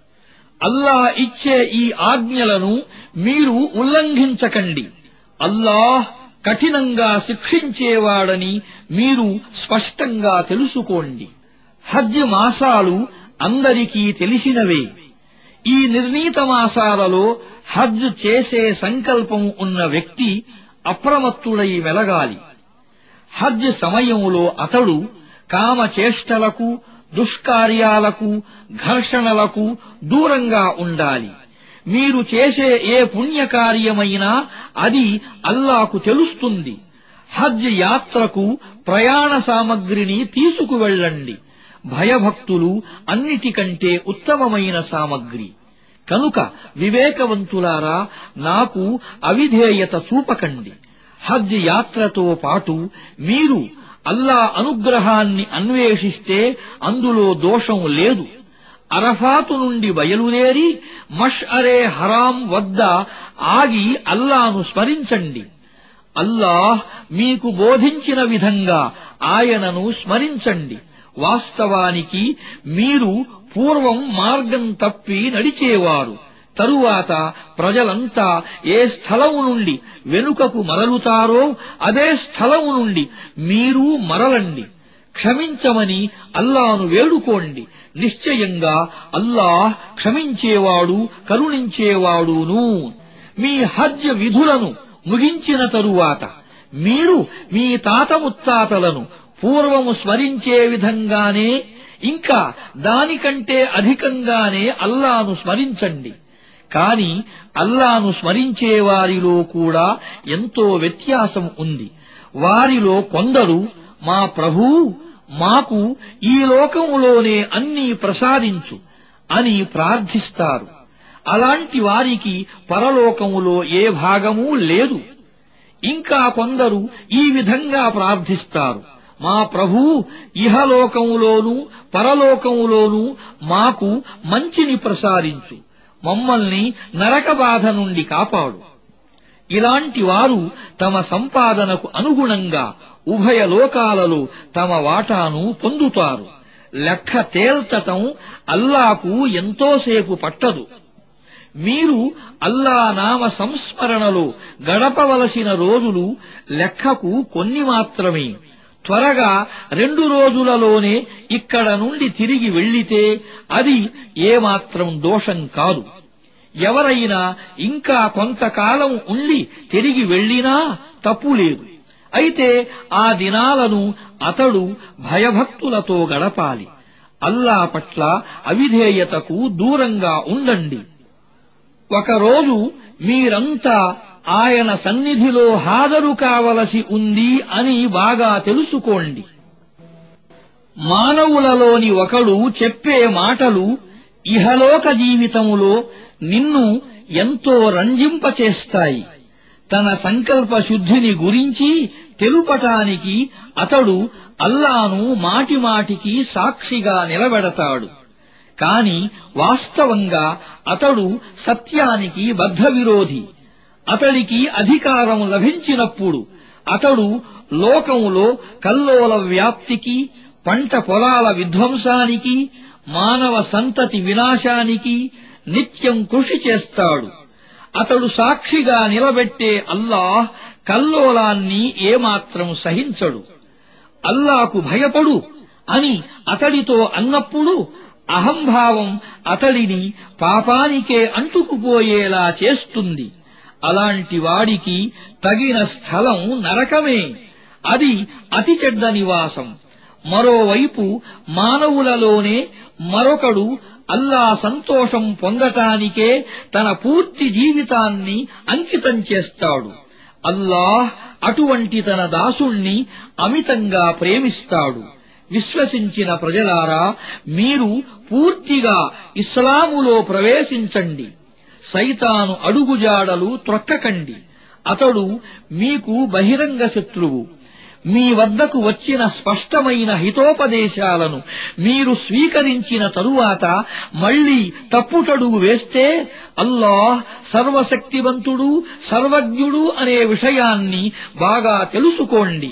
అల్లా ఇచ్చే ఈ ఆజ్ఞలను మీరు ఉల్లంఘించకండి అల్లాహ్ కఠినంగా శిక్షించేవాడని మీరు స్పష్టంగా తెలుసుకోండి హజ్ మాసాలు అందరికీ తెలిసినవే ఈ నిర్ణీత మాసాలలో హజ్ చేసే సంకల్పం ఉన్న వ్యక్తి అప్రమత్తుడై వెలగాలి హజ్ సమయంలో అతడు కామచేష్టలకు దుష్కార్యాలకు ఘర్షణలకు దూరంగా ఉండాలి మీరు చేసే ఏ పుణ్యకార్యమైనా అది అల్లాకు తెలుస్తుంది హజ్ యాత్రకు ప్రయాణ సామగ్రిని తీసుకువెళ్ళండి భయభక్తులు అన్నిటికంటే ఉత్తమమైన సామగ్రి కనుక వివేకవంతులారా నాకు అవిధేయత చూపకండి హజ్ యాత్రతో పాటు మీరు అల్లా అనుగ్రహాన్ని అన్వేషిస్తే అందులో దోషం లేదు అరఫాతు నుండి బయలుదేరి మష్ అరే హరాం వద్ద ఆగి అల్లాను స్మరించండి అల్లాహ్ మీకు బోధించిన విధంగా ఆయనను స్మరించండి వాస్తవానికి మీరు పూర్వం మార్గం తప్పి నడిచేవారు తరువాత ప్రజలంతా ఏ స్థలము నుండి వెనుకకు మరలుతారో అదే స్థలము నుండి మీరు మరలండి క్షమించమని అల్లాను వేడుకోండి నిశ్చయంగా అల్లాహ్ క్షమించేవాడు కరుణించేవాడును మీ హజ్ విధులను ముగించిన తరువాత మీరు మీ తాత ముత్తాతలను పూర్వము స్మరించే విధంగానే ఇంకా దానికంటే అధికంగానే అల్లాను స్మరించండి కాని అల్లాను స్మరించే వారిలో కూడా ఎంతో వ్యత్యాసం ఉంది వారిలో కొందరు మా ప్రభూ మాకు ఈ లోకములోనే అన్నీ ప్రసాదించు అని ప్రార్థిస్తారు అలాంటి వారికి పరలోకములో ఏ భాగమూ లేదు ఇంకా కొందరు ఈ విధంగా ప్రార్థిస్తారు మా ప్రభూ ఇహలోకములోనూ పరలోకములోనూ మాకు మంచిని ప్రసారించు మమ్మల్ని నరక బాధ నుండి కాపాడు ఇలాంటి వారు తమ సంపాదనకు అనుగుణంగా ఉభయ లోకాలలో తమ వాటాను పొందుతారు లెక్క తేల్చటం అల్లాకు ఎంతోసేపు పట్టదు మీరు అల్లా నామ సంస్మరణలో గడపవలసిన రోజులు లెక్కకు కొన్ని మాత్రమే త్వరగా రెండు రోజులలోనే ఇక్కడ నుండి తిరిగి వెళ్లితే అది ఏమాత్రం దోషం కాదు ఎవరైనా ఇంకా కొంతకాలం ఉండి తిరిగి వెళ్లినా తప్పు లేదు అయితే ఆ దినాలను అతడు భయభక్తులతో గడపాలి అల్లా పట్ల అవిధేయతకు దూరంగా ఉండండి ఒకరోజు మీరంతా ఆయన సన్నిధిలో హాజరు కావలసి ఉంది అని బాగా తెలుసుకోండి మానవులలోని ఒకడు చెప్పే మాటలు ఇహలోక జీవితములో నిన్ను ఎంతో రంజింపచేస్తాయి తన సంకల్ప శుద్ధిని గురించి తెలుపటానికి అతడు అల్లాను మాటిమాటికి సాక్షిగా నిలబెడతాడు కాని వాస్తవంగా అతడు సత్యానికి బద్ధవిరోధి అతడికి అధికారం లభించినప్పుడు అతడు లోకంలో కల్లోల వ్యాప్తికి పంట పొలాల విధ్వంసానికి మానవ సంతతి వినాశానికి నిత్యం కృషి చేస్తాడు అతడు సాక్షిగా నిలబెట్టే అల్లాహ్ కల్లోలాన్ని ఏమాత్రం సహించడు అల్లాకు భయపడు అని అతడితో అన్నప్పుడు అహంభావం అతడిని పాపానికే అంటుకుపోయేలా చేస్తుంది అలాంటి వాడికి తగిన స్థలం నరకమే అది అతి చెడ్డ నివాసం మరోవైపు మానవులలోనే మరొకడు అల్లా సంతోషం పొందటానికే తన పూర్తి జీవితాన్ని అంకితం చేస్తాడు అల్లాహ్ అటువంటి తన దాసుణ్ణి అమితంగా ప్రేమిస్తాడు విశ్వసించిన ప్రజలారా మీరు పూర్తిగా ఇస్లాములో ప్రవేశించండి సైతాను అడుగుజాడలు త్రొక్కకండి అతడు మీకు బహిరంగ శత్రువు మీ వద్దకు వచ్చిన స్పష్టమైన హితోపదేశాలను మీరు స్వీకరించిన తరువాత మళ్లీ తప్పుటడుగు వేస్తే అల్లాహ్ సర్వశక్తివంతుడు సర్వజ్ఞుడు అనే విషయాన్ని బాగా తెలుసుకోండి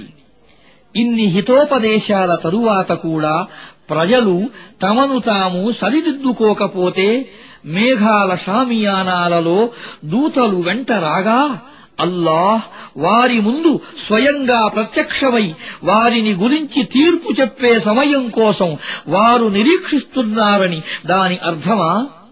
ఇన్ని హితోపదేశాల తరువాత కూడా ప్రజలు తమను తాము సరిదిద్దుకోకపోతే మేఘాల షామియానాలలో దూతలు వెంట రాగా అల్లాహ్ వారి ముందు స్వయంగా ప్రత్యక్షమై వారిని గురించి తీర్పు చెప్పే సమయం కోసం వారు నిరీక్షిస్తున్నారని దాని అర్థమా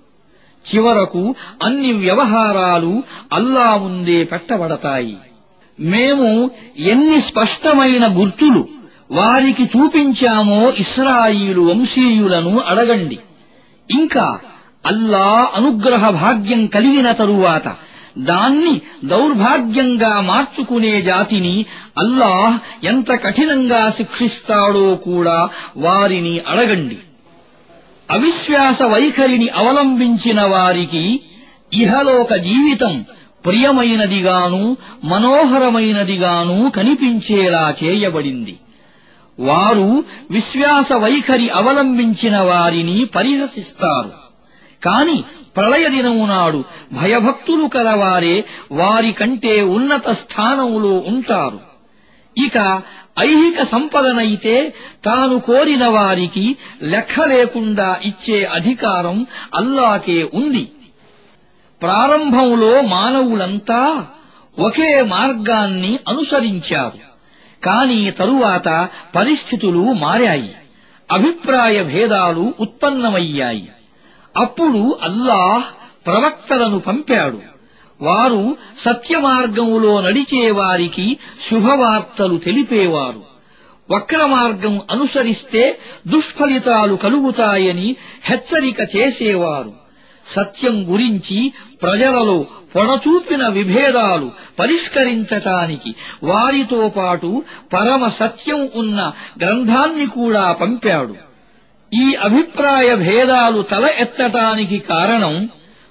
చివరకు అన్ని వ్యవహారాలు అల్లా ముందే పెట్టబడతాయి మేము ఎన్ని స్పష్టమైన గుర్తులు వారికి చూపించామో ఇస్రాయిలు వంశీయులను అడగండి ఇంకా అల్లా అనుగ్రహ భాగ్యం కలిగిన తరువాత దాన్ని దౌర్భాగ్యంగా మార్చుకునే జాతిని అల్లాహ్ ఎంత కఠినంగా శిక్షిస్తాడో కూడా వారిని అడగండి అవిశ్వాస వైఖరిని అవలంబించిన వారికి ఇహలోక జీవితం ప్రియమైనదిగాను మనోహరమైనదిగాను కనిపించేలా చేయబడింది వారు విశ్వాస వైఖరి అవలంబించిన వారిని పరిహసిస్తారు కాని ప్రళయ దినము నాడు భయభక్తులు కలవారే వారి కంటే ఉన్నత స్థానంలో ఉంటారు ఇక ఐహిక సంపదనైతే తాను కోరిన వారికి లెక్క లేకుండా ఇచ్చే అధికారం అల్లాకే ఉంది ప్రారంభంలో మానవులంతా ఒకే మార్గాన్ని అనుసరించారు కాని తరువాత పరిస్థితులు మారాయి అభిప్రాయ భేదాలు ఉత్పన్నమయ్యాయి అప్పుడు అల్లాహ్ ప్రవక్తలను పంపాడు వారు సత్యమార్గములో నడిచే వారికి శుభవార్తలు తెలిపేవారు వక్ర మార్గం అనుసరిస్తే దుష్ఫలితాలు కలుగుతాయని హెచ్చరిక చేసేవారు సత్యం గురించి ప్రజలలో పొడచూపిన విభేదాలు పరిష్కరించటానికి వారితో పాటు పరమ సత్యం ఉన్న గ్రంథాన్ని కూడా పంపాడు ఈ అభిప్రాయ భేదాలు తల ఎత్తటానికి కారణం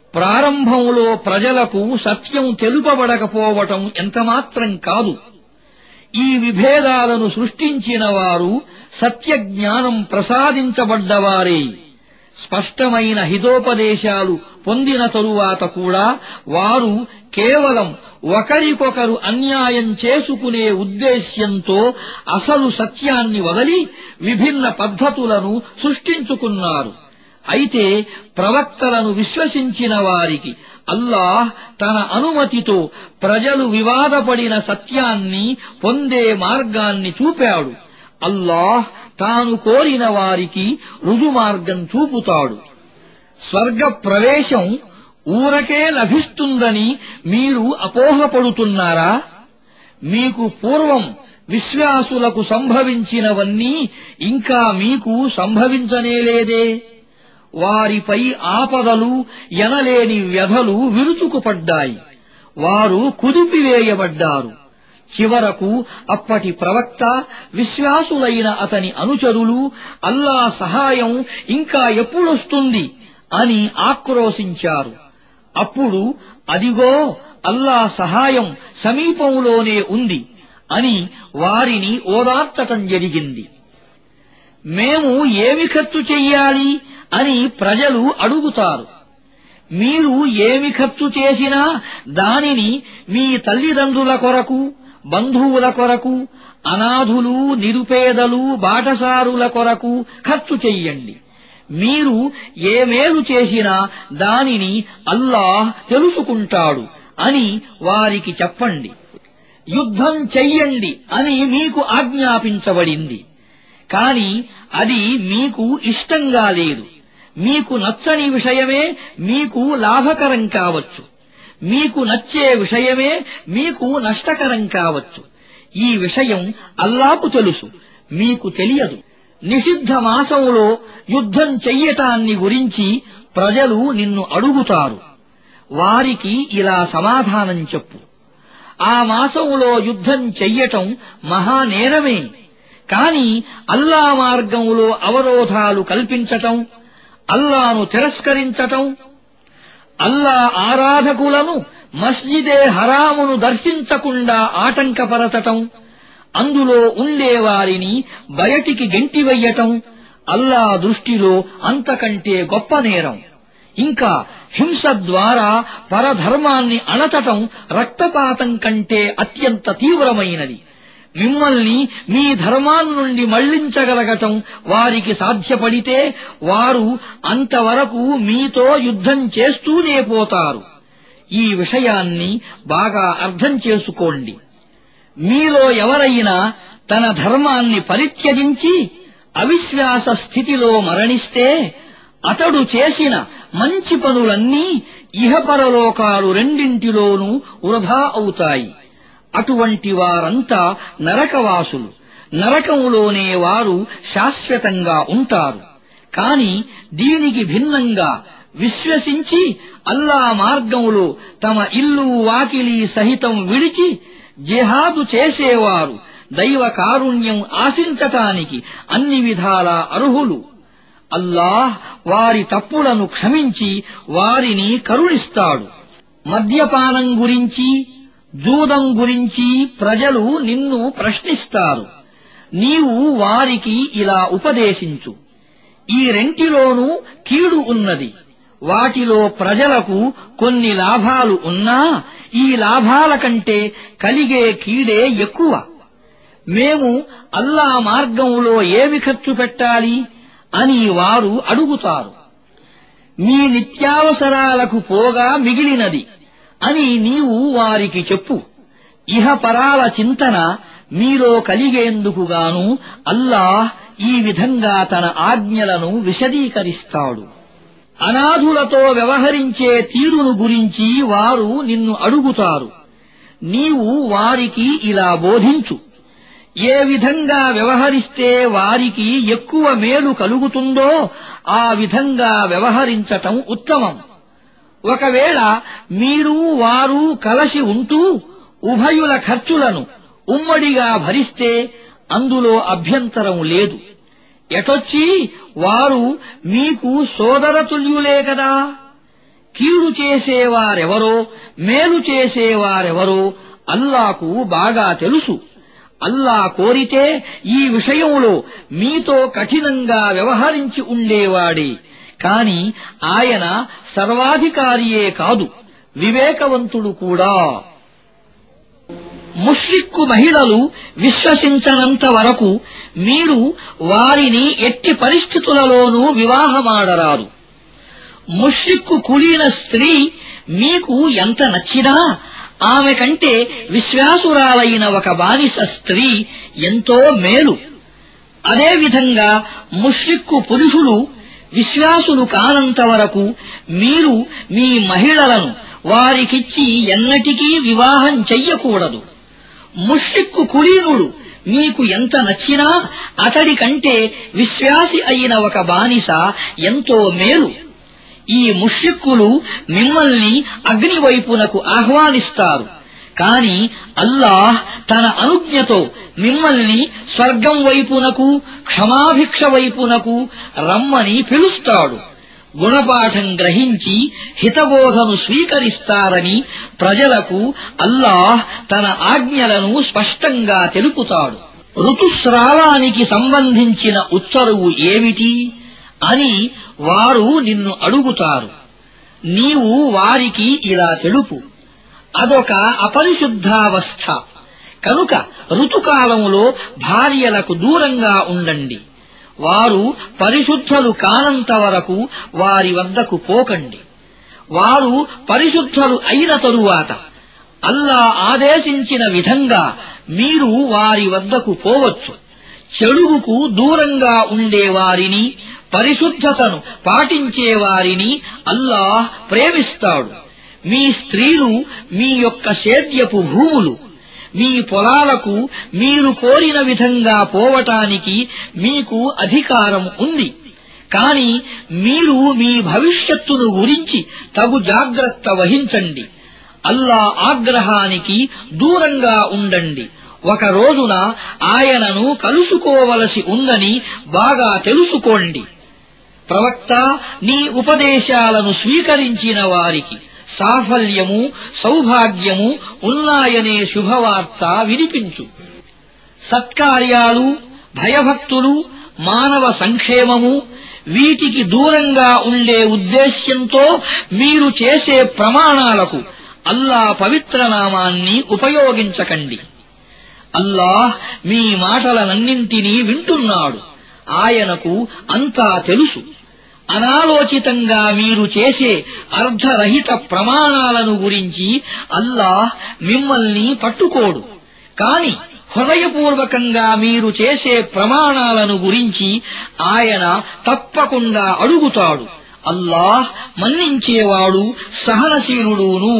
ప్రారంభంలో ప్రజలకు సత్యం తెలుపబడకపోవటం ఎంతమాత్రం కాదు ఈ విభేదాలను సృష్టించిన వారు సత్యజ్ఞానం ప్రసాదించబడ్డవారే స్పష్టమైన హితోపదేశాలు పొందిన తరువాత కూడా వారు కేవలం ఒకరికొకరు అన్యాయం చేసుకునే ఉద్దేశ్యంతో అసలు సత్యాన్ని వదలి విభిన్న పద్ధతులను సృష్టించుకున్నారు అయితే ప్రవక్తలను విశ్వసించిన వారికి అల్లాహ్ తన అనుమతితో ప్రజలు వివాదపడిన సత్యాన్ని పొందే మార్గాన్ని చూపాడు అల్లాహ్ తాను కోరిన వారికి రుజుమార్గం చూపుతాడు స్వర్గ ప్రవేశం ఊరకే లభిస్తుందని మీరు అపోహపడుతున్నారా మీకు పూర్వం విశ్వాసులకు సంభవించినవన్నీ ఇంకా మీకు సంభవించనేలేదే వారిపై ఆపదలు ఎనలేని వ్యధలు విరుచుకుపడ్డాయి వారు కుదిపివేయబడ్డారు చివరకు అప్పటి ప్రవక్త విశ్వాసులైన అతని అనుచరులు అల్లా సహాయం ఇంకా ఎప్పుడొస్తుంది అని ఆక్రోశించారు అప్పుడు అదిగో అల్లా సహాయం సమీపంలోనే ఉంది అని వారిని ఓదార్చటం జరిగింది మేము ఏమి ఖర్చు చెయ్యాలి అని ప్రజలు అడుగుతారు మీరు ఏమి ఖర్చు చేసినా దానిని మీ తల్లిదండ్రుల కొరకు బంధువుల కొరకు అనాథులు నిరుపేదలు బాటసారుల కొరకు ఖర్చు చెయ్యండి మీరు ఏ మేలు చేసినా దానిని అల్లాహ్ తెలుసుకుంటాడు అని వారికి చెప్పండి యుద్ధం చెయ్యండి అని మీకు ఆజ్ఞాపించబడింది కాని అది మీకు ఇష్టంగా లేదు మీకు నచ్చని విషయమే మీకు లాభకరం కావచ్చు మీకు నచ్చే విషయమే మీకు నష్టకరం కావచ్చు ఈ విషయం అల్లాకు తెలుసు మీకు తెలియదు నిషిద్ధ మాసంలో యుద్ధం చెయ్యటాన్ని గురించి ప్రజలు నిన్ను అడుగుతారు వారికి ఇలా సమాధానం చెప్పు ఆ మాసంలో యుద్ధం చెయ్యటం మహానేరమే కాని అల్లా మార్గంలో అవరోధాలు కల్పించటం అల్లాను తిరస్కరించటం అల్లా ఆరాధకులను మస్జిదే హరామును దర్శించకుండా ఆటంకపరచటం అందులో ఉండేవారిని బయటికి గెంటివెయ్యటం అల్లా దృష్టిలో అంతకంటే గొప్ప నేరం ఇంకా హింస ద్వారా పరధర్మాన్ని అణచటం రక్తపాతం కంటే అత్యంత తీవ్రమైనది మిమ్మల్ని మీ ధర్మాన్ని నుండి మళ్లించగలగటం వారికి సాధ్యపడితే వారు అంతవరకు మీతో యుద్ధం చేస్తూనే పోతారు ఈ విషయాన్ని బాగా అర్థం చేసుకోండి మీలో ఎవరైనా తన ధర్మాన్ని పరిత్యజించి అవిశ్వాస స్థితిలో మరణిస్తే అతడు చేసిన మంచి పనులన్నీ ఇహపరలోకాలు రెండింటిలోనూ వృధా అవుతాయి అటువంటి వారంతా నరకవాసులు నరకంలోనే వారు శాశ్వతంగా ఉంటారు కాని దీనికి భిన్నంగా విశ్వసించి అల్లా మార్గంలో తమ ఇల్లు వాకిలి సహితం విడిచి జిహాదు చేసేవారు దైవ కారుణ్యం ఆశించటానికి అన్ని విధాలా అర్హులు అల్లాహ్ వారి తప్పులను క్షమించి వారిని కరుణిస్తాడు మద్యపానం గురించి జూదం గురించి ప్రజలు నిన్ను ప్రశ్నిస్తారు నీవు వారికి ఇలా ఉపదేశించు ఈ రెంటిలోనూ కీడు ఉన్నది వాటిలో ప్రజలకు కొన్ని లాభాలు ఉన్నా ఈ లాభాల కంటే కలిగే కీడే ఎక్కువ మేము అల్లా మార్గంలో ఏమి ఖర్చు పెట్టాలి అని వారు అడుగుతారు మీ నిత్యావసరాలకు పోగా మిగిలినది అని నీవు వారికి చెప్పు ఇహపరాల చింతన మీలో కలిగేందుకుగాను అల్లాహ్ ఈ విధంగా తన ఆజ్ఞలను విశదీకరిస్తాడు అనాథులతో వ్యవహరించే తీరును గురించి వారు నిన్ను అడుగుతారు నీవు వారికి ఇలా బోధించు ఏ విధంగా వ్యవహరిస్తే వారికి ఎక్కువ మేలు కలుగుతుందో ఆ విధంగా వ్యవహరించటం ఉత్తమం ఒకవేళ మీరు వారు కలసి ఉంటూ ఉభయుల ఖర్చులను ఉమ్మడిగా భరిస్తే అందులో అభ్యంతరం లేదు ఎటొచ్చి వారు మీకు సోదరతుల్యులే కదా కీడు చేసేవారెవరో మేలు చేసేవారెవరో అల్లాకు బాగా తెలుసు అల్లా కోరితే ఈ విషయంలో మీతో కఠినంగా వ్యవహరించి ఉండేవాడే కాని ఆయన సర్వాధికారియే కాదు వివేకవంతుడు కూడా ముష్రిక్కు మహిళలు విశ్వసించనంత వరకు మీరు వారిని ఎట్టి పరిస్థితులలోనూ వివాహమాడరారు ముష్రిక్కు కులీన స్త్రీ మీకు ఎంత నచ్చినా ఆమె కంటే విశ్వాసురాలైన ఒక బానిస స్త్రీ ఎంతో మేలు అదేవిధంగా ముష్రిక్కు పురుషులు విశ్వాసులు కానంత వరకు మీరు మీ మహిళలను వారికిచ్చి ఎన్నటికీ వివాహం చెయ్యకూడదు ముష్రిక్కు కులీనుడు మీకు ఎంత నచ్చినా అతడి కంటే విశ్వాసి అయిన ఒక బానిస ఎంతో మేలు ఈ ముష్రిక్కులు మిమ్మల్ని అగ్ని వైపునకు ఆహ్వానిస్తారు కాని అల్లాహ్ తన అనుజ్ఞతో మిమ్మల్ని స్వర్గం వైపునకు క్షమాభిక్ష వైపునకు రమ్మని పిలుస్తాడు గుణపాఠం గ్రహించి హితబోధను స్వీకరిస్తారని ప్రజలకు అల్లాహ్ తన ఆజ్ఞలను స్పష్టంగా తెలుపుతాడు ఋతుస్రావానికి సంబంధించిన ఉత్తరువు ఏమిటి అని వారు నిన్ను అడుగుతారు నీవు వారికి ఇలా తెలుపు అదొక అపరిశుద్ధావస్థ కనుక ఋతుకాలంలో భార్యలకు దూరంగా ఉండండి వారు పరిశుద్ధులు కానంత వరకు వారి వద్దకు పోకండి వారు పరిశుద్ధులు అయిన తరువాత అల్లా ఆదేశించిన విధంగా మీరు వారి వద్దకు పోవచ్చు చెడుగుకు దూరంగా ఉండేవారిని పరిశుద్ధతను పాటించేవారిని అల్లాహ్ ప్రేమిస్తాడు మీ స్త్రీలు మీ యొక్క సేద్యపు భూములు మీ పొలాలకు మీరు కోరిన విధంగా పోవటానికి మీకు అధికారం ఉంది కాని మీరు మీ భవిష్యత్తును గురించి తగు జాగ్రత్త వహించండి అల్లా ఆగ్రహానికి దూరంగా ఉండండి ఒక రోజున ఆయనను కలుసుకోవలసి ఉందని బాగా తెలుసుకోండి ప్రవక్త నీ ఉపదేశాలను స్వీకరించిన వారికి సాఫల్యము సౌభాగ్యము ఉన్నాయనే శుభవార్త వినిపించు సత్కార్యాలు భయభక్తులు మానవ సంక్షేమము వీటికి దూరంగా ఉండే ఉద్దేశ్యంతో మీరు చేసే ప్రమాణాలకు అల్లా పవిత్ర నామాన్ని ఉపయోగించకండి అల్లాహ్ మీ మాటలనన్నింటినీ వింటున్నాడు ఆయనకు అంతా తెలుసు అనాలోచితంగా మీరు చేసే అర్ధరహిత ప్రమాణాలను గురించి అల్లాహ్ మిమ్మల్ని పట్టుకోడు కాని హృదయపూర్వకంగా మీరు చేసే ప్రమాణాలను గురించి ఆయన తప్పకుండా అడుగుతాడు అల్లాహ్ మన్నించేవాడు సహనశీలుడును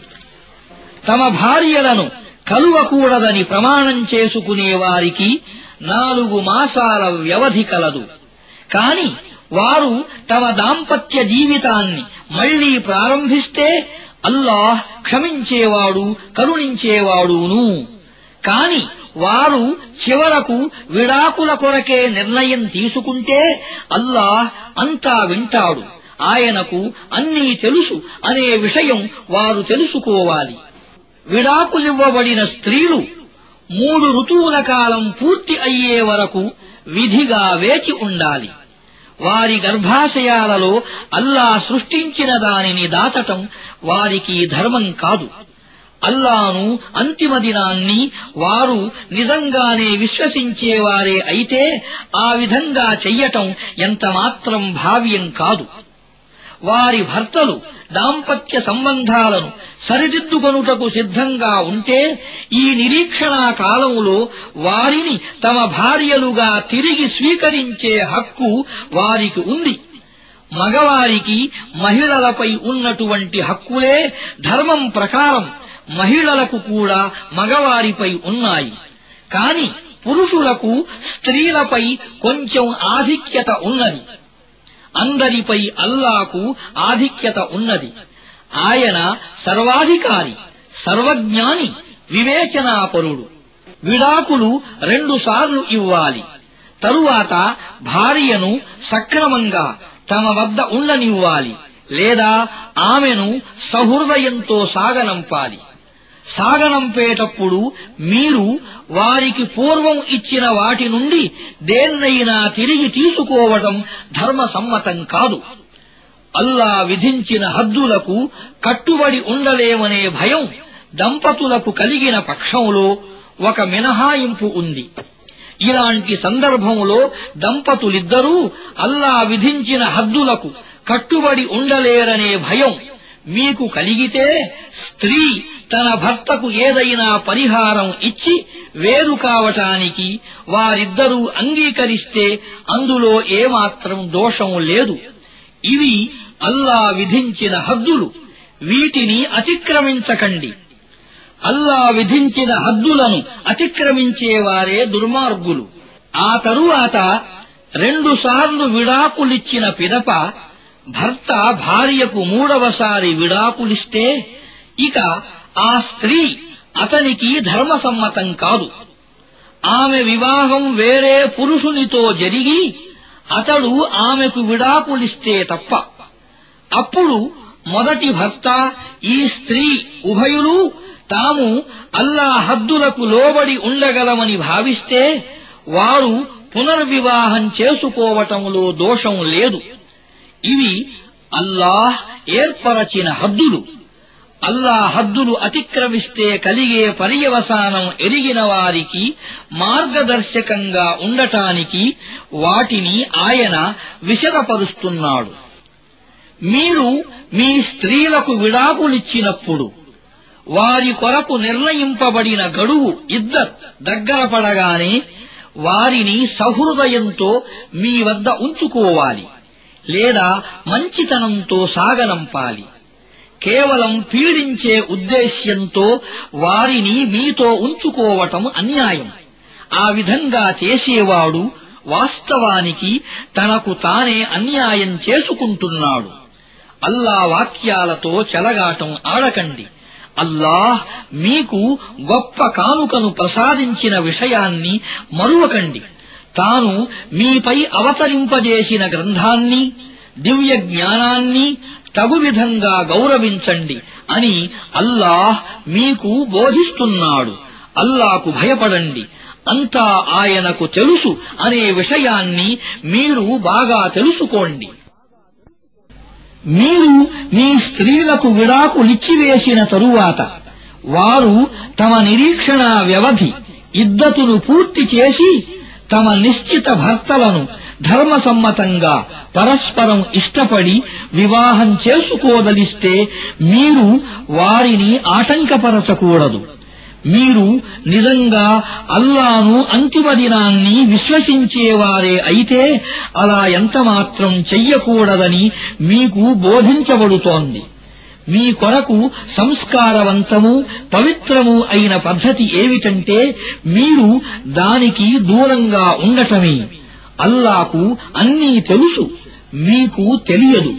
తమ భార్యలను కలువకూడదని ప్రమాణం చేసుకునే వారికి నాలుగు మాసాల వ్యవధి కలదు కాని వారు తమ దాంపత్య జీవితాన్ని మళ్లీ ప్రారంభిస్తే అల్లాహ్ క్షమించేవాడు కరుణించేవాడును కాని వారు చివరకు విడాకుల కొరకే నిర్ణయం తీసుకుంటే అల్లాహ్ అంతా వింటాడు ఆయనకు అన్నీ తెలుసు అనే విషయం వారు తెలుసుకోవాలి విడాకులివ్వబడిన స్త్రీలు మూడు ఋతువుల కాలం పూర్తి అయ్యే వరకు విధిగా వేచి ఉండాలి వారి గర్భాశయాలలో అల్లా సృష్టించిన దానిని దాచటం వారికి ధర్మం కాదు అల్లాను అంతిమ దినాన్ని వారు నిజంగానే విశ్వసించేవారే అయితే ఆ విధంగా చెయ్యటం ఎంతమాత్రం భావ్యం కాదు వారి భర్తలు దాంపత్య సంబంధాలను సరిదిద్దుకొనుటకు సిద్ధంగా ఉంటే ఈ నిరీక్షణా కాలంలో వారిని తమ భార్యలుగా తిరిగి స్వీకరించే హక్కు వారికి ఉంది మగవారికి మహిళలపై ఉన్నటువంటి హక్కులే ధర్మం ప్రకారం మహిళలకు కూడా మగవారిపై ఉన్నాయి కాని పురుషులకు స్త్రీలపై కొంచెం ఆధిక్యత ఉన్నది అందరిపై అల్లాకు ఆధిక్యత ఉన్నది ఆయన సర్వాధికారి సర్వజ్ఞాని వివేచనాపరుడు విడాకులు రెండుసార్లు ఇవ్వాలి తరువాత భార్యను సక్రమంగా తమ వద్ద ఉండనివ్వాలి లేదా ఆమెను సహృదయంతో సాగనంపాలి సాగనంపేటప్పుడు మీరు వారికి పూర్వం ఇచ్చిన వాటి నుండి దేన్నైనా తిరిగి తీసుకోవడం ధర్మసమ్మతం కాదు అల్లా విధించిన హద్దులకు కట్టుబడి ఉండలేమనే భయం దంపతులకు కలిగిన పక్షంలో ఒక మినహాయింపు ఉంది ఇలాంటి సందర్భంలో దంపతులిద్దరూ అల్లా విధించిన హద్దులకు కట్టుబడి ఉండలేరనే భయం మీకు కలిగితే స్త్రీ తన భర్తకు ఏదైనా పరిహారం ఇచ్చి వేరు కావటానికి వారిద్దరూ అంగీకరిస్తే అందులో ఏమాత్రం దోషం లేదు ఇవి అల్లా విధించిన హద్దులు వీటిని అతిక్రమించకండి అల్లా విధించిన హద్దులను అతిక్రమించేవారే దుర్మార్గులు ఆ తరువాత రెండుసార్లు విడాకులిచ్చిన పిదప భర్త భార్యకు మూడవసారి విడాకులిస్తే ఇక ఆ స్త్రీ అతనికి ధర్మసమ్మతం కాదు ఆమె వివాహం వేరే పురుషునితో జరిగి అతడు ఆమెకు విడాకులిస్తే తప్ప అప్పుడు మొదటి భర్త ఈ స్త్రీ ఉభయులు తాము అల్లా హద్దులకు లోబడి ఉండగలమని భావిస్తే వారు పునర్వివాహం చేసుకోవటంలో దోషం లేదు ఇవి అల్లాహ్ ఏర్పరచిన హద్దులు అల్లా హద్దులు అతిక్రమిస్తే కలిగే పర్యవసానం ఎరిగిన వారికి మార్గదర్శకంగా ఉండటానికి వాటిని ఆయన విశదపరుస్తున్నాడు మీరు మీ స్త్రీలకు విడాకులిచ్చినప్పుడు వారి కొరకు నిర్ణయింపబడిన గడువు ఇద్దరు దగ్గర పడగానే వారిని సహృదయంతో మీ వద్ద ఉంచుకోవాలి లేదా మంచితనంతో సాగనంపాలి కేవలం పీడించే ఉద్దేశ్యంతో వారిని మీతో ఉంచుకోవటం అన్యాయం ఆ విధంగా చేసేవాడు వాస్తవానికి తనకు తానే అన్యాయం చేసుకుంటున్నాడు అల్లా వాక్యాలతో చెలగాటం ఆడకండి అల్లాహ్ మీకు గొప్ప కానుకను ప్రసాదించిన విషయాన్ని మరువకండి తాను మీపై అవతరింపజేసిన గ్రంథాన్ని దివ్య జ్ఞానాన్ని తగు విధంగా గౌరవించండి అని అల్లాహ్ మీకు బోధిస్తున్నాడు అల్లాకు భయపడండి అంతా ఆయనకు తెలుసు అనే విషయాన్ని మీరు బాగా తెలుసుకోండి మీరు మీ స్త్రీలకు విడాకులిచ్చివేసిన తరువాత వారు తమ నిరీక్షణ వ్యవధి ఇద్దతును పూర్తి చేసి తమ నిశ్చిత భర్తలను ధర్మసమ్మతంగా పరస్పరం ఇష్టపడి వివాహం చేసుకోదలిస్తే మీరు వారిని ఆటంకపరచకూడదు మీరు నిజంగా అల్లాను అంతిమ దినాన్ని విశ్వసించేవారే అయితే అలా ఎంతమాత్రం చెయ్యకూడదని మీకు బోధించబడుతోంది మీ కొరకు సంస్కారవంతము పవిత్రము అయిన పద్ధతి ఏమిటంటే మీరు దానికి దూరంగా ఉండటమే అల్లాకు అన్నీ తెలుసు మీకు తెలియదు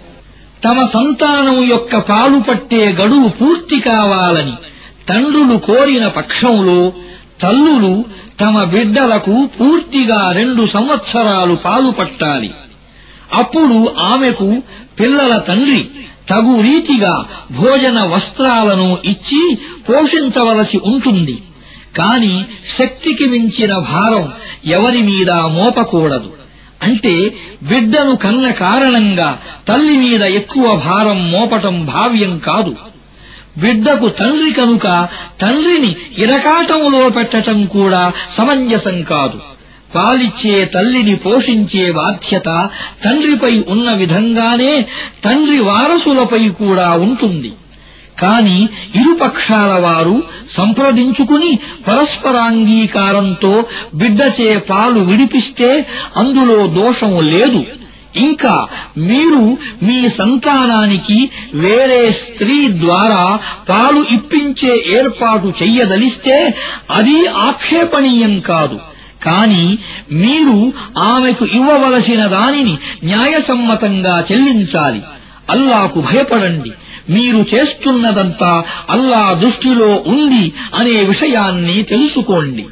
తమ సంతానం యొక్క పాలు పట్టే గడువు పూర్తి కావాలని తండ్రులు కోరిన పక్షంలో తల్లులు తమ బిడ్డలకు పూర్తిగా రెండు సంవత్సరాలు పాలు పట్టాలి అప్పుడు ఆమెకు పిల్లల తండ్రి తగు రీతిగా భోజన వస్త్రాలను ఇచ్చి పోషించవలసి ఉంటుంది కాని శక్తికి మించిన భారం ఎవరి మీద మోపకూడదు అంటే బిడ్డను కన్న కారణంగా తల్లి మీద ఎక్కువ భారం మోపటం భావ్యం కాదు బిడ్డకు తండ్రి కనుక తండ్రిని ఇరకాటంలో పెట్టటం కూడా సమంజసం కాదు పాలిచ్చే తల్లిని పోషించే బాధ్యత తండ్రిపై ఉన్న విధంగానే తండ్రి వారసులపై కూడా ఉంటుంది కాని ఇరుపక్షాల వారు సంప్రదించుకుని పరస్పరాంగీకారంతో బిడ్డచే పాలు విడిపిస్తే అందులో దోషం లేదు ఇంకా మీరు మీ సంతానానికి వేరే స్త్రీ ద్వారా పాలు ఇప్పించే ఏర్పాటు చెయ్యదలిస్తే అది ఆక్షేపణీయం కాదు కాని మీరు ఆమెకు ఇవ్వవలసిన దానిని న్యాయసమ్మతంగా చెల్లించాలి అల్లాకు భయపడండి మీరు చేస్తున్నదంతా అల్లా దృష్టిలో ఉంది అనే విషయాన్ని తెలుసుకోండి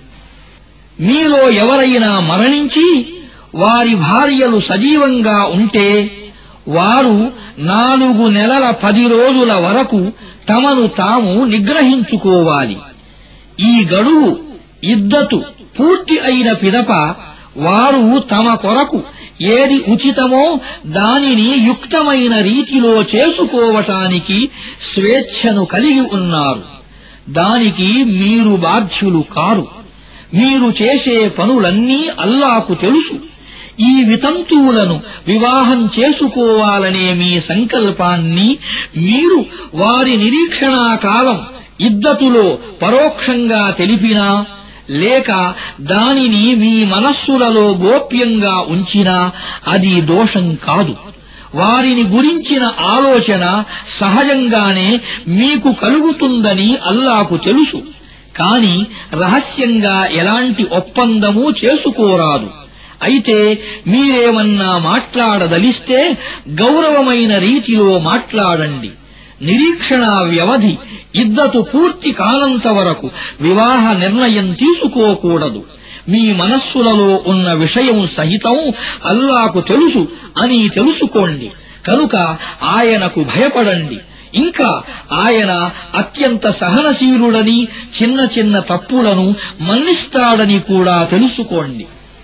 మీలో ఎవరైనా మరణించి వారి భార్యలు సజీవంగా ఉంటే వారు నాలుగు నెలల పది రోజుల వరకు తమను తాము నిగ్రహించుకోవాలి ఈ గడువు ఇద్దతు పూర్తి అయిన పిదప వారు తమ కొరకు ఏది ఉచితమో దానిని యుక్తమైన రీతిలో చేసుకోవటానికి స్వేచ్ఛను కలిగి ఉన్నారు దానికి మీరు బాధ్యులు కారు మీరు చేసే పనులన్నీ అల్లాకు తెలుసు ఈ వితంతువులను వివాహం చేసుకోవాలనే మీ సంకల్పాన్ని మీరు వారి నిరీక్షణా కాలం ఇద్దతులో పరోక్షంగా తెలిపినా లేక దానిని మీ మనస్సులలో గోప్యంగా ఉంచినా అది దోషం కాదు వారిని గురించిన ఆలోచన సహజంగానే మీకు కలుగుతుందని అల్లాకు తెలుసు కాని రహస్యంగా ఎలాంటి ఒప్పందమూ చేసుకోరాదు అయితే మీరేమన్నా మాట్లాడదలిస్తే గౌరవమైన రీతిలో మాట్లాడండి నిరీక్షణ వ్యవధి ఇద్దతు పూర్తి కానంత వరకు వివాహ నిర్ణయం తీసుకోకూడదు మీ మనస్సులలో ఉన్న విషయం సహితం అల్లాకు తెలుసు అని తెలుసుకోండి కనుక ఆయనకు భయపడండి ఇంకా ఆయన అత్యంత సహనశీలుడని చిన్న చిన్న తప్పులను మన్నిస్తాడని కూడా తెలుసుకోండి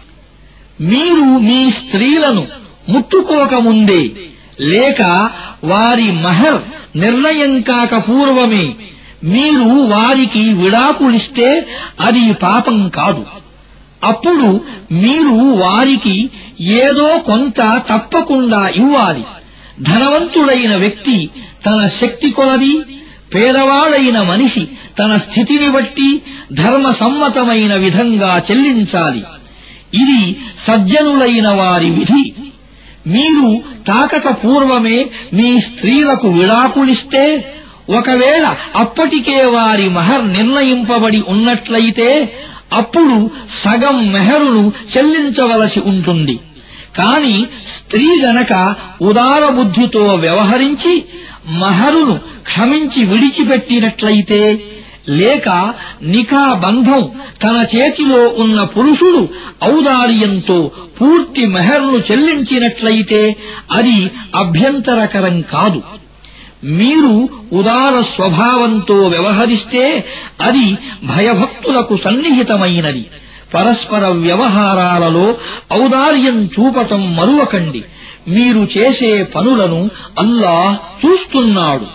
మీరు మీ స్త్రీలను ముట్టుకోకముందే లేక వారి మహర్ నిర్ణయం కాక పూర్వమే మీరు వారికి విడాకులిస్తే అది పాపం కాదు అప్పుడు మీరు వారికి ఏదో కొంత తప్పకుండా ఇవ్వాలి ధనవంతుడైన వ్యక్తి తన శక్తి కొలది పేదవాడైన మనిషి తన స్థితిని బట్టి ధర్మసమ్మతమైన విధంగా చెల్లించాలి ఇది సజ్జనులైన వారి విధి మీరు తాకక పూర్వమే మీ స్త్రీలకు విడాకులిస్తే ఒకవేళ అప్పటికే వారి మహర్ నిర్ణయింపబడి ఉన్నట్లయితే అప్పుడు సగం మెహరును చెల్లించవలసి ఉంటుంది కాని స్త్రీ గనక ఉదార బుద్ధితో వ్యవహరించి మహరును క్షమించి విడిచిపెట్టినట్లయితే లేక నికా బంధం తన చేతిలో ఉన్న పురుషుడు ఔదార్యంతో పూర్తి మెహర్ను చెల్లించినట్లయితే అది అభ్యంతరకరం కాదు మీరు ఉదార స్వభావంతో వ్యవహరిస్తే అది భయభక్తులకు సన్నిహితమైనది పరస్పర వ్యవహారాలలో ఔదార్యం చూపటం మరువకండి మీరు చేసే పనులను అల్లాహ్ చూస్తున్నాడు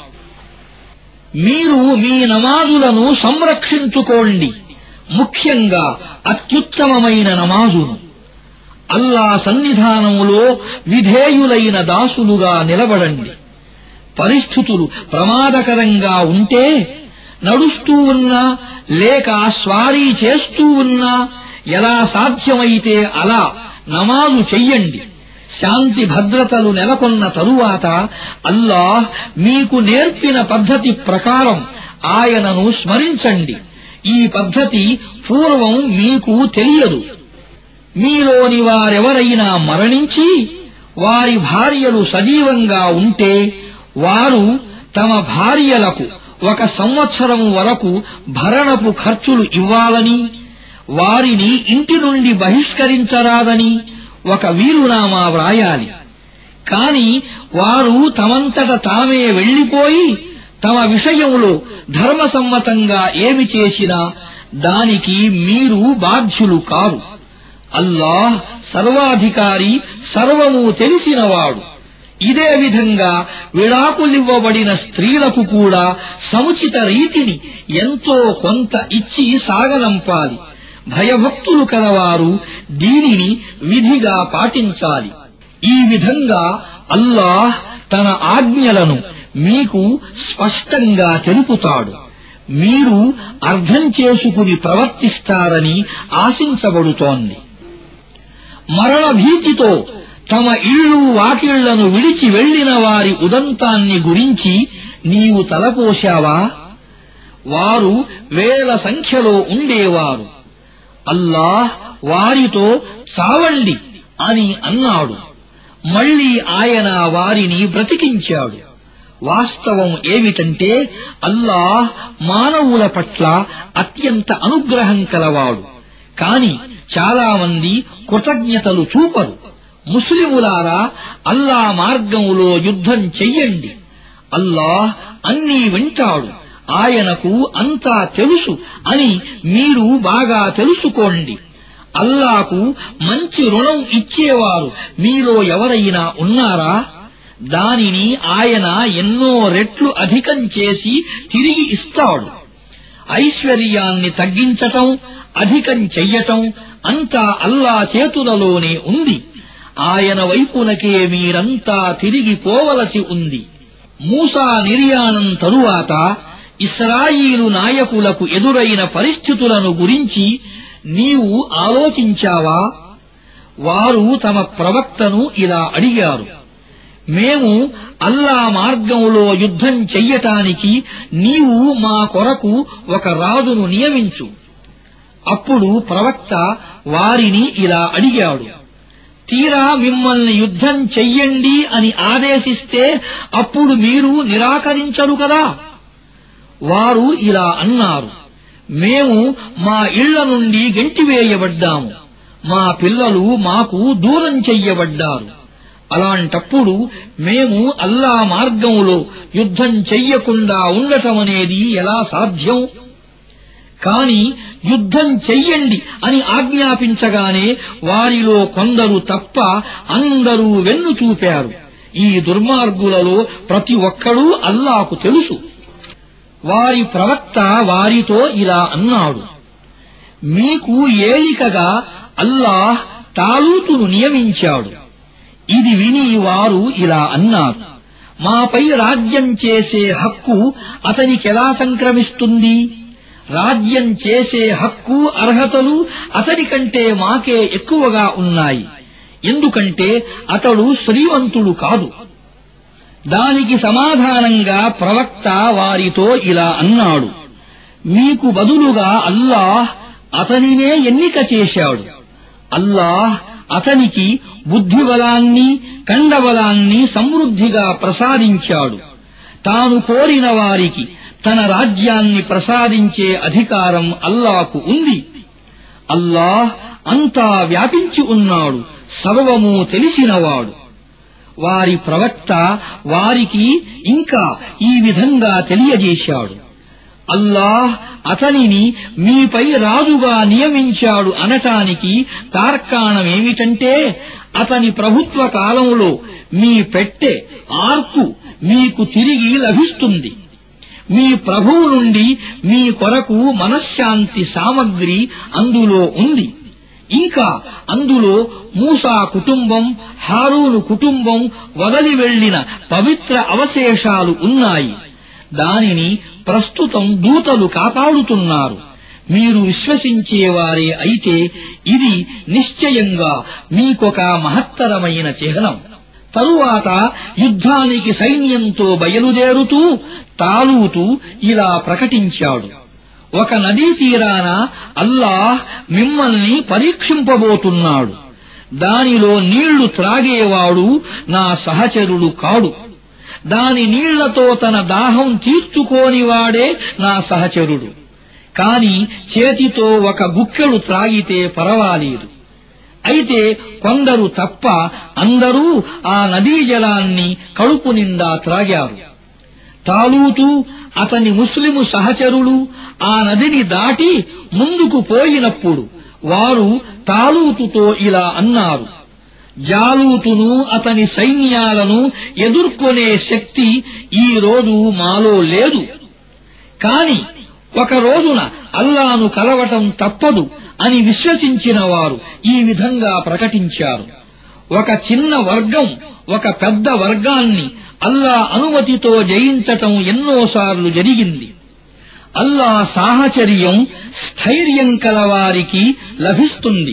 మీరు మీ నమాజులను సంరక్షించుకోండి ముఖ్యంగా అత్యుత్తమమైన నమాజును అల్లా సన్నిధానములో విధేయులైన దాసులుగా నిలబడండి పరిస్థితులు ప్రమాదకరంగా ఉంటే నడుస్తూ ఉన్నా లేక స్వారీ చేస్తూ ఉన్నా ఎలా సాధ్యమైతే అలా నమాజు చెయ్యండి శాంతి భద్రతలు నెలకొన్న తరువాత అల్లాహ్ మీకు నేర్పిన పద్ధతి ప్రకారం ఆయనను స్మరించండి ఈ పద్ధతి పూర్వం మీకు తెలియదు మీలోని వారెవరైనా మరణించి వారి భార్యలు సజీవంగా ఉంటే వారు తమ భార్యలకు ఒక సంవత్సరం వరకు భరణపు ఖర్చులు ఇవ్వాలని వారిని ఇంటి నుండి బహిష్కరించరాదని ఒక వీరునామా వ్రాయాలి కాని వారు తమంతట తామే వెళ్లిపోయి తమ విషయంలో ధర్మసమ్మతంగా ఏమి చేసినా దానికి మీరు బాధ్యులు కారు అల్లాహ్ సర్వాధికారి సర్వము తెలిసినవాడు ఇదే విధంగా విడాకులివ్వబడిన స్త్రీలకు కూడా సముచిత రీతిని ఎంతో కొంత ఇచ్చి సాగనంపాలి భయభక్తులు కలవారు దీనిని విధిగా పాటించాలి ఈ విధంగా అల్లాహ్ తన ఆజ్ఞలను మీకు స్పష్టంగా తెలుపుతాడు మీరు అర్థం చేసుకుని ప్రవర్తిస్తారని ఆశించబడుతోంది మరణ భీతితో తమ ఇళ్ళు వాకిళ్లను విడిచి వెళ్లిన వారి ఉదంతాన్ని గురించి నీవు తలపోశావా వారు వేల సంఖ్యలో ఉండేవారు అల్లాహ్ వారితో చావండి అని అన్నాడు మళ్లీ ఆయన వారిని బ్రతికించాడు వాస్తవం ఏమిటంటే అల్లాహ్ మానవుల పట్ల అత్యంత అనుగ్రహం కలవాడు కాని చాలామంది కృతజ్ఞతలు చూపరు ముస్లిములారా అల్లా మార్గంలో యుద్ధం చెయ్యండి అల్లాహ్ అన్నీ వింటాడు ఆయనకు అంతా తెలుసు అని మీరు బాగా తెలుసుకోండి అల్లాకు మంచి రుణం ఇచ్చేవారు మీలో ఎవరైనా ఉన్నారా దానిని ఆయన ఎన్నో రెట్లు అధికం చేసి తిరిగి ఇస్తాడు ఐశ్వర్యాన్ని తగ్గించటం అధికం చెయ్యటం అంతా అల్లా చేతులలోనే ఉంది ఆయన వైపునకే మీరంతా తిరిగి పోవలసి ఉంది మూసా నిర్యాణం తరువాత ఇస్రాయిలు నాయకులకు ఎదురైన పరిస్థితులను గురించి నీవు ఆలోచించావా వారు తమ ప్రవక్తను ఇలా అడిగారు మేము అల్లా మార్గంలో యుద్ధం చెయ్యటానికి నీవు మా కొరకు ఒక రాజును నియమించు అప్పుడు ప్రవక్త వారిని ఇలా అడిగాడు తీరా మిమ్మల్ని యుద్ధం చెయ్యండి అని ఆదేశిస్తే అప్పుడు మీరు నిరాకరించరు కదా వారు ఇలా అన్నారు మేము మా ఇళ్ల నుండి గెంటివేయబడ్డాము మా పిల్లలు మాకు దూరం చెయ్యబడ్డారు అలాంటప్పుడు మేము అల్లా మార్గంలో యుద్ధం చెయ్యకుండా ఉండటమనేది ఎలా సాధ్యం కాని యుద్ధం చెయ్యండి అని ఆజ్ఞాపించగానే వారిలో కొందరు తప్ప అందరూ వెన్ను చూపారు ఈ దుర్మార్గులలో ప్రతి ఒక్కడూ అల్లాకు తెలుసు వారి ప్రవక్త వారితో ఇలా అన్నాడు మీకు ఏలికగా అల్లాహ్ తాలూతును నియమించాడు ఇది విని వారు ఇలా అన్నారు మాపై రాజ్యం చేసే హక్కు అతనికెలా సంక్రమిస్తుంది రాజ్యం చేసే హక్కు అర్హతలు అతని కంటే మాకే ఎక్కువగా ఉన్నాయి ఎందుకంటే అతడు శ్రీవంతుడు కాదు దానికి సమాధానంగా ప్రవక్త వారితో ఇలా అన్నాడు మీకు బదులుగా అల్లాహ్ అతనినే ఎన్నిక చేశాడు అల్లాహ్ అతనికి బుద్ధిబలాన్ని కండబలాన్ని సమృద్ధిగా ప్రసాదించాడు తాను కోరిన వారికి తన రాజ్యాన్ని ప్రసాదించే అధికారం అల్లాకు ఉంది అల్లాహ్ అంతా వ్యాపించి ఉన్నాడు సర్వము తెలిసినవాడు వారి ప్రవక్త వారికి ఇంకా ఈ విధంగా తెలియజేశాడు అల్లాహ్ అతనిని మీపై రాజుగా నియమించాడు అనటానికి తార్కాణమేమిటంటే అతని ప్రభుత్వ కాలంలో మీ పెట్టె ఆర్కు మీకు తిరిగి లభిస్తుంది మీ ప్రభువు నుండి మీ కొరకు మనశ్శాంతి సామగ్రి అందులో ఉంది ఇంకా అందులో మూసా కుటుంబం హారూను కుటుంబం వదలి వెళ్లిన పవిత్ర అవశేషాలు ఉన్నాయి దానిని ప్రస్తుతం దూతలు కాపాడుతున్నారు మీరు విశ్వసించేవారే అయితే ఇది నిశ్చయంగా మీకొక మహత్తరమైన చిహ్నం తరువాత యుద్ధానికి సైన్యంతో బయలుదేరుతూ తాలూతు ఇలా ప్రకటించాడు ఒక నదీ తీరాన అల్లాహ్ మిమ్మల్ని పరీక్షింపబోతున్నాడు దానిలో నీళ్లు త్రాగేవాడు నా సహచరుడు కాడు దాని నీళ్లతో తన దాహం తీర్చుకోనివాడే నా సహచరుడు కాని చేతితో ఒక గుక్కెడు త్రాగితే పరవాలేదు అయితే కొందరు తప్ప అందరూ ఆ నదీ జలాన్ని కడుపు నిండా త్రాగారు తాలూతు అతని ముస్లిము సహచరులు ఆ నదిని దాటి ముందుకు పోయినప్పుడు వారు తాలూతుతో ఇలా అన్నారు జాలూతును అతని సైన్యాలను ఎదుర్కొనే శక్తి ఈ రోజు మాలో లేదు కాని ఒక రోజున అల్లాను కలవటం తప్పదు అని విశ్వసించిన వారు ఈ విధంగా ప్రకటించారు ఒక చిన్న వర్గం ఒక పెద్ద వర్గాన్ని అల్లా అనుమతితో జయించటం ఎన్నోసార్లు జరిగింది అల్లా సాహచర్యం స్థైర్యం కలవారికి లభిస్తుంది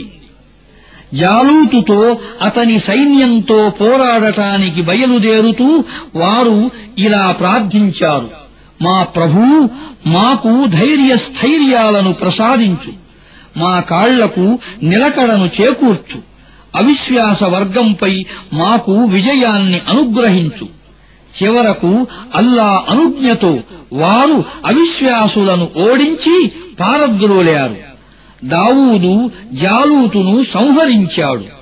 జాలూతుతో అతని సైన్యంతో పోరాడటానికి బయలుదేరుతూ వారు ఇలా ప్రార్థించారు మా ప్రభూ మాకు ధైర్య స్థైర్యాలను ప్రసాదించు మా కాళ్లకు నిలకడను చేకూర్చు అవిశ్వాస వర్గంపై మాకు విజయాన్ని అనుగ్రహించు చివరకు అల్లా అనుజ్ఞతో వారు అవిశ్వాసులను ఓడించి పారద్రోలారు దావూదు జాలూతును సంహరించాడు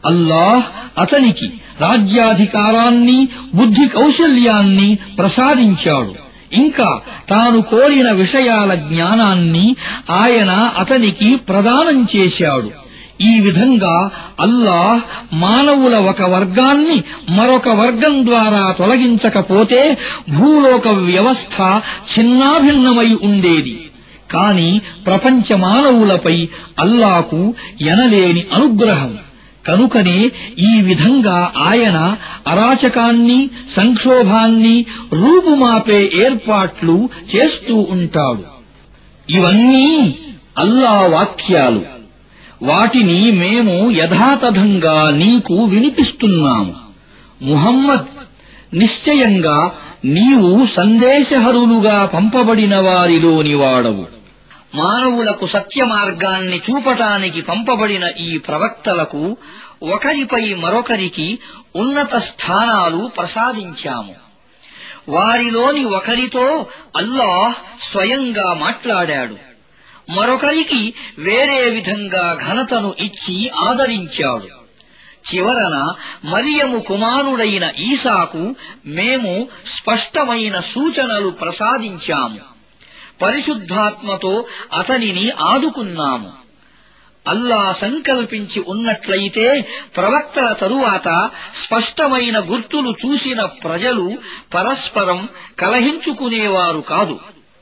అల్లాహ్ అతనికి రాజ్యాధికారాన్ని బుద్ధి కౌశల్యాన్ని ప్రసాదించాడు ఇంకా తాను కోరిన విషయాల జ్ఞానాన్ని ఆయన అతనికి ప్రదానం చేశాడు ఈ విధంగా అల్లాహ్ మానవుల ఒక వర్గాన్ని మరొక వర్గం ద్వారా తొలగించకపోతే భూలోక వ్యవస్థ చిన్నాభిన్నమై ఉండేది కాని ప్రపంచ మానవులపై అల్లాకు ఎనలేని అనుగ్రహం కనుకనే ఈ విధంగా ఆయన అరాచకాన్ని సంక్షోభాన్ని రూపుమాపే ఏర్పాట్లు చేస్తూ ఉంటాడు ఇవన్నీ అల్లా వాక్యాలు వాటిని మేము యథాతథంగా నీకు వినిపిస్తున్నాము ముహమ్మద్ నిశ్చయంగా నీవు సందేశహరులుగా పంపబడిన వారిలోని వాడవు మానవులకు సత్య మార్గాన్ని చూపటానికి పంపబడిన ఈ ప్రవక్తలకు ఒకరిపై మరొకరికి ఉన్నత స్థానాలు ప్రసాదించాము వారిలోని ఒకరితో అల్లాహ్ స్వయంగా మాట్లాడాడు మరొకరికి వేరే విధంగా ఘనతను ఇచ్చి ఆదరించాడు చివరన మరియము కుమారుడైన ఈసాకు మేము స్పష్టమైన సూచనలు ప్రసాదించాము పరిశుద్ధాత్మతో అతనిని ఆదుకున్నాము అల్లా సంకల్పించి ఉన్నట్లయితే ప్రవక్తల తరువాత స్పష్టమైన గుర్తులు చూసిన ప్రజలు పరస్పరం కలహించుకునేవారు కాదు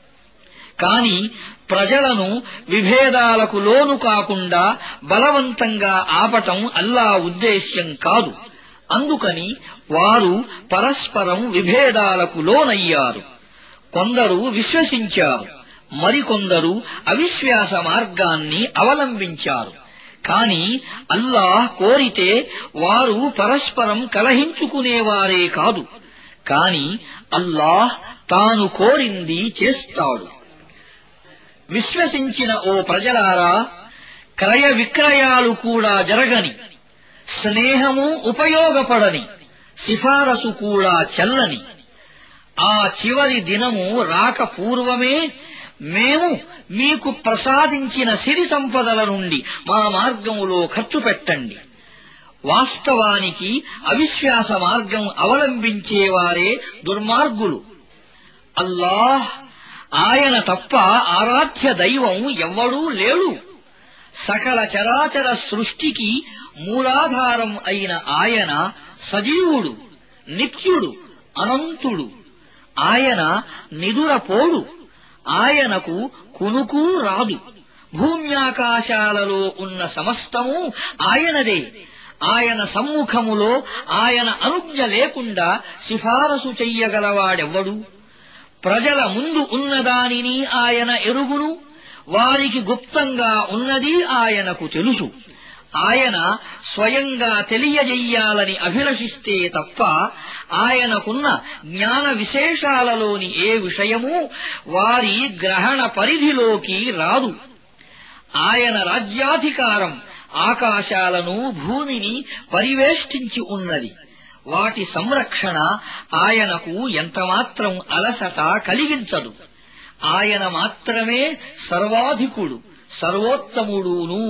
కాని ప్రజలను విభేదాలకు లోను కాకుండా బలవంతంగా ఆపటం అల్లా ఉద్దేశ్యం కాదు అందుకని వారు పరస్పరం విభేదాలకు లోనయ్యారు కొందరు విశ్వసించారు మరికొందరు అవిశ్వాస మార్గాన్ని అవలంబించారు కాని అల్లాహ్ కోరితే వారు పరస్పరం కలహించుకునేవారే కాదు కాని అల్లాహ్ తాను కోరింది చేస్తాడు విశ్వసించిన ఓ ప్రజలారా క్రయ విక్రయాలు కూడా జరగని స్నేహము ఉపయోగపడని సిఫారసు కూడా చెల్లని ఆ చివరి దినము రాక పూర్వమే మేము మీకు ప్రసాదించిన సిరి సంపదల నుండి మా మార్గములో ఖర్చు పెట్టండి వాస్తవానికి అవిశ్వాస మార్గం అవలంబించేవారే దుర్మార్గులు అల్లాహ్ ఆయన తప్ప ఆరాధ్య దైవం ఎవ్వడూ లేడు సకల చరాచర సృష్టికి మూలాధారం అయిన ఆయన సజీవుడు నిత్యుడు అనంతుడు ఆయన నిదురపోడు ఆయనకు కునుకు రాదు భూమ్యాకాశాలలో ఉన్న సమస్తము ఆయనదే ఆయన సమ్ముఖములో ఆయన అనుజ్ఞ లేకుండా సిఫారసు చెయ్యగలవాడెవ్వడు ప్రజల ముందు ఉన్నదానిని ఆయన ఎరుగును వారికి గుప్తంగా ఉన్నది ఆయనకు తెలుసు ఆయన స్వయంగా తెలియజెయ్యాలని అభిలషిస్తే తప్ప ఆయనకున్న జ్ఞాన విశేషాలలోని ఏ విషయమూ వారి గ్రహణ పరిధిలోకి రాదు ఆయన రాజ్యాధికారం ఆకాశాలను భూమిని పరివేష్టించి ఉన్నది వాటి సంరక్షణ ఆయనకు ఎంతమాత్రం అలసట కలిగించదు ఆయన మాత్రమే సర్వాధికుడు సర్వోత్తముడును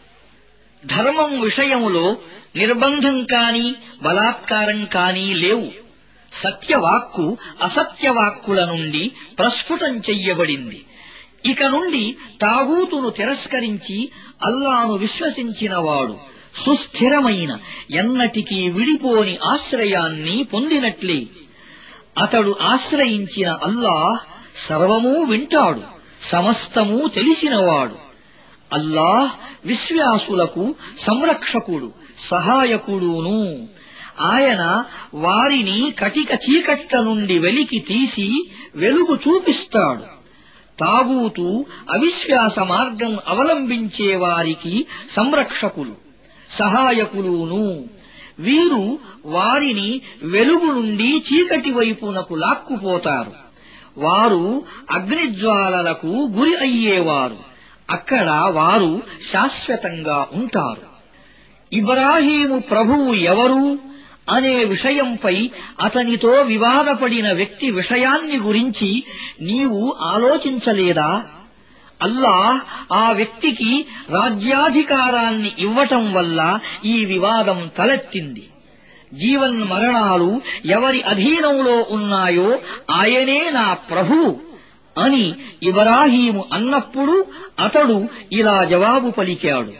ధర్మం విషయములో నిర్బంధం కాని బలాత్కారం కాని లేవు సత్యవాక్కు అసత్యవాక్కుల నుండి ప్రస్ఫుటం చెయ్యబడింది ఇక నుండి తాగూతును తిరస్కరించి అల్లాను విశ్వసించినవాడు సుస్థిరమైన ఎన్నటికీ విడిపోని ఆశ్రయాన్ని పొందినట్లే అతడు ఆశ్రయించిన అల్లాహ్ సర్వమూ వింటాడు సమస్తమూ తెలిసినవాడు అల్లాహ్ విశ్వాసులకు సంరక్షకుడు సహాయకుడును ఆయన వారిని కటిక చీకట్ల నుండి వెలికి తీసి వెలుగు చూపిస్తాడు తాగూతు అవిశ్వాస మార్గం అవలంబించే వారికి సంరక్షకులు సహాయకులును వీరు వారిని వెలుగు నుండి చీకటి వైపునకు లాక్కుపోతారు వారు అగ్నిజ్వాలలకు గురి అయ్యేవారు అక్కడ వారు శాశ్వతంగా ఉంటారు ఇబ్రాహీము ప్రభువు ఎవరు అనే విషయంపై అతనితో వివాదపడిన వ్యక్తి విషయాన్ని గురించి నీవు ఆలోచించలేదా అల్లాహ్ ఆ వ్యక్తికి రాజ్యాధికారాన్ని ఇవ్వటం వల్ల ఈ వివాదం తలెత్తింది జీవన్ మరణాలు ఎవరి అధీనంలో ఉన్నాయో ఆయనే నా ప్రభు అని ఇబ్రాహీము అన్నప్పుడు అతడు ఇలా జవాబు పలికాడు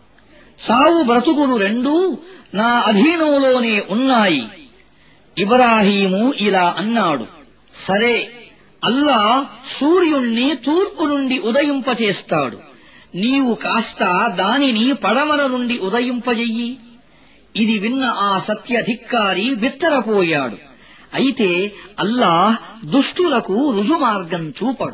సావు బ్రతుకులు రెండూ నా అధీనంలోనే ఉన్నాయి ఇబ్రాహీము ఇలా అన్నాడు సరే అల్లా సూర్యుణ్ణి తూర్పు నుండి ఉదయింపచేస్తాడు నీవు కాస్త దానిని పడమర నుండి ఉదయింపజెయ్యి ఇది విన్న ఆ సత్యధిక్కారి బిత్తరపోయాడు అయితే అల్లాహ్ దుష్టులకు రుజుమార్గం చూపడు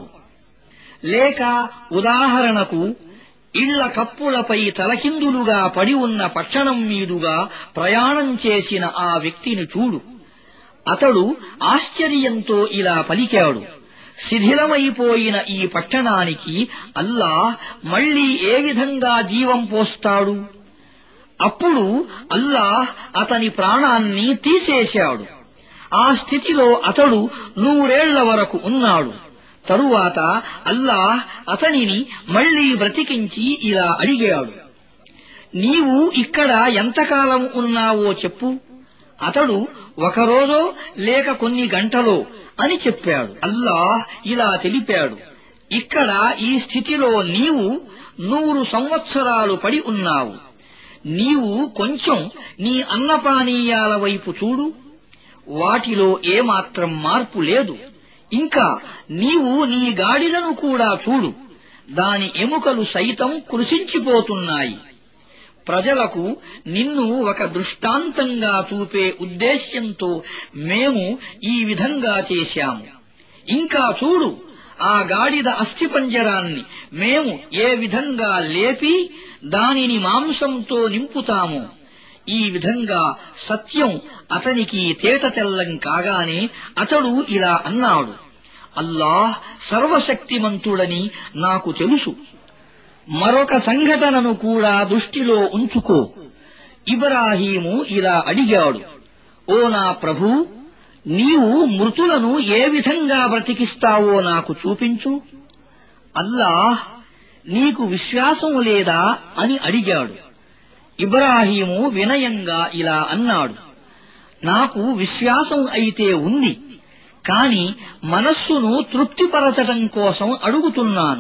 లేక ఉదాహరణకు ఇళ్ల కప్పులపై తలకిందులుగా పడి ఉన్న పట్టణం మీదుగా ప్రయాణం చేసిన ఆ వ్యక్తిని చూడు అతడు ఆశ్చర్యంతో ఇలా పలికాడు శిథిలమైపోయిన ఈ పట్టణానికి అల్లాహ్ మళ్లీ ఏ విధంగా జీవం పోస్తాడు అప్పుడు అల్లాహ్ అతని ప్రాణాన్ని తీసేశాడు ఆ స్థితిలో అతడు నూరేళ్ల వరకు ఉన్నాడు తరువాత అల్లాహ్ అతనిని మళ్లీ బ్రతికించి ఇలా అడిగాడు నీవు ఇక్కడ ఎంతకాలం ఉన్నావో చెప్పు అతడు ఒకరోజో లేక కొన్ని గంటలో అని చెప్పాడు అల్లాహ్ ఇలా తెలిపాడు ఇక్కడ ఈ స్థితిలో నీవు నూరు సంవత్సరాలు పడి ఉన్నావు నీవు కొంచెం నీ అన్నపానీయాల వైపు చూడు వాటిలో ఏమాత్రం మార్పు లేదు ఇంకా నీవు నీ గాడిలను కూడా చూడు దాని ఎముకలు సైతం కృషించిపోతున్నాయి ప్రజలకు నిన్ను ఒక దృష్టాంతంగా చూపే ఉద్దేశ్యంతో మేము ఈ విధంగా చేశాము ఇంకా చూడు ఆ గాడిద అస్థిపంజరాన్ని మేము ఏ విధంగా లేపి దానిని మాంసంతో నింపుతాము ఈ విధంగా సత్యం అతనికి తేటతెల్లం కాగానే అతడు ఇలా అన్నాడు అల్లాహ్ సర్వశక్తిమంతుడని నాకు తెలుసు మరొక సంఘటనను కూడా దృష్టిలో ఉంచుకో ఇబ్రాహీము ఇలా అడిగాడు ఓ నా ప్రభూ నీవు మృతులను ఏ విధంగా బ్రతికిస్తావో నాకు చూపించు అల్లాహ్ నీకు విశ్వాసం లేదా అని అడిగాడు ఇబ్రాహీము వినయంగా ఇలా అన్నాడు నాకు విశ్వాసం అయితే ఉంది కాని మనస్సును తృప్తిపరచటం కోసం అడుగుతున్నాను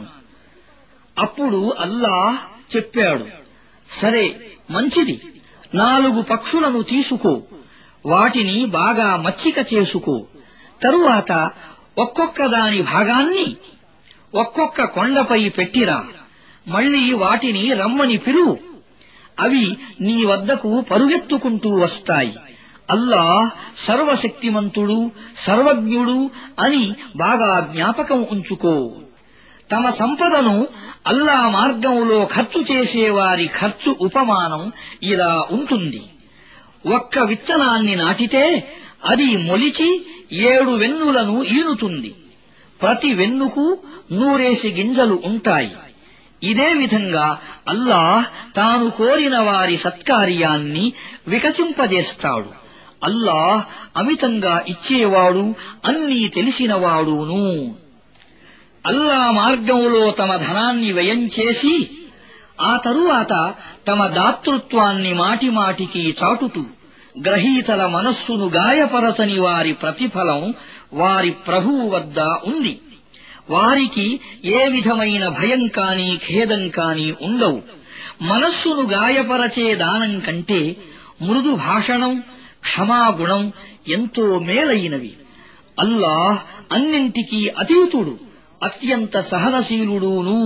అప్పుడు అల్లాహ్ చెప్పాడు సరే మంచిది నాలుగు పక్షులను తీసుకో వాటిని బాగా మచ్చిక చేసుకో తరువాత ఒక్కొక్క దాని భాగాన్ని ఒక్కొక్క కొండపై పెట్టిరా మళ్లీ వాటిని రమ్మని పిలువు అవి నీ వద్దకు పరుగెత్తుకుంటూ వస్తాయి అల్లాహ్ సర్వశక్తిమంతుడు సర్వజ్ఞుడు అని బాగా జ్ఞాపకం ఉంచుకో తమ సంపదను అల్లా మార్గంలో ఖర్చు చేసేవారి ఖర్చు ఉపమానం ఇలా ఉంటుంది ఒక్క విత్తనాన్ని నాటితే అది మొలిచి ఏడు వెన్నులను ఈనుతుంది ప్రతి వెన్నుకు నూరేసి గింజలు ఉంటాయి ఇదే విధంగా అల్లాహ్ తాను కోరిన వారి సత్కార్యాన్ని వికసింపజేస్తాడు అల్లాహ్ అమితంగా ఇచ్చేవాడు అన్నీ తెలిసినవాడును అల్లా మార్గంలో తమ ధనాన్ని వ్యయం చేసి ఆ తరువాత తమ దాతృత్వాన్ని మాటిమాటికి చాటుతూ గ్రహీతల మనస్సును గాయపరచని వారి ప్రతిఫలం వారి ప్రభువు వద్ద ఉంది వారికి ఏ విధమైన భయం కాని ఖేదం కాని ఉండవు మనస్సును గాయపరచే దానం కంటే మృదు భాషణం క్షమాగుణం ఎంతో మేలైనవి అల్లాహ్ అన్నింటికీ అతీతుడు అత్యంత సహనశీలుడును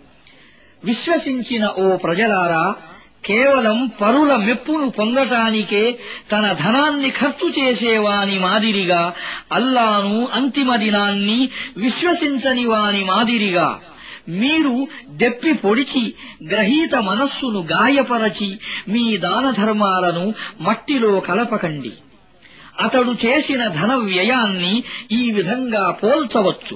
విశ్వసించిన ఓ ప్రజలారా కేవలం పరుల మెప్పును పొందటానికే తన ధనాన్ని ఖర్చు చేసేవాని మాదిరిగా అల్లాను అంతిమ దినాన్ని విశ్వసించని వాని మాదిరిగా మీరు దెప్పి పొడిచి గ్రహీత మనస్సును గాయపరచి మీ దాన ధర్మాలను మట్టిలో కలపకండి అతడు చేసిన ధన వ్యయాన్ని ఈ విధంగా పోల్చవచ్చు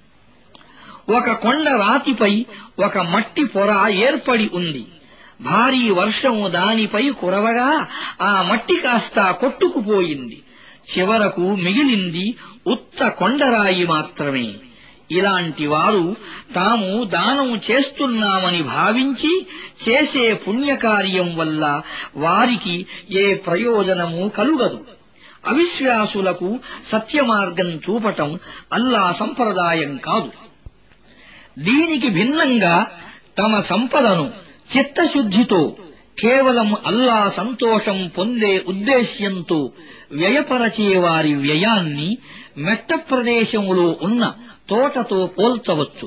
ఒక కొండ రాతిపై ఒక మట్టి పొర ఏర్పడి ఉంది భారీ వర్షం దానిపై కురవగా ఆ మట్టి కాస్త కొట్టుకుపోయింది చివరకు మిగిలింది ఉత్త కొండరాయి మాత్రమే ఇలాంటి వారు తాము దానం చేస్తున్నామని భావించి చేసే పుణ్యకార్యం వల్ల వారికి ఏ ప్రయోజనము కలుగదు అవిశ్వాసులకు సత్యమార్గం చూపటం అల్లా సంప్రదాయం కాదు దీనికి భిన్నంగా తమ సంపదను చిత్తశుద్ధితో కేవలం అల్లా సంతోషం పొందే ఉద్దేశ్యంతో వ్యయపరచే వారి వ్యయాన్ని మెట్ట ప్రదేశంలో ఉన్న తోటతో పోల్చవచ్చు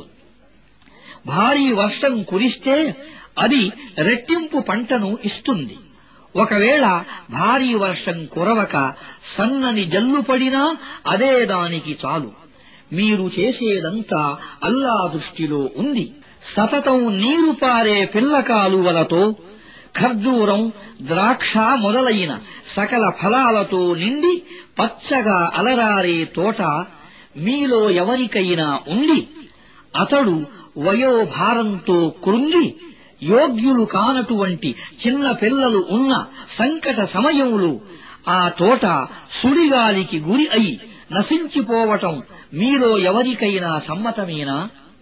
భారీ వర్షం కురిస్తే అది రెట్టింపు పంటను ఇస్తుంది ఒకవేళ భారీ వర్షం కురవక సన్నని జల్లు పడినా అదే దానికి చాలు మీరు చేసేదంతా అల్లా దృష్టిలో ఉంది సతతం నీరు పారే పిల్ల కాలువలతో ఖర్జూరం ద్రాక్ష మొదలైన సకల ఫలాలతో నిండి పచ్చగా అలరారే తోట మీలో ఎవరికైనా ఉండి అతడు వయోభారంతో కృంగి యోగ్యులు కానటువంటి చిన్న పిల్లలు ఉన్న సంకట సమయంలో ఆ తోట సుడిగాలికి గురి అయి నశించిపోవటం మీలో ఎవరికైనా సమ్మతమేనా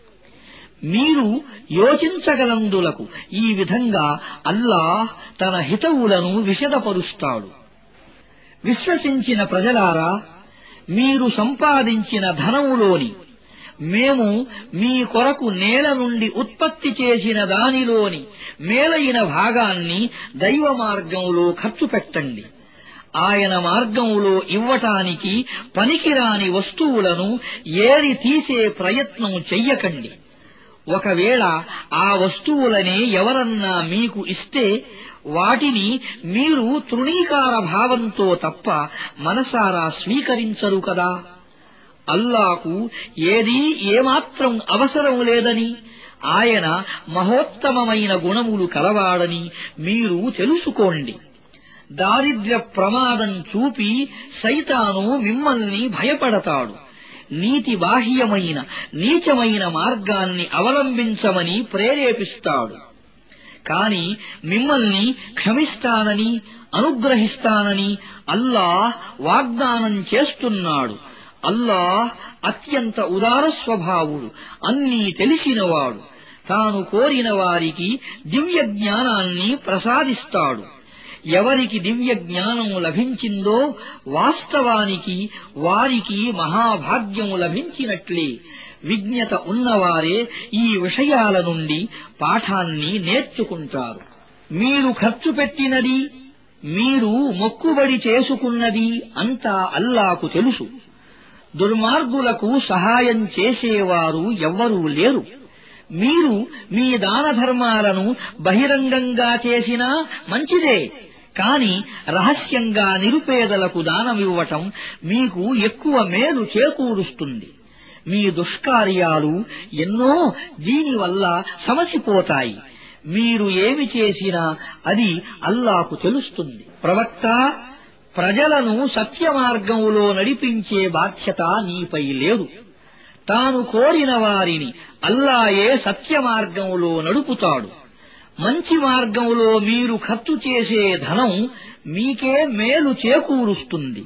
మీరు యోచించగలందులకు ఈ విధంగా అల్లాహ్ తన హితవులను విశదపరుస్తాడు విశ్వసించిన ప్రజలారా మీరు సంపాదించిన ధనములోని మేము మీ కొరకు నేల నుండి ఉత్పత్తి చేసిన దానిలోని మేలైన భాగాన్ని దైవ మార్గంలో ఖర్చు పెట్టండి ఆయన మార్గంలో ఇవ్వటానికి పనికిరాని వస్తువులను ఏరి తీసే ప్రయత్నం చెయ్యకండి ఒకవేళ ఆ వస్తువులనే ఎవరన్నా మీకు ఇస్తే వాటిని మీరు తృణీకార భావంతో తప్ప మనసారా స్వీకరించరు కదా అల్లాకు ఏదీ ఏమాత్రం అవసరం లేదని ఆయన మహోత్తమమైన గుణములు కలవాడని మీరు తెలుసుకోండి దారిద్ర్య ప్రమాదం చూపి సైతాను మిమ్మల్ని భయపడతాడు నీతి బాహ్యమైన నీచమైన మార్గాన్ని అవలంబించమని ప్రేరేపిస్తాడు కాని మిమ్మల్ని క్షమిస్తానని అనుగ్రహిస్తానని అల్లాహ్ వాగ్దానం చేస్తున్నాడు అల్లాహ్ అత్యంత ఉదార స్వభావుడు అన్నీ తెలిసినవాడు తాను కోరిన వారికి దివ్య జ్ఞానాన్ని ప్రసాదిస్తాడు ఎవరికి దివ్య జ్ఞానం లభించిందో వాస్తవానికి వారికి మహాభాగ్యం లభించినట్లే విజ్ఞత ఉన్నవారే ఈ విషయాల నుండి పాఠాన్ని నేర్చుకుంటారు మీరు ఖర్చు పెట్టినది మీరు మొక్కుబడి చేసుకున్నది అంతా అల్లాకు తెలుసు దుర్మార్గులకు సహాయం చేసేవారు ఎవ్వరూ లేరు మీరు మీ దాన ధర్మాలను బహిరంగంగా చేసినా మంచిదే కాని రహస్యంగా నిరుపేదలకు దానమివ్వటం మీకు ఎక్కువ మేలు చేకూరుస్తుంది మీ దుష్కార్యాలు ఎన్నో దీనివల్ల సమసిపోతాయి మీరు ఏమి చేసినా అది అల్లాకు తెలుస్తుంది ప్రవక్త ప్రజలను సత్య మార్గంలో నడిపించే బాధ్యత నీపై లేదు తాను కోరిన వారిని అల్లాయే సత్య మార్గంలో నడుపుతాడు మంచి మార్గంలో మీరు ఖర్చు చేసే ధనం మీకే మేలు చేకూరుస్తుంది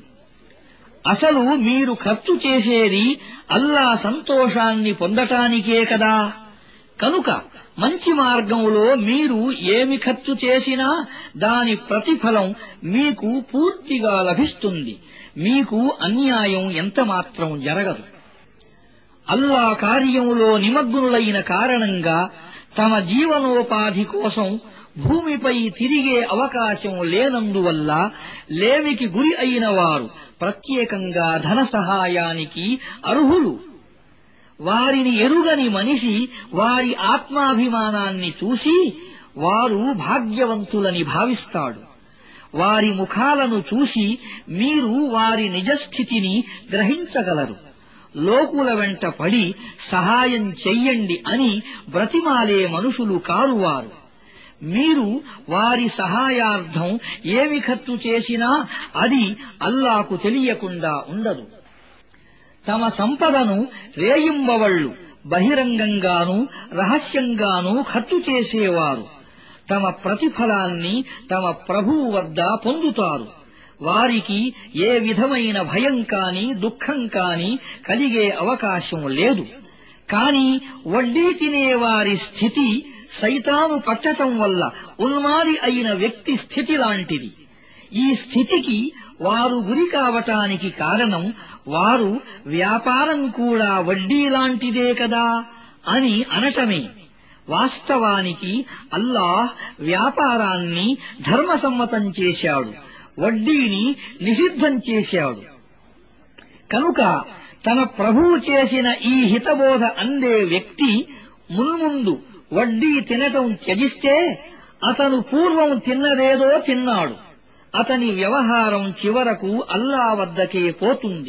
అసలు మీరు ఖర్చు చేసేది అల్లా సంతోషాన్ని పొందటానికే కదా కనుక మంచి మార్గంలో మీరు ఏమి ఖర్చు చేసినా దాని ప్రతిఫలం మీకు పూర్తిగా లభిస్తుంది మీకు అన్యాయం ఎంతమాత్రం జరగదు అల్లా కార్యంలో నిమగ్నులైన కారణంగా తమ జీవనోపాధి కోసం భూమిపై తిరిగే అవకాశం లేనందువల్ల లేమికి గురి అయిన వారు ప్రత్యేకంగా ధన సహాయానికి అర్హులు వారిని ఎరుగని మనిషి వారి ఆత్మాభిమానాన్ని చూసి వారు భాగ్యవంతులని భావిస్తాడు వారి ముఖాలను చూసి మీరు వారి నిజస్థితిని గ్రహించగలరు లోకుల వెంట పడి సహాయం చెయ్యండి అని బ్రతిమాలే మనుషులు కారువారు మీరు వారి సహాయార్థం ఏమి ఖర్చు చేసినా అది అల్లాకు తెలియకుండా ఉండదు తమ సంపదను రేయింబవళ్లు బహిరంగంగానూ రహస్యంగానూ ఖర్చు చేసేవారు తమ ప్రతిఫలాన్ని తమ ప్రభువు వద్ద పొందుతారు వారికి ఏ విధమైన భయం కాని దుఃఖం కాని కలిగే అవకాశం లేదు కాని వడ్డీ తినేవారి స్థితి సైతాను పట్టటం వల్ల ఉన్మాది అయిన వ్యక్తి స్థితి లాంటిది ఈ స్థితికి వారు గురి కావటానికి కారణం వారు వ్యాపారం కూడా వడ్డీ లాంటిదే కదా అని అనటమే వాస్తవానికి అల్లాహ్ వ్యాపారాన్ని ధర్మసమ్మతం చేశాడు వడ్డీని నిషిద్ధం చేశాడు కనుక తన ప్రభువు చేసిన ఈ హితబోధ అందే వ్యక్తి మున్ముందు వడ్డీ తినటం త్యజిస్తే అతను పూర్వం తిన్నదేదో తిన్నాడు అతని వ్యవహారం చివరకు అల్లా వద్దకే పోతుంది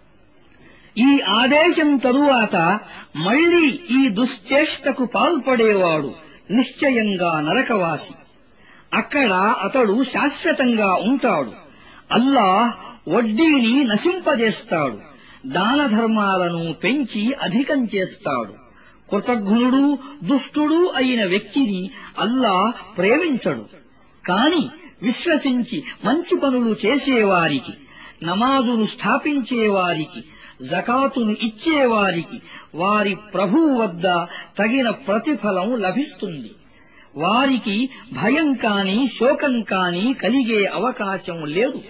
ఈ ఆదేశం తరువాత మళ్లీ ఈ దుశ్చేష్టకు పాల్పడేవాడు నిశ్చయంగా నరకవాసి అక్కడ అతడు శాశ్వతంగా ఉంటాడు అల్లాహ్ వడ్డీని నశింపజేస్తాడు దాన ధర్మాలను పెంచి అధికం చేస్తాడు కృతజ్ఞుడు దుష్టుడు అయిన వ్యక్తిని అల్లా ప్రేమించడు కాని విశ్వసించి మంచి పనులు చేసేవారికి నమాజును స్థాపించేవారికి జకాతును ఇచ్చేవారికి వారి ప్రభువు వద్ద తగిన ప్రతిఫలం లభిస్తుంది వారికి భయం కాని శోకం కాని కలిగే అవకాశం లేదు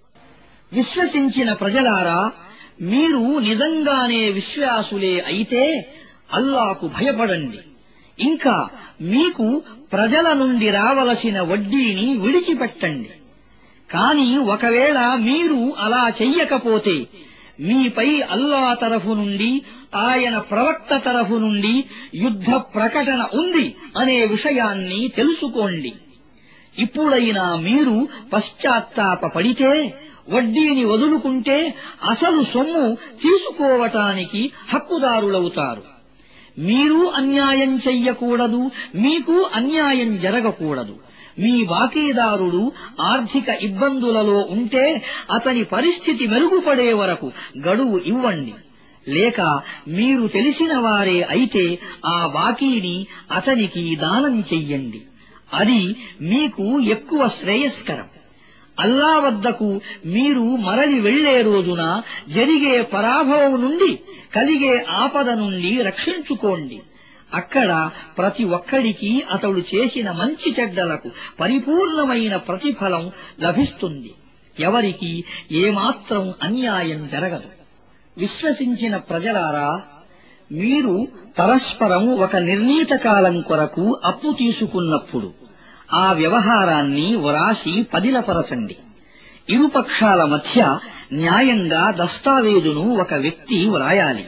విశ్వసించిన ప్రజలారా మీరు నిజంగానే విశ్వాసులే అయితే అల్లాకు భయపడండి ఇంకా మీకు ప్రజల నుండి రావలసిన వడ్డీని విడిచిపెట్టండి కాని ఒకవేళ మీరు అలా చెయ్యకపోతే మీపై అల్లా తరఫు నుండి ఆయన ప్రవక్త తరఫు నుండి యుద్ధ ప్రకటన ఉంది అనే విషయాన్ని తెలుసుకోండి ఇప్పుడైనా మీరు పశ్చాత్తాప పడితే వడ్డీని వదులుకుంటే అసలు సొమ్ము తీసుకోవటానికి హక్కుదారులవుతారు మీరు అన్యాయం చెయ్యకూడదు మీకు అన్యాయం జరగకూడదు మీ బాకీదారుడు ఆర్థిక ఇబ్బందులలో ఉంటే అతని పరిస్థితి మెరుగుపడే వరకు గడువు ఇవ్వండి లేక మీరు తెలిసిన వారే అయితే ఆ బాకీని అతనికి దానం చెయ్యండి అది మీకు ఎక్కువ శ్రేయస్కరం అల్లా వద్దకు మీరు మరలి వెళ్లే రోజున జరిగే పరాభవం నుండి కలిగే ఆపద నుండి రక్షించుకోండి అక్కడ ప్రతి ఒక్కడికి అతడు చేసిన మంచి చెడ్డలకు పరిపూర్ణమైన ప్రతిఫలం లభిస్తుంది ఎవరికి ఏమాత్రం అన్యాయం జరగదు విశ్వసించిన ప్రజలారా మీరు పరస్పరం ఒక నిర్ణీత కాలం కొరకు అప్పు తీసుకున్నప్పుడు ఆ వ్యవహారాన్ని వ్రాసి పదిలపరచండి ఇరుపక్షాల మధ్య న్యాయంగా దస్తావేజును ఒక వ్యక్తి వ్రాయాలి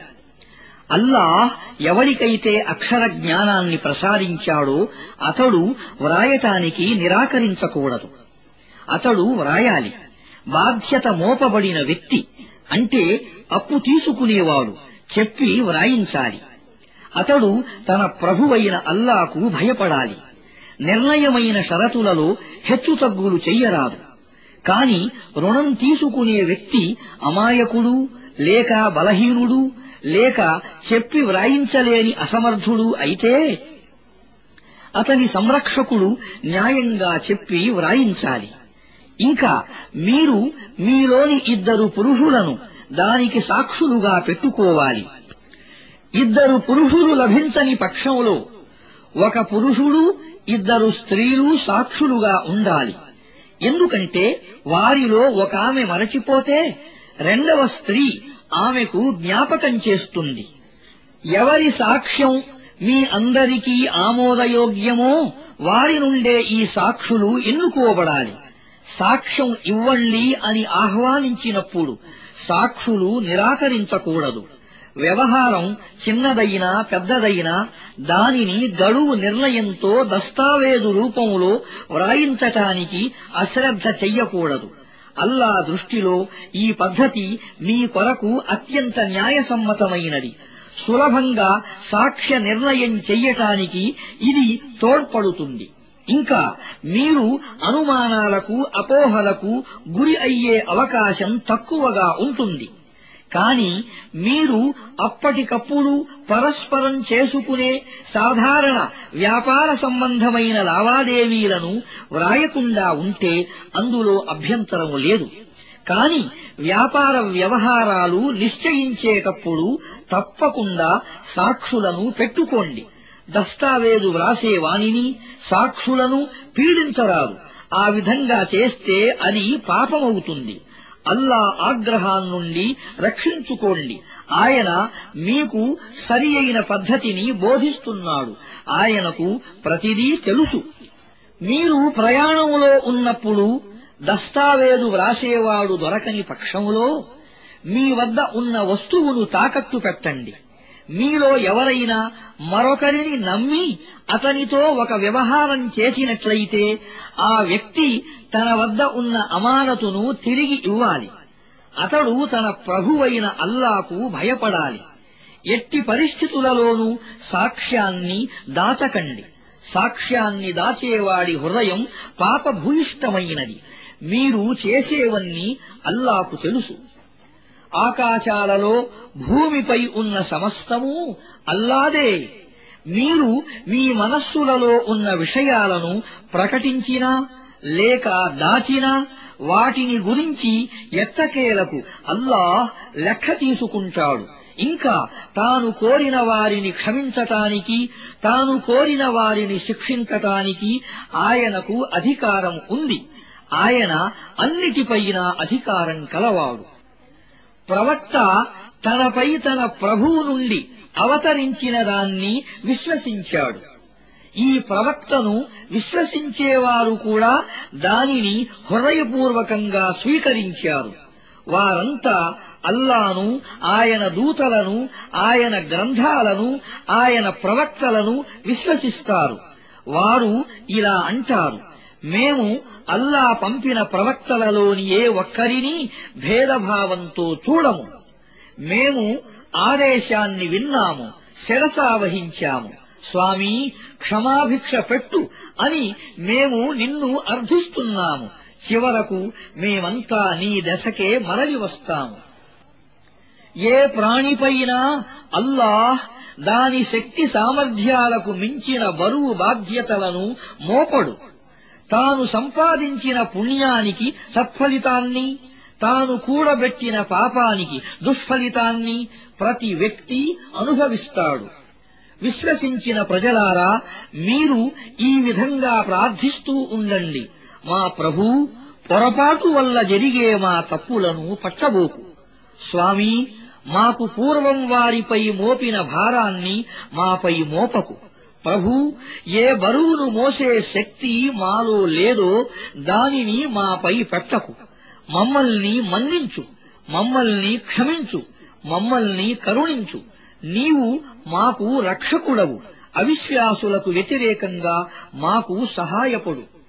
అల్లాహ్ ఎవరికైతే అక్షర జ్ఞానాన్ని ప్రసాదించాడో అతడు వ్రాయటానికి నిరాకరించకూడదు అతడు వ్రాయాలి బాధ్యత మోపబడిన వ్యక్తి అంటే అప్పు తీసుకునేవాడు చెప్పి వ్రాయించాలి అతడు తన ప్రభువైన అల్లాకు భయపడాలి నిర్ణయమైన షరతులలో హెచ్చుతగ్గులు చెయ్యరాదు కాని రుణం తీసుకునే వ్యక్తి అమాయకుడు లేక బలహీనుడు లేక చెప్పి వ్రాయించలేని అసమర్థుడు అయితే అతని సంరక్షకుడు న్యాయంగా చెప్పి వ్రాయించాలి ఇంకా మీరు మీలోని ఇద్దరు పురుషులను దానికి సాక్షులుగా పెట్టుకోవాలి ఇద్దరు పురుషులు లభించని పక్షంలో ఒక పురుషుడు ఇద్దరు స్త్రీలు సాక్షులుగా ఉండాలి ఎందుకంటే వారిలో ఒక ఆమె మరచిపోతే రెండవ స్త్రీ ఆమెకు జ్ఞాపకం చేస్తుంది ఎవరి సాక్ష్యం మీ అందరికీ ఆమోదయోగ్యమో వారి నుండే ఈ సాక్షులు ఎన్నుకోబడాలి సాక్ష్యం ఇవ్వండి అని ఆహ్వానించినప్పుడు సాక్షులు నిరాకరించకూడదు వ్యవహారం చిన్నదైనా పెద్దదైనా దానిని గడువు నిర్ణయంతో దస్తావేజు రూపంలో వ్రాయించటానికి అశ్రద్ధ చెయ్యకూడదు అల్లా దృష్టిలో ఈ పద్ధతి మీ కొరకు అత్యంత న్యాయసమ్మతమైనది సులభంగా సాక్ష్య నిర్ణయం చెయ్యటానికి ఇది తోడ్పడుతుంది ఇంకా మీరు అనుమానాలకు అపోహలకు గురి అయ్యే అవకాశం తక్కువగా ఉంటుంది కాని మీరు అప్పటికప్పుడు పరస్పరం చేసుకునే సాధారణ వ్యాపార సంబంధమైన లావాదేవీలను వ్రాయకుండా ఉంటే అందులో అభ్యంతరము లేదు కాని వ్యాపార వ్యవహారాలు నిశ్చయించేటప్పుడు తప్పకుండా సాక్షులను పెట్టుకోండి దస్తావేజు వ్రాసే వాణిని సాక్షులను పీడించరాదు ఆ విధంగా చేస్తే అది పాపమవుతుంది అల్లా ఆగ్రహాన్నుండి రక్షించుకోండి ఆయన మీకు సరి అయిన పద్ధతిని బోధిస్తున్నాడు ఆయనకు ప్రతిదీ తెలుసు మీరు ప్రయాణంలో ఉన్నప్పుడు దస్తావేజు వ్రాసేవాడు దొరకని పక్షంలో మీ వద్ద ఉన్న వస్తువును తాకట్టు పెట్టండి మీలో ఎవరైనా మరొకరిని నమ్మి అతనితో ఒక వ్యవహారం చేసినట్లయితే ఆ వ్యక్తి తన వద్ద ఉన్న అమానతును తిరిగి ఇవ్వాలి అతడు తన ప్రభువైన అల్లాకు భయపడాలి ఎట్టి పరిస్థితులలోనూ సాక్ష్యాన్ని దాచకండి సాక్ష్యాన్ని దాచేవాడి హృదయం పాపభూయిష్టమైనది మీరు చేసేవన్నీ అల్లాకు తెలుసు ఆకాశాలలో భూమిపై ఉన్న సమస్తము అల్లాదే మీరు మీ మనస్సులలో ఉన్న విషయాలను ప్రకటించినా లేక దాచినా వాటిని గురించి ఎట్టకేలకు అల్లాహ్ లెక్క తీసుకుంటాడు ఇంకా తాను కోరిన వారిని క్షమించటానికి తాను కోరిన వారిని శిక్షించటానికి ఆయనకు అధికారం ఉంది ఆయన అన్నిటిపైన అధికారం కలవాడు ప్రవక్త తనపై తన ప్రభువు నుండి అవతరించిన దాన్ని విశ్వసించాడు ఈ ప్రవక్తను విశ్వసించేవారు కూడా దానిని హృదయపూర్వకంగా స్వీకరించారు వారంతా అల్లాను ఆయన దూతలను ఆయన గ్రంథాలను ఆయన ప్రవక్తలను విశ్వసిస్తారు వారు ఇలా అంటారు మేము అల్లా పంపిన ప్రవక్తలలోని ఏ ఒక్కరినీ భేదభావంతో చూడము మేము ఆదేశాన్ని విన్నాము శిరసావహించాము స్వామీ క్షమాభిక్ష పెట్టు అని మేము నిన్ను అర్థిస్తున్నాము చివరకు మేమంతా నీ దశకే మరలి వస్తాము ఏ ప్రాణిపైనా అల్లాహ్ దాని శక్తి సామర్థ్యాలకు మించిన బరువు బాధ్యతలను మోపడు తాను సంపాదించిన పుణ్యానికి సత్ఫలితాన్ని తాను కూడబెట్టిన పాపానికి దుష్ఫలితాన్ని ప్రతి వ్యక్తి అనుభవిస్తాడు విశ్వసించిన ప్రజలారా మీరు ఈ విధంగా ప్రార్థిస్తూ ఉండండి మా ప్రభూ పొరపాటు వల్ల జరిగే మా తప్పులను పట్టబోకు స్వామీ మాకు పూర్వం వారిపై మోపిన భారాన్ని మాపై మోపకు ప్రభు ఏ బరువును మోసే శక్తి మాలో లేదో దానిని మాపై పెట్టకు మమ్మల్ని మన్నించు మమ్మల్ని క్షమించు మమ్మల్ని కరుణించు నీవు మాకు రక్షకుడవు అవిశ్వాసులకు వ్యతిరేకంగా మాకు సహాయపడు